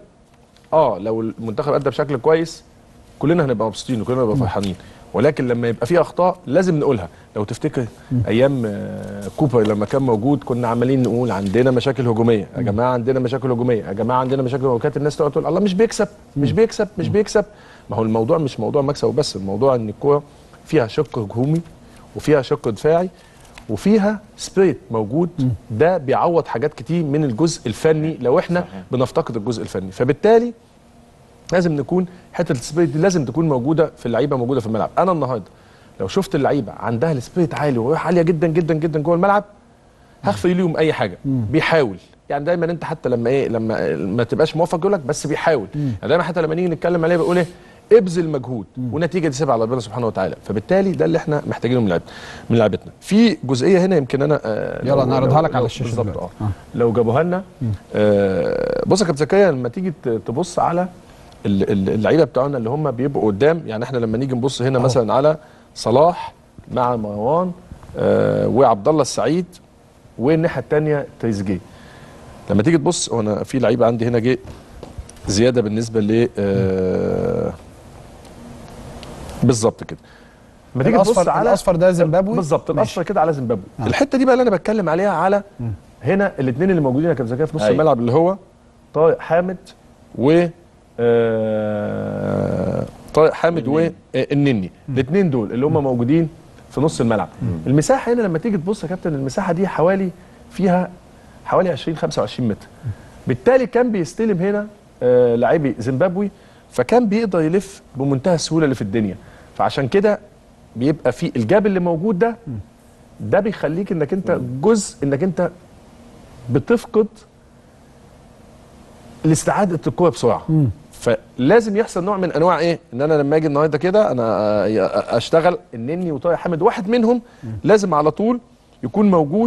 اه لو المنتخب ادى بشكل كويس كلنا هنبقى مبسوطين وكلنا هنبقى فرحانين ولكن لما يبقى في اخطاء لازم نقولها لو تفتكر ايام آه، كوبر لما كان موجود كنا عمالين نقول عندنا مشاكل هجوميه يا جماعه عندنا مشاكل هجوميه يا جماعه عندنا مشاكل وكانت الناس تقعد تقول الله مش بيكسب مش بيكسب مش بيكسب ما هو الموضوع مش موضوع مكسب وبس الموضوع ان الكوره فيها شق هجومي وفيها شق دفاعي وفيها سبيريت موجود ده بيعوض حاجات كتير من الجزء الفني لو احنا صحيح. بنفتقد الجزء الفني فبالتالي لازم نكون حته السبيريت دي لازم تكون موجوده في اللعيبه موجوده في الملعب انا النهارده لو شفت اللعيبه عندها السبيريت عالي وروح عاليه جدا جدا جدا جوه الملعب هخفي ليهم اي حاجه بيحاول يعني دايما انت حتى لما ايه لما ما تبقاش موفق يقول لك بس بيحاول يعني دايما حتى لما نيجي نتكلم عليه بيقول ايه ابذل مجهود والنتيجه دي سيبها على ربنا سبحانه وتعالى فبالتالي ده اللي احنا محتاجينه من لعبتنا من لعبتنا في جزئيه هنا يمكن انا آه يلا لو- نعرضها لو- لك على لو- الشاشة بالظبط دلوقتي. اه آه. لو جابوها لنا آه بص يا كابتن زكريا لما تيجي ت- تبص على ال- ال- اللعيبه بتوعنا اللي هم بيبقوا قدام يعني احنا لما نيجي نبص هنا مثلا على صلاح مع مروان آه وعبد الله السعيد والناحيه الثانيه تريزيجيه لما تيجي تبص وانا في لعيبه عندي هنا جه زياده بالنسبه ل آه بالظبط كده لما تيجي تبص الاصفر على الاصفر ده زيمبابوي بالظبط ماشي. الاصفر كده على زيمبابوي آه. الحته دي بقى اللي انا بتكلم عليها على هنا الاثنين اللي موجودين يا كابتن زكريا في نص أيوة. الملعب اللي هو طارق حامد و آه، طارق حامد والنني الاثنين دول اللي هم موجودين في نص الملعب المساحه هنا لما تيجي تبص يا كابتن المساحه دي حوالي فيها حوالي 20 25 متر بالتالي كان بيستلم هنا آه، لاعبي زيمبابوي فكان بيقدر يلف بمنتهى السهوله اللي في الدنيا فعشان كده بيبقى في الجاب اللي موجود ده ده بيخليك انك انت جزء انك انت بتفقد الاستعاده القوه بسرعه فلازم يحصل نوع من انواع ايه ان انا لما اجي النهارده كده انا آه، اشتغل النني وطارق حامد واحد منهم لازم على طول يكون موجود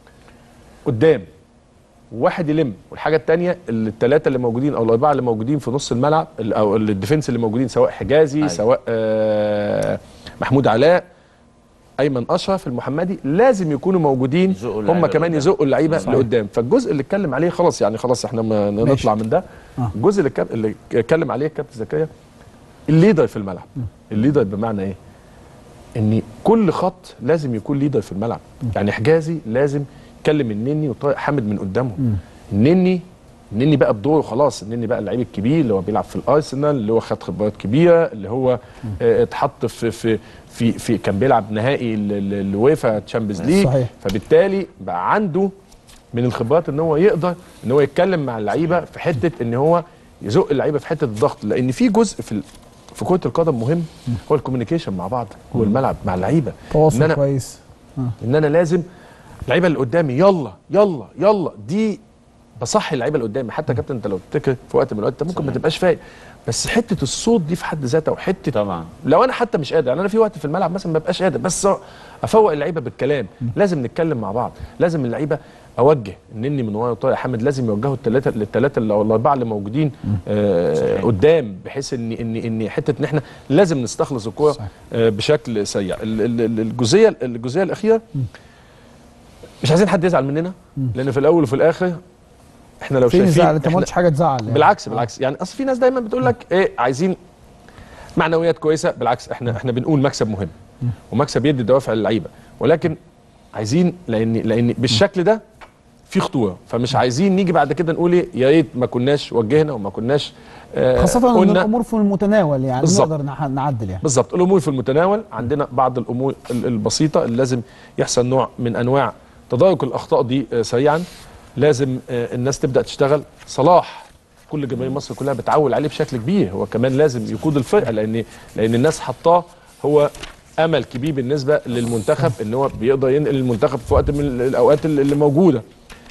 قدام وواحد يلم والحاجه الثانيه الثلاثه اللي موجودين او الاربعه اللي موجودين في نص الملعب ال- او الديفنس اللي موجودين سواء حجازي أيوة. سواء آه محمود علاء ايمن اشرف المحمدي لازم يكونوا موجودين يزقوا هم اللعيبة كمان لقدام. يزقوا اللعيبه صحيح. لقدام فالجزء اللي اتكلم عليه خلاص يعني خلاص احنا ما نطلع من ده آه. الجزء اللي اتكلم- اللي اتكلم عليه كابتن زكريا الليدر في الملعب الليدر بمعنى ايه ان كل خط لازم يكون ليدر في الملعب يعني حجازي لازم يكلم النني وطارق حامد من قدامهم النني النني بقى بدوره خلاص النني بقى اللعيب الكبير اللي هو بيلعب في الارسنال اللي هو خد خبرات كبيره اللي هو آه، اتحط في في في, في كان بيلعب نهائي ال- ال- الويفا تشامبيونز ليج صحيح. فبالتالي بقى عنده من الخبرات ان هو يقدر ان هو يتكلم مع اللعيبه في حته ان هو يزق اللعيبه في حته الضغط لان في جزء في ال- في كره القدم مهم هو الكوميونيكيشن مع بعض جوه الملعب مع اللعيبه ان تواصل انا كويس ان انا لازم اللعيبه اللي قدامي يلا يلا يلا دي بصحي اللعيبه اللي قدامي حتى كابتن انت لو تفتكر في وقت من الاوقات انت ممكن ما تبقاش فايق بس حته الصوت دي في حد ذاتها وحته طبعا لو انا حتى مش قادر يعني انا في وقت في الملعب مثلا ما ببقاش قادر بس افوق اللعيبه بالكلام لازم نتكلم مع بعض لازم اللعيبه اوجه النني من ورايا وطارق حامد لازم يوجهوا الثلاثه الثلاثه اللي او الاربعه اللي موجودين آه صحيح. قدام بحيث ان ان ان حته ان احنا لازم نستخلص الكوره صحيح. آه بشكل سريع ال- ال- ال- الجزئيه الجزئيه الاخيره مش عايزين حد يزعل مننا لان في الاول وفي الاخر احنا لو في شايفين زعل انت ما إحنا- قلتش حاجه تزعل يعني. بالعكس بالعكس يعني اصل في ناس دايما بتقول لك ايه عايزين معنويات كويسه بالعكس احنا احنا بنقول مكسب مهم ومكسب يدي دوافع للعيبه ولكن عايزين لان لان بالشكل ده في خطوره فمش عايزين نيجي بعد كده نقول ايه يا ريت ما كناش وجهنا وما كناش آه خاصه ان قلنا الامور في المتناول يعني بالظبط. نقدر نح- نعدل يعني بالظبط الامور في المتناول عندنا بعض الامور ال- البسيطه اللي لازم يحصل نوع من انواع تدارك الاخطاء دي آه، سريعا لازم آه، الناس تبدا تشتغل صلاح كل جماهير مصر كلها بتعول عليه بشكل كبير هو كمان لازم يقود الفرقه لان لان الناس حطاه هو امل كبير بالنسبه للمنتخب ان هو بيقدر ينقل المنتخب في وقت من الاوقات اللي اللي موجوده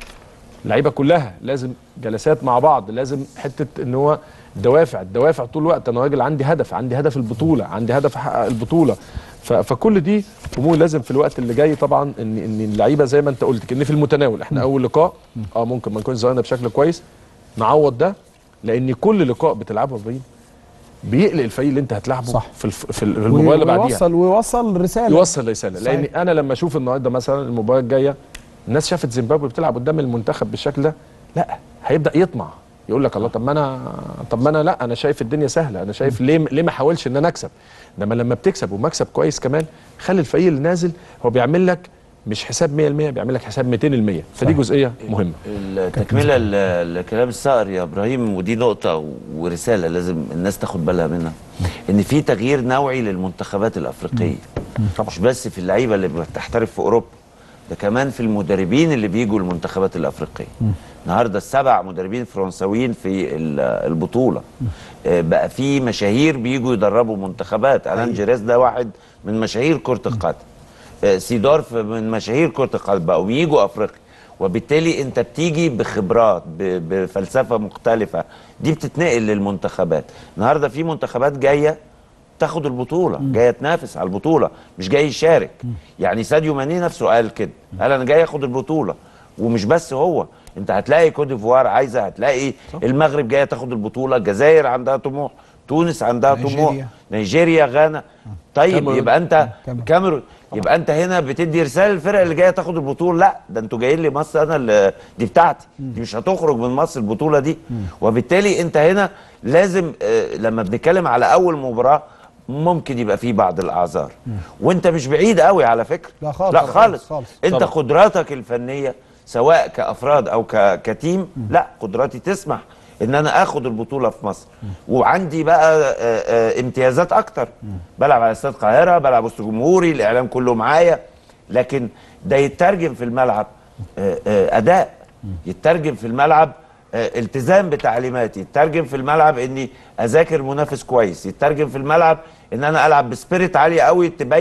اللعيبه كلها لازم جلسات مع بعض لازم حته ان هو الدوافع الدوافع طول الوقت انا راجل عندي هدف عندي هدف البطوله عندي هدف احقق البطوله ف- فكل دي امور لازم في الوقت اللي جاي طبعا ان ان اللعيبه زي ما انت قلت ان في المتناول احنا اول لقاء اه ممكن ما نكونش ظهرنا بشكل كويس نعوض ده لان كل لقاء بتلعبه يا ابراهيم بيقلق الفريق اللي انت هتلعبه صح. في الف- في المباراه اللي بعديها ويوصل ويوصل رساله يوصل رساله صحيح. لان انا لما اشوف النهارده مثلا المباراه الجايه الناس شافت زيمبابوي بتلعب قدام المنتخب بالشكل ده لا هيبدا يطمع يقول لك الله طب ما انا طب ما انا لا انا شايف الدنيا سهله انا شايف ليه ليه ما احاولش ان انا اكسب انما لما بتكسب ومكسب كويس كمان خلي الفريق اللي نازل هو بيعمل لك مش حساب 100% بيعمل لك حساب 200% فدي صحيح. جزئيه مهمه التكمله ل- لكلام الصقر يا ابراهيم ودي نقطه ورساله لازم الناس تاخد بالها منها ان في تغيير نوعي للمنتخبات الافريقيه مش بس في اللعيبه اللي بتحترف في اوروبا ده كمان في المدربين اللي بيجوا المنتخبات الافريقيه النهارده السبع مدربين فرنساويين في ال- البطوله آه، بقى في مشاهير بيجوا يدربوا منتخبات الان جيريز ده واحد من مشاهير كره القدم آه، سيدورف من مشاهير كره القدم بقوا بيجوا افريقيا وبالتالي انت بتيجي بخبرات ب- بفلسفه مختلفه دي بتتنقل للمنتخبات النهارده في منتخبات جايه تاخد البطوله جايه تنافس على البطوله مش جاي يشارك يعني ساديو ماني نفسه قال كده قال انا جاي اخد البطوله ومش بس هو انت هتلاقي كوت ديفوار عايزه هتلاقي المغرب جايه تاخد البطوله الجزائر عندها طموح تونس عندها طموح نيجيريا. نيجيريا غانا طيب كاميرون. يبقى انت كاميرون. كاميرون يبقى انت هنا بتدي رساله للفرق اللي جايه تاخد البطوله لا ده انتوا جايين لي مصر انا اللي دي بتاعتي دي مش هتخرج من مصر البطوله دي وبالتالي انت هنا لازم آه، لما بنتكلم على اول مباراه ممكن يبقى فيه بعض الاعذار وانت مش بعيد قوي على فكره لا خالص. لا خالص, خالص. انت طبعا. قدراتك الفنيه سواء كافراد او ك- كتيم لا قدراتي تسمح ان انا اخد البطوله في مصر وعندي بقى آه، آه، امتيازات اكتر بلعب على استاد القاهره بلعب وسط جمهوري الاعلام كله معايا لكن ده يترجم في الملعب آه، آه، اداء يترجم في الملعب آه، التزام بتعليماتي يترجم في الملعب اني اذاكر منافس كويس يترجم في الملعب ان انا العب بسبيريت عاليه قوي تبين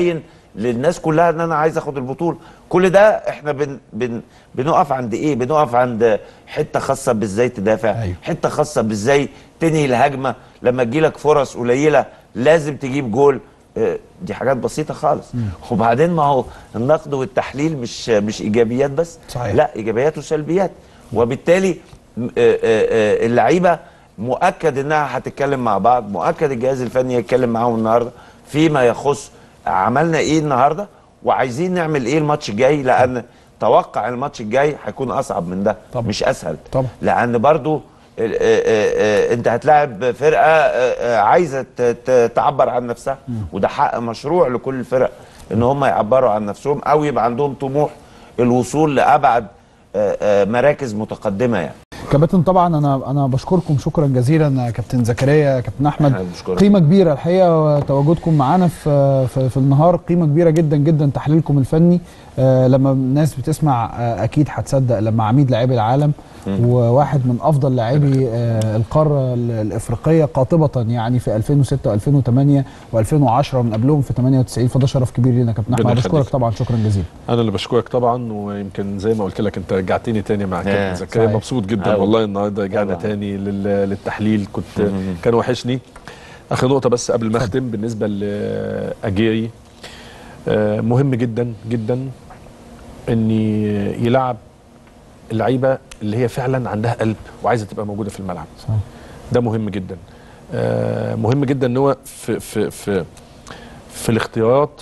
للناس كلها ان انا عايز اخد البطوله كل ده احنا بن بن بنقف عند ايه بنقف عند حته خاصه بازاي تدافع أيوة. حته خاصه بازاي تنهي الهجمه لما تجيلك فرص قليله لازم تجيب جول آه، دي حاجات بسيطه خالص وبعدين ما هو النقد والتحليل مش مش ايجابيات بس صحيح. لا ايجابيات وسلبيات وبالتالي م- آه، آه، آه، اللعيبه مؤكد انها هتتكلم مع بعض مؤكد الجهاز الفني يتكلم معاهم النهارده فيما يخص عملنا ايه النهارده وعايزين نعمل ايه الماتش الجاي لان توقع الماتش الجاي هيكون اصعب من ده طبعا. مش اسهل طبعا. لان برضو ال- آه، آه، آه، انت هتلاعب فرقه آه، آه، عايزه ت- ت- تعبر عن نفسها وده حق مشروع لكل الفرق ان هم يعبروا عن نفسهم او يبقى عندهم طموح الوصول لابعد آه، آه، مراكز متقدمه يعني كابتن طبعا انا انا بشكركم شكرا جزيلا يا كابتن زكريا يا كابتن احمد أنا بشكرك. قيمه كبيره الحقيقه تواجدكم معانا في, في في النهار قيمه كبيره جدا جدا تحليلكم الفني آه لما الناس بتسمع آه اكيد هتصدق لما عميد لاعبي العالم وواحد من افضل لاعبي آه القاره ال- الافريقيه قاطبه يعني في 2006 و2008 و2010 ومن قبلهم في 98 فده شرف كبير لينا يا كابتن احمد ربنا بشكرك يخليك. طبعا شكرا جزيلا انا اللي بشكرك طبعا ويمكن زي ما قلت لك انت رجعتني تاني مع كابتن آه، زكريا صحيح. مبسوط جدا أوي. والله النهارده رجعنا طبعا. تاني لل- للتحليل كنت مم. كان وحشني اخر نقطه بس قبل ما اختم بالنسبه لاجيري آه، مهم جدا جدا ان يلعب اللعيبه اللي هي فعلا عندها قلب وعايزه تبقى موجوده في الملعب صحيح. ده مهم جدا آه، مهم جدا ان هو في في في في الاختيارات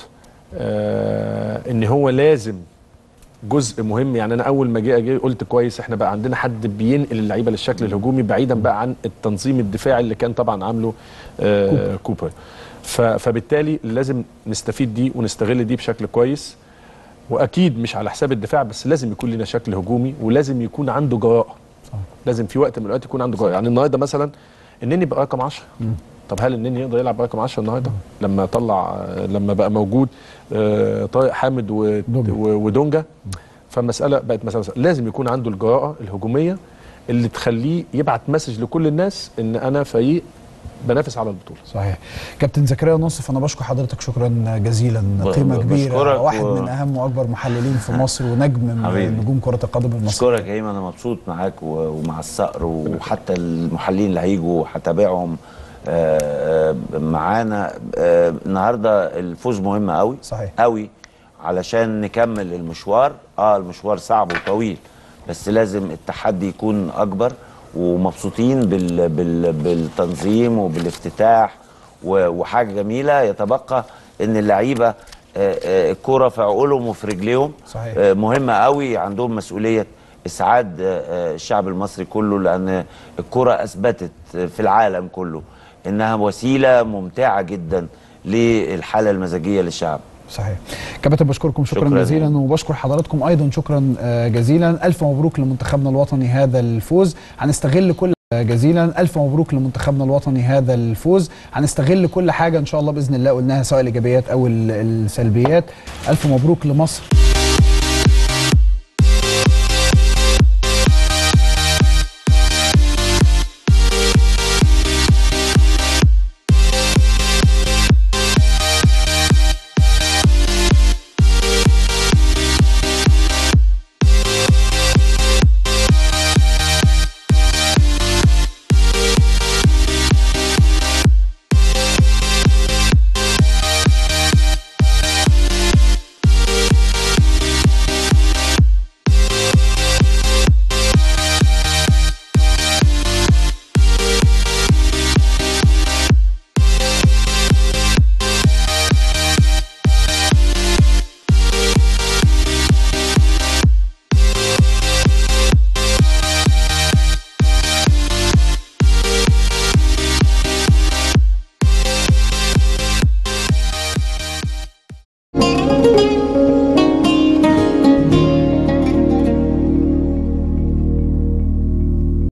آه، ان هو لازم جزء مهم يعني انا اول ما جه أجي قلت كويس احنا بقى عندنا حد بينقل اللعيبه للشكل الهجومي بعيدا بقى عن التنظيم الدفاعي اللي كان طبعا عامله آه كوبر, كوبر. ف- فبالتالي لازم نستفيد دي ونستغل دي بشكل كويس واكيد مش على حساب الدفاع بس لازم يكون لنا شكل هجومي ولازم يكون عنده جراءه لازم في وقت من الاوقات يكون عنده جراءه يعني النهارده مثلا النني بقى رقم 10 طب هل النني يقدر يلعب رقم 10 النهارده لما طلع لما بقى موجود آه، طارق حامد و- دونجا. و- ودونجا فالمساله بقت مساله لازم يكون عنده الجراءه الهجوميه اللي تخليه يبعت مسج لكل الناس ان انا فريق بنافس على البطوله صحيح كابتن زكريا نصف انا بشكر حضرتك شكرا جزيلا ب- قيمه ب- كبيره بشكرك واحد و- من اهم واكبر محللين في مصر ونجم من حبيبي. نجوم كره القدم المصريه اشكرك يا ايمن انا مبسوط معاك و- ومع الصقر وحتى المحللين اللي هيجوا هتابعهم آه، آه، معانا آه، النهارده الفوز مهم قوي صحيح. قوي علشان نكمل المشوار اه المشوار صعب وطويل بس لازم التحدي يكون اكبر ومبسوطين بال بال بالتنظيم وبالافتتاح و- وحاجه جميله يتبقى ان اللعيبه آه، آه، الكوره في عقولهم وفي رجليهم صحيح. آه، مهمه قوي عندهم مسؤوليه اسعاد آه، آه، الشعب المصري كله لان الكره اثبتت في العالم كله انها وسيله ممتعه جدا للحاله المزاجيه للشعب صحيح كابتن بشكركم شكرا, شكراً. جزيلا وبشكر حضراتكم ايضا شكرا آه، جزيلا الف مبروك لمنتخبنا الوطني هذا الفوز هنستغل كل آه، جزيلا الف مبروك لمنتخبنا الوطني هذا الفوز هنستغل كل حاجه ان شاء الله باذن الله قلناها سواء الايجابيات او ال- السلبيات الف مبروك لمصر